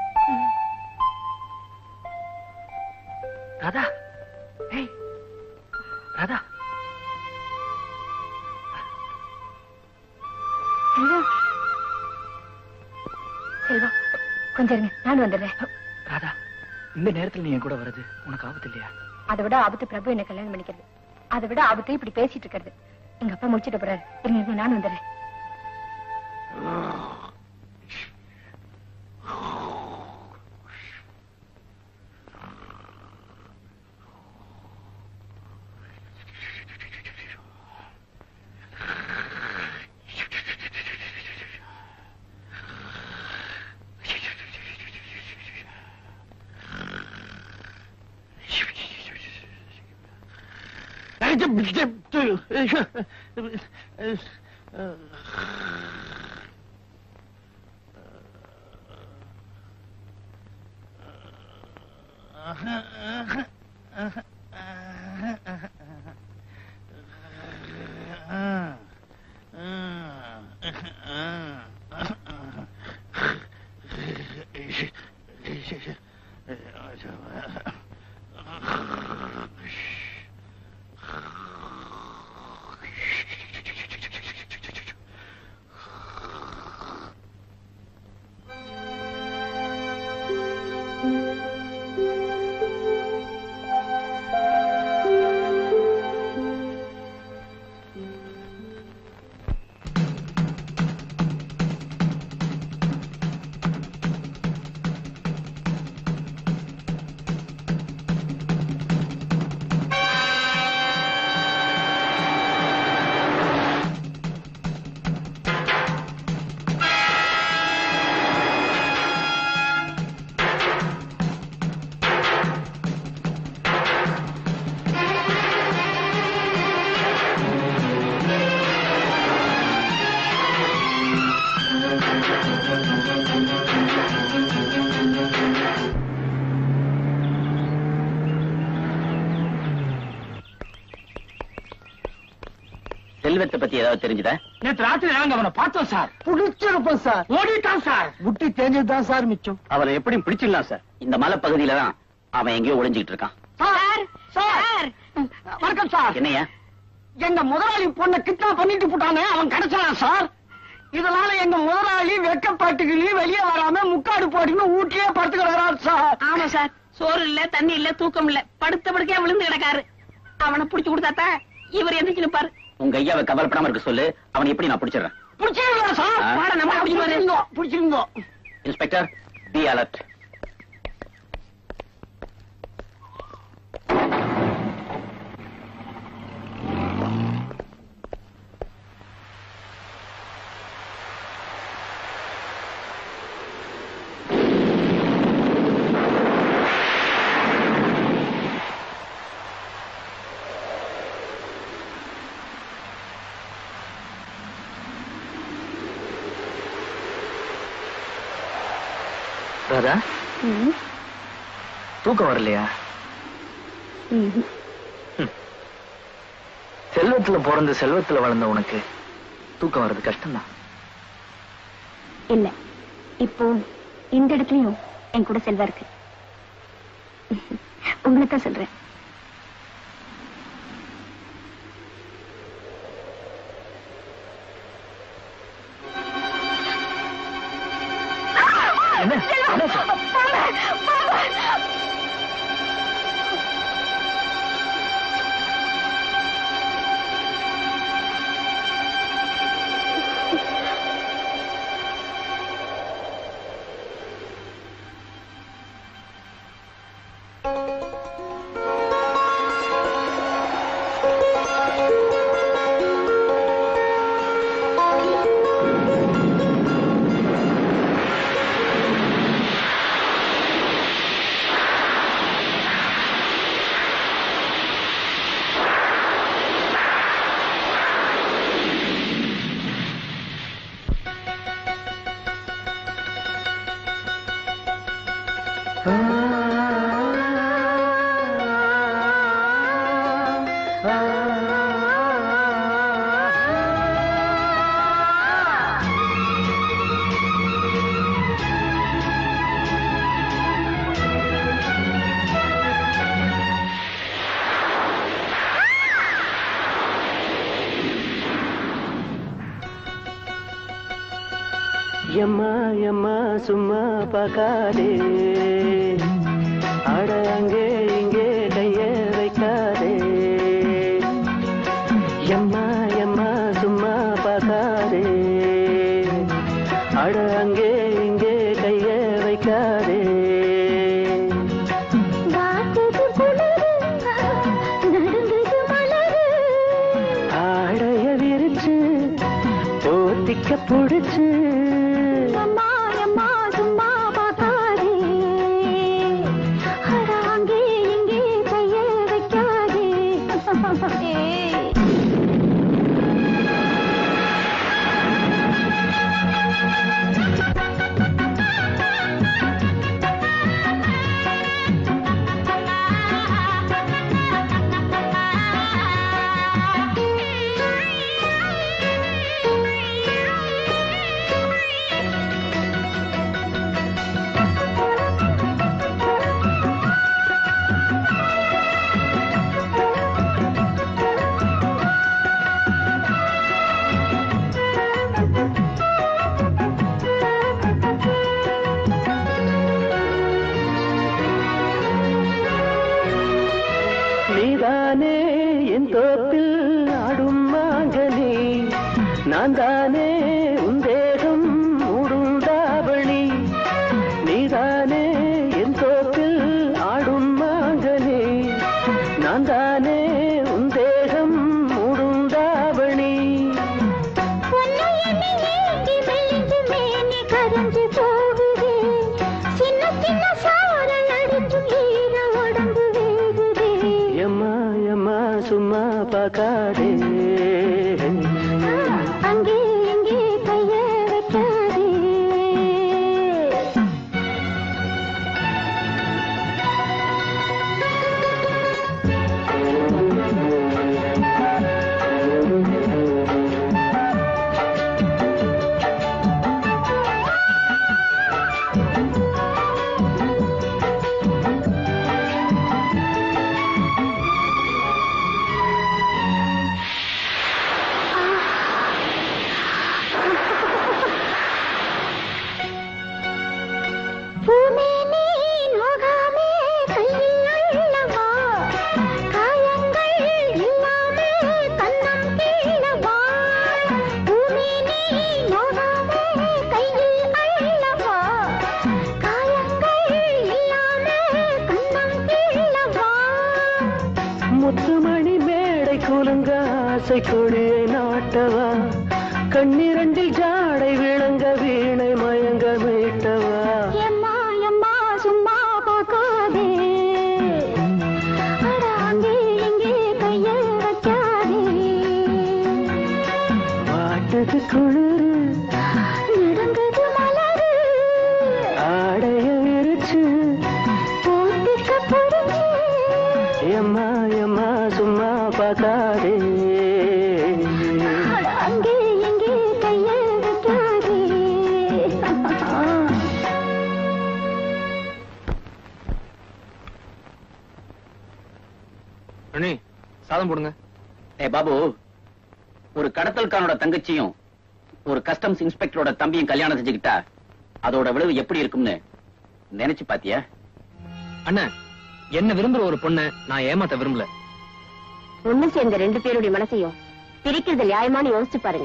ராதா ஏய் ராதா செல்வா செல்வா கொஞ்சம் இருங்க நான் வந்துடுறேன் ராதா இந்த நேரத்துல நீ என் கூட வர்றது உனக்கு ஆபத்து இல்லையா அதை விட ஆபத்து பிரபு என்ன கல்யாணம் பண்ணிக்கிறது அதை விட ஆபத்து இப்படி பேசிட்டு இருக்கிறது எங்க அப்பா முடிச்சிட்டு போறாரு இருங்க இருங்க, நானும் வந்துடுறேன் செல்வத்தை பத்தி ஏதாவது தெரிஞ்சுதா நேற்று ராத்திரி நாங்க அவனை பார்த்தோம் சார் புடிச்சிருப்போம் சார் ஓடிட்டான் சார் முட்டி தேஞ்சதுதான் சார் மிச்சம் அவரை எப்படி பிடிச்சிடலாம் சார் இந்த மலை பகுதியில தான் அவன் எங்கேயோ ஒளிஞ்சுக்கிட்டு இருக்கான் சார் சார் வணக்கம் சார் என்னையா எங்க முதலாளி பொண்ணை கிட்னாப் பண்ணிட்டு போட்டானே அவன் கிடைச்சான் சார் இதனால எங்க முதலாளி வெக்கப்பட்டுக்கிளி வெளியே வராம முக்காடு போட்டுன்னு வீட்லயே படுத்துக்கிறாரு சார் ஆமா சார் சோறு இல்ல தண்ணி இல்ல தூக்கம் இல்ல படுத்த படுக்கையா விழுந்து கிடக்காரு அவனை புடிச்சு கொடுத்தாத்தான் இவர் எந்திரிச்சு நிப்பாரு உங்க ஐயாவை கவலைப்படாம இருக்க சொல்லு அவனை எப்படி நான் பிடிச்சிடுறேன் பிடிச்சிருந்தோம் சார் ஆ. வாட நம்ம பிடிச்சிருந்தோம் பிடிச்சிருந்தோம் இன்ஸ்பெக்டர் பி அலர்ட் ராதா தூக்கம் வரலையா செல்வத்துல பிறந்து செல்வத்துல வளர்ந்த உனக்கு தூக்கம் வர்றது கஷ்டம்தான் இல்ல இப்போ இந்த இடத்துலயும் என் கூட செல்வா இருக்கு உங்களை தான் சொல்றேன் என்ன என்ன எம்மா எம்மா சும்மா பார்க்காதே அட அங்கே இங்கே கைய வை வைக்காதே வாட்டுது குளிரு நடுங்குது மலரு ஆடைய விரிச்சு போத்திக்க புடிச்சு அம்மா அம்மா சும்மா பார்க்காதே அட அங்கே இங்கே கைய வைக்காதே ஏய். நீதானே என் தோப்பில் ஆடும் மாங்கனி நான் தானே உன் தேகம் மூடும் தாவணி நீதானே என் தோப்பில் ஆடும் மாங்கனி நான் தானே உன் தேகம் மூடும் தாவணி பொன்னு என்னை ஏங்கி மெலிஞ்சு மேனி கரைஞ்சு போகுதே. சின்ன சின்ன சாரல் அடிச்சும் ஈர உடம்பு வேகுதே. எம்மா எம்மா சும்மா பார்க்காதே அங்கே இங்கே கைய வைக்காதே பூமேனி நோகாமே கையில் அள்ளவா காயங்கள் இல்லாமே கண்ணம் கீழவா பூமேனி நோகாமே கையில் அள்ளவா காயங்கள் இல்லாமே கண்ணம் கீழவா முத்துமணி மேடை குலுங்க ஆசை கொடியை நாட்டவா கண்ணிரண்டில் ஜாடை விளங்க வீணை மயங்க மீட்டவா எம்மா எம்மா சும்மா பார்க்காதே அட அங்கே இங்கே கைய வைக்காதே பாட்டது குளிரு நடுங்குது மலரு ஆடைய விரிச்சு போத்திக்க புரிஞ்சு எம்மா எம்மா சும்மா பார்க்காதே அட அங்கே இங்கே கைய வைக்காதே அண்ணி சாதம் போடுங்க ஏ பாபு ஒரு கடத்தல்காரனோட தங்கச்சியும் ஒரு கஸ்டம்ஸ் இன்ஸ்பெக்டரோட தம்பியும் கல்யாணம் செஞ்சுக்கிட்டா அதோட விளைவு எப்படி இருக்கும்னு நினைச்சு பாத்தியா அண்ணன் என்ன விரும்புற ஒரு பொண்ண நான் ஏமாத்த விரும்பல ஒண்ணு சேர்ந்த ரெண்டு பேருடைய மனசையும் பிரிக்கிறது நியாயமான்னு யோசிச்சு பாருங்க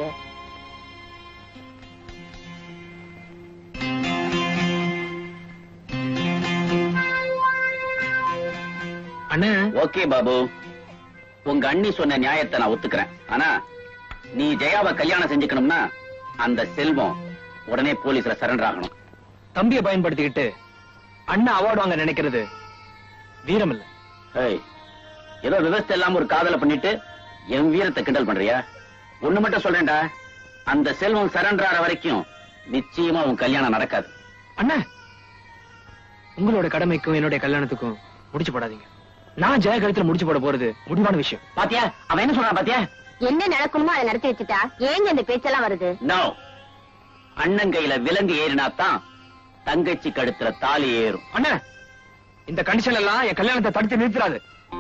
அண்ணன் ஓகே பாபு உங்க அண்ணி சொன்ன நியாயத்தை நான் ஒத்துக்கிறேன் ஆனா நீ ஜெயாவை கல்யாணம் செஞ்சுக்கணும்னா அந்த செல்வம் உடனே போலீஸ்ல சரண்டர் ஆகணும் தம்பியை பயன்படுத்திக்கிட்டு அண்ணன் அவார்டு வாங்க நினைக்கிறது வீரம் இல்ல ஏய், ஏதோ விவசாய இல்லாம ஒரு காதலை பண்ணிட்டு என் வீரத்தை கிண்டல் பண்றியா ஒண்ணு மட்டும் சொல்றேன்டா அந்த செல்வம் சரண்டர் ஆற வரைக்கும் நிச்சயமா உன் கல்யாணம் நடக்காது அண்ணா உங்களோட கடமைக்கும் என்னுடைய கல்யாணத்துக்கும் முடிச்சு போடாதீங்க நான் ஜெய கழுத்துல முடிச்சு போட போறது முடிவான விஷயம் பாத்தியா அவன் என்ன சொல்றான் பாத்தியா என்ன நடக்கணுமோ அதை நடத்தி வச்சுட்டா ஏங்க இந்த பேச்செல்லாம் வருது நோ அண்ணன் கையில விலங்கு ஏறினா தான் தங்கச்சி கழுத்துல தாலி ஏறும் அண்ணா இந்த கண்டிஷன் எல்லாம் என் கல்யாணத்தை தடுத்து நிறுத்திடாது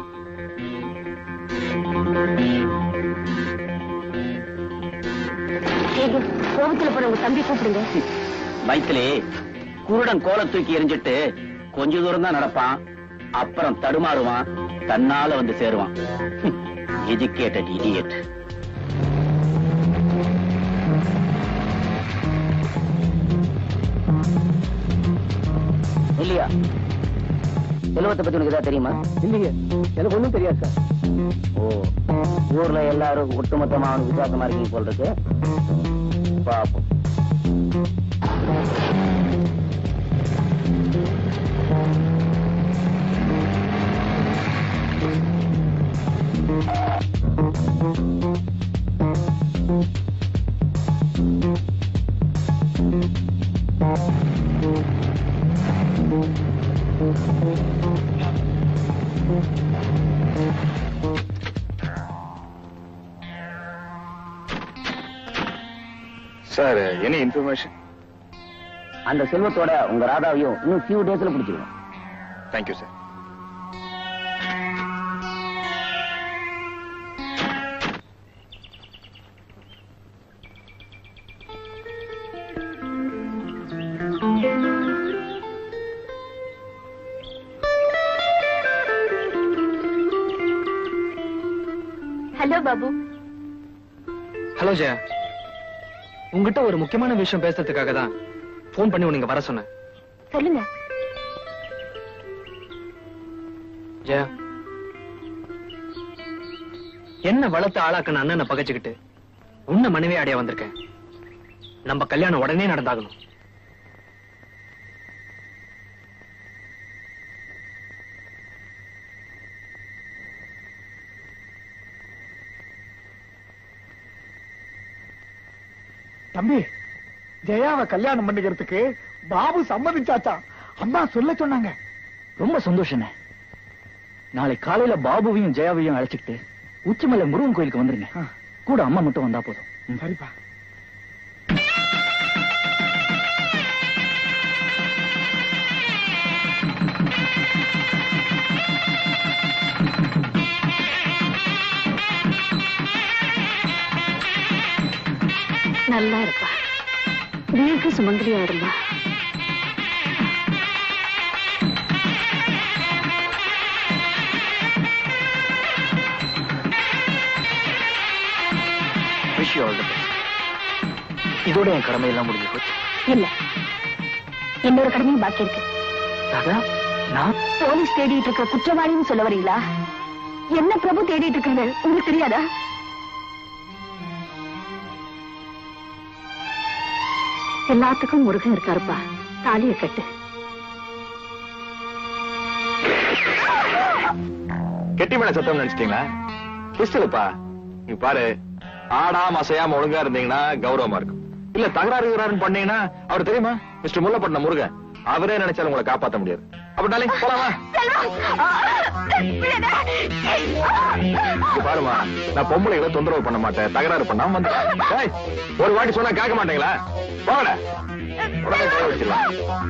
ஏங்க, கோபத்துல போற உங்க தம்பி கூப்பிடுங்க மைத்திலே குருடன் கோல தூக்கி எரிஞ்சிட்டு கொஞ்ச தூரம் தான் நடப்பான் அப்புறம் தடுமாறுவான் தன்னால வந்து சேருவான் எஜுகேட்டட் இடியட் இல்லையா செல்வத்தை பத்தி உனக்கு ஏதாவது தெரியுமா இல்லைங்க எனக்கு ஒண்ணும் தெரியாது சார் ஓ ஊர்ல எல்லாரும் ஒட்டுமொத்தமா அவனுக்கு விசுவாசமா இருக்கீங்க போல் இருக்கு பாப்போம் சார் எனி இன்ஃபர்மேஷன் அந்த செல்வத்தோட உங்க ராதாவையும் இன்னும் ஃபியூ டேஸ்ல பிடிச்சிருவோம் thank you sir hello Babu hello Jaya உங்ககிட்ட ஒரு முக்கியமான விஷயம் பேசுறதுக்காக தான் ஃபோன் பண்ணி உனக்கு வர சொன்னேன் சொல்லுங்க ஜெயா என்ன வளர்த்து ஆளாக்குன அண்ணனை பகைச்சுக்கிட்டு உன்னை மனைவி அடைய வந்திருக்கேன் நம்ம கல்யாணம் உடனே நடந்தாகணும் தம்பி ஜெயாவை கல்யாணம் பண்ணிக்கிறதுக்கு பாபு சம்மதிச்சாச்சா அம்மா சொல்ல சொன்னாங்க ரொம்ப சந்தோஷங்க நாளை காலையில பாபுவையும் ஜெயாவையும் அழைச்சிக்கிட்டு உச்சிமலை முருகன் கோயிலுக்கு வந்துருங்க கூட அம்மா மட்டும் வந்தா போதும் ம். சரிப்பா நல்லா இருப்பா தீர்க்க சுமங்கலியா இருமா Wish you all the best. இதோட என் கடமை எல்லாம் முடிஞ்சு போச்சு இல்ல இன்னொரு கடமையும் பாக்கி இருக்கு ராதா நான் போலீஸ் தேடிட்டு இருக்க குற்றவாளின்னு சொல்ல வரீங்களா என்ன பிரபு தேடிட்டு இருக்காரு உங்களுக்கு தெரியாதா எல்லாத்துக்கும் முருகன் இருக்காருப்பா தாலிய கட்டு கெட்டி மேல சத்தம் நினைச்சிட்டீங்களா பிஸ்டலுப்பா நீ பாரு ஆடாம அசையாம ஒழுங்கா இருந்தீங்கன்னா கௌரவமா இருக்கும் இல்ல தகராறு இருக்கிறாருன்னு பண்ணீங்கன்னா அவர் தெரியுமா மிஸ்டர் முல்லப்பட்டினம் முருகன் அவரே நினைச்சாலும் உங்களை காப்பாத்த முடியாது அப்படின்னாலே போலாமா இங்க பாருமா நான் பொம்பளைகளை தொந்தரவு பண்ண மாட்டேன் தகராறு பண்ணாம வந்து ஏய், ஒரு வாட்டி சொன்னா கேட்க மாட்டீங்களா போகல உடனே கை வச்சிடலாம்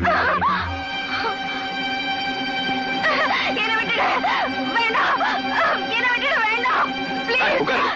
என்ன விட்டுடு வேண்டாம் என்ன விட்டுடு வேண்டாம் ஏய், உட்காரு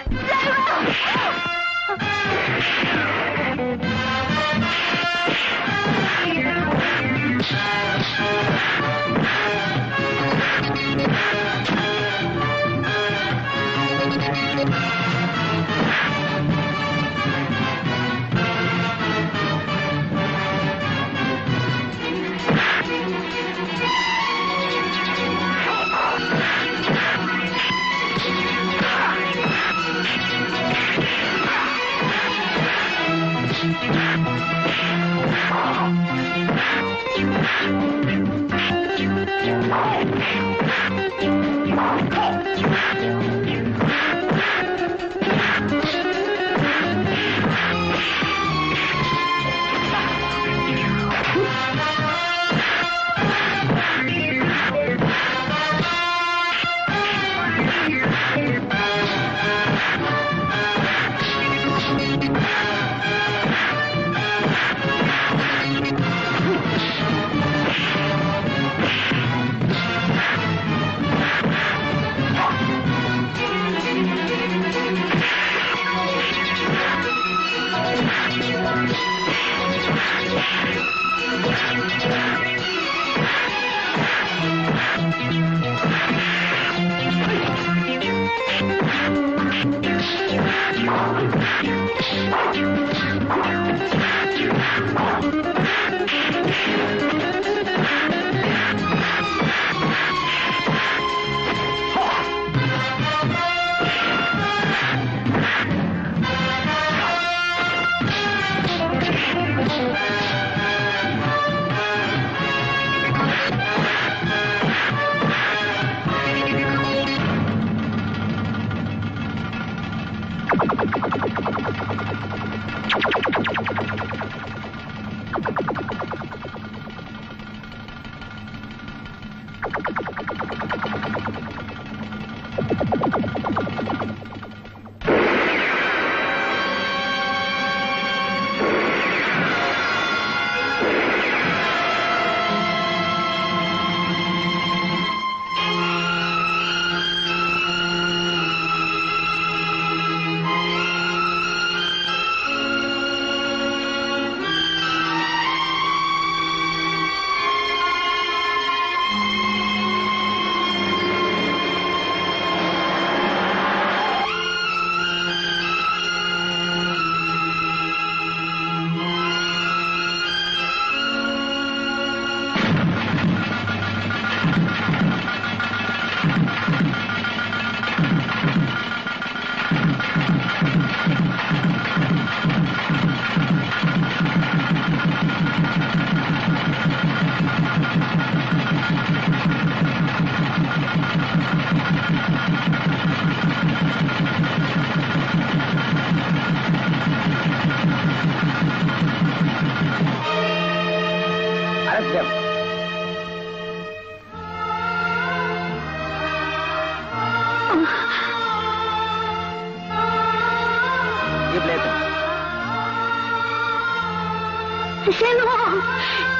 அரசியம் செல்வம்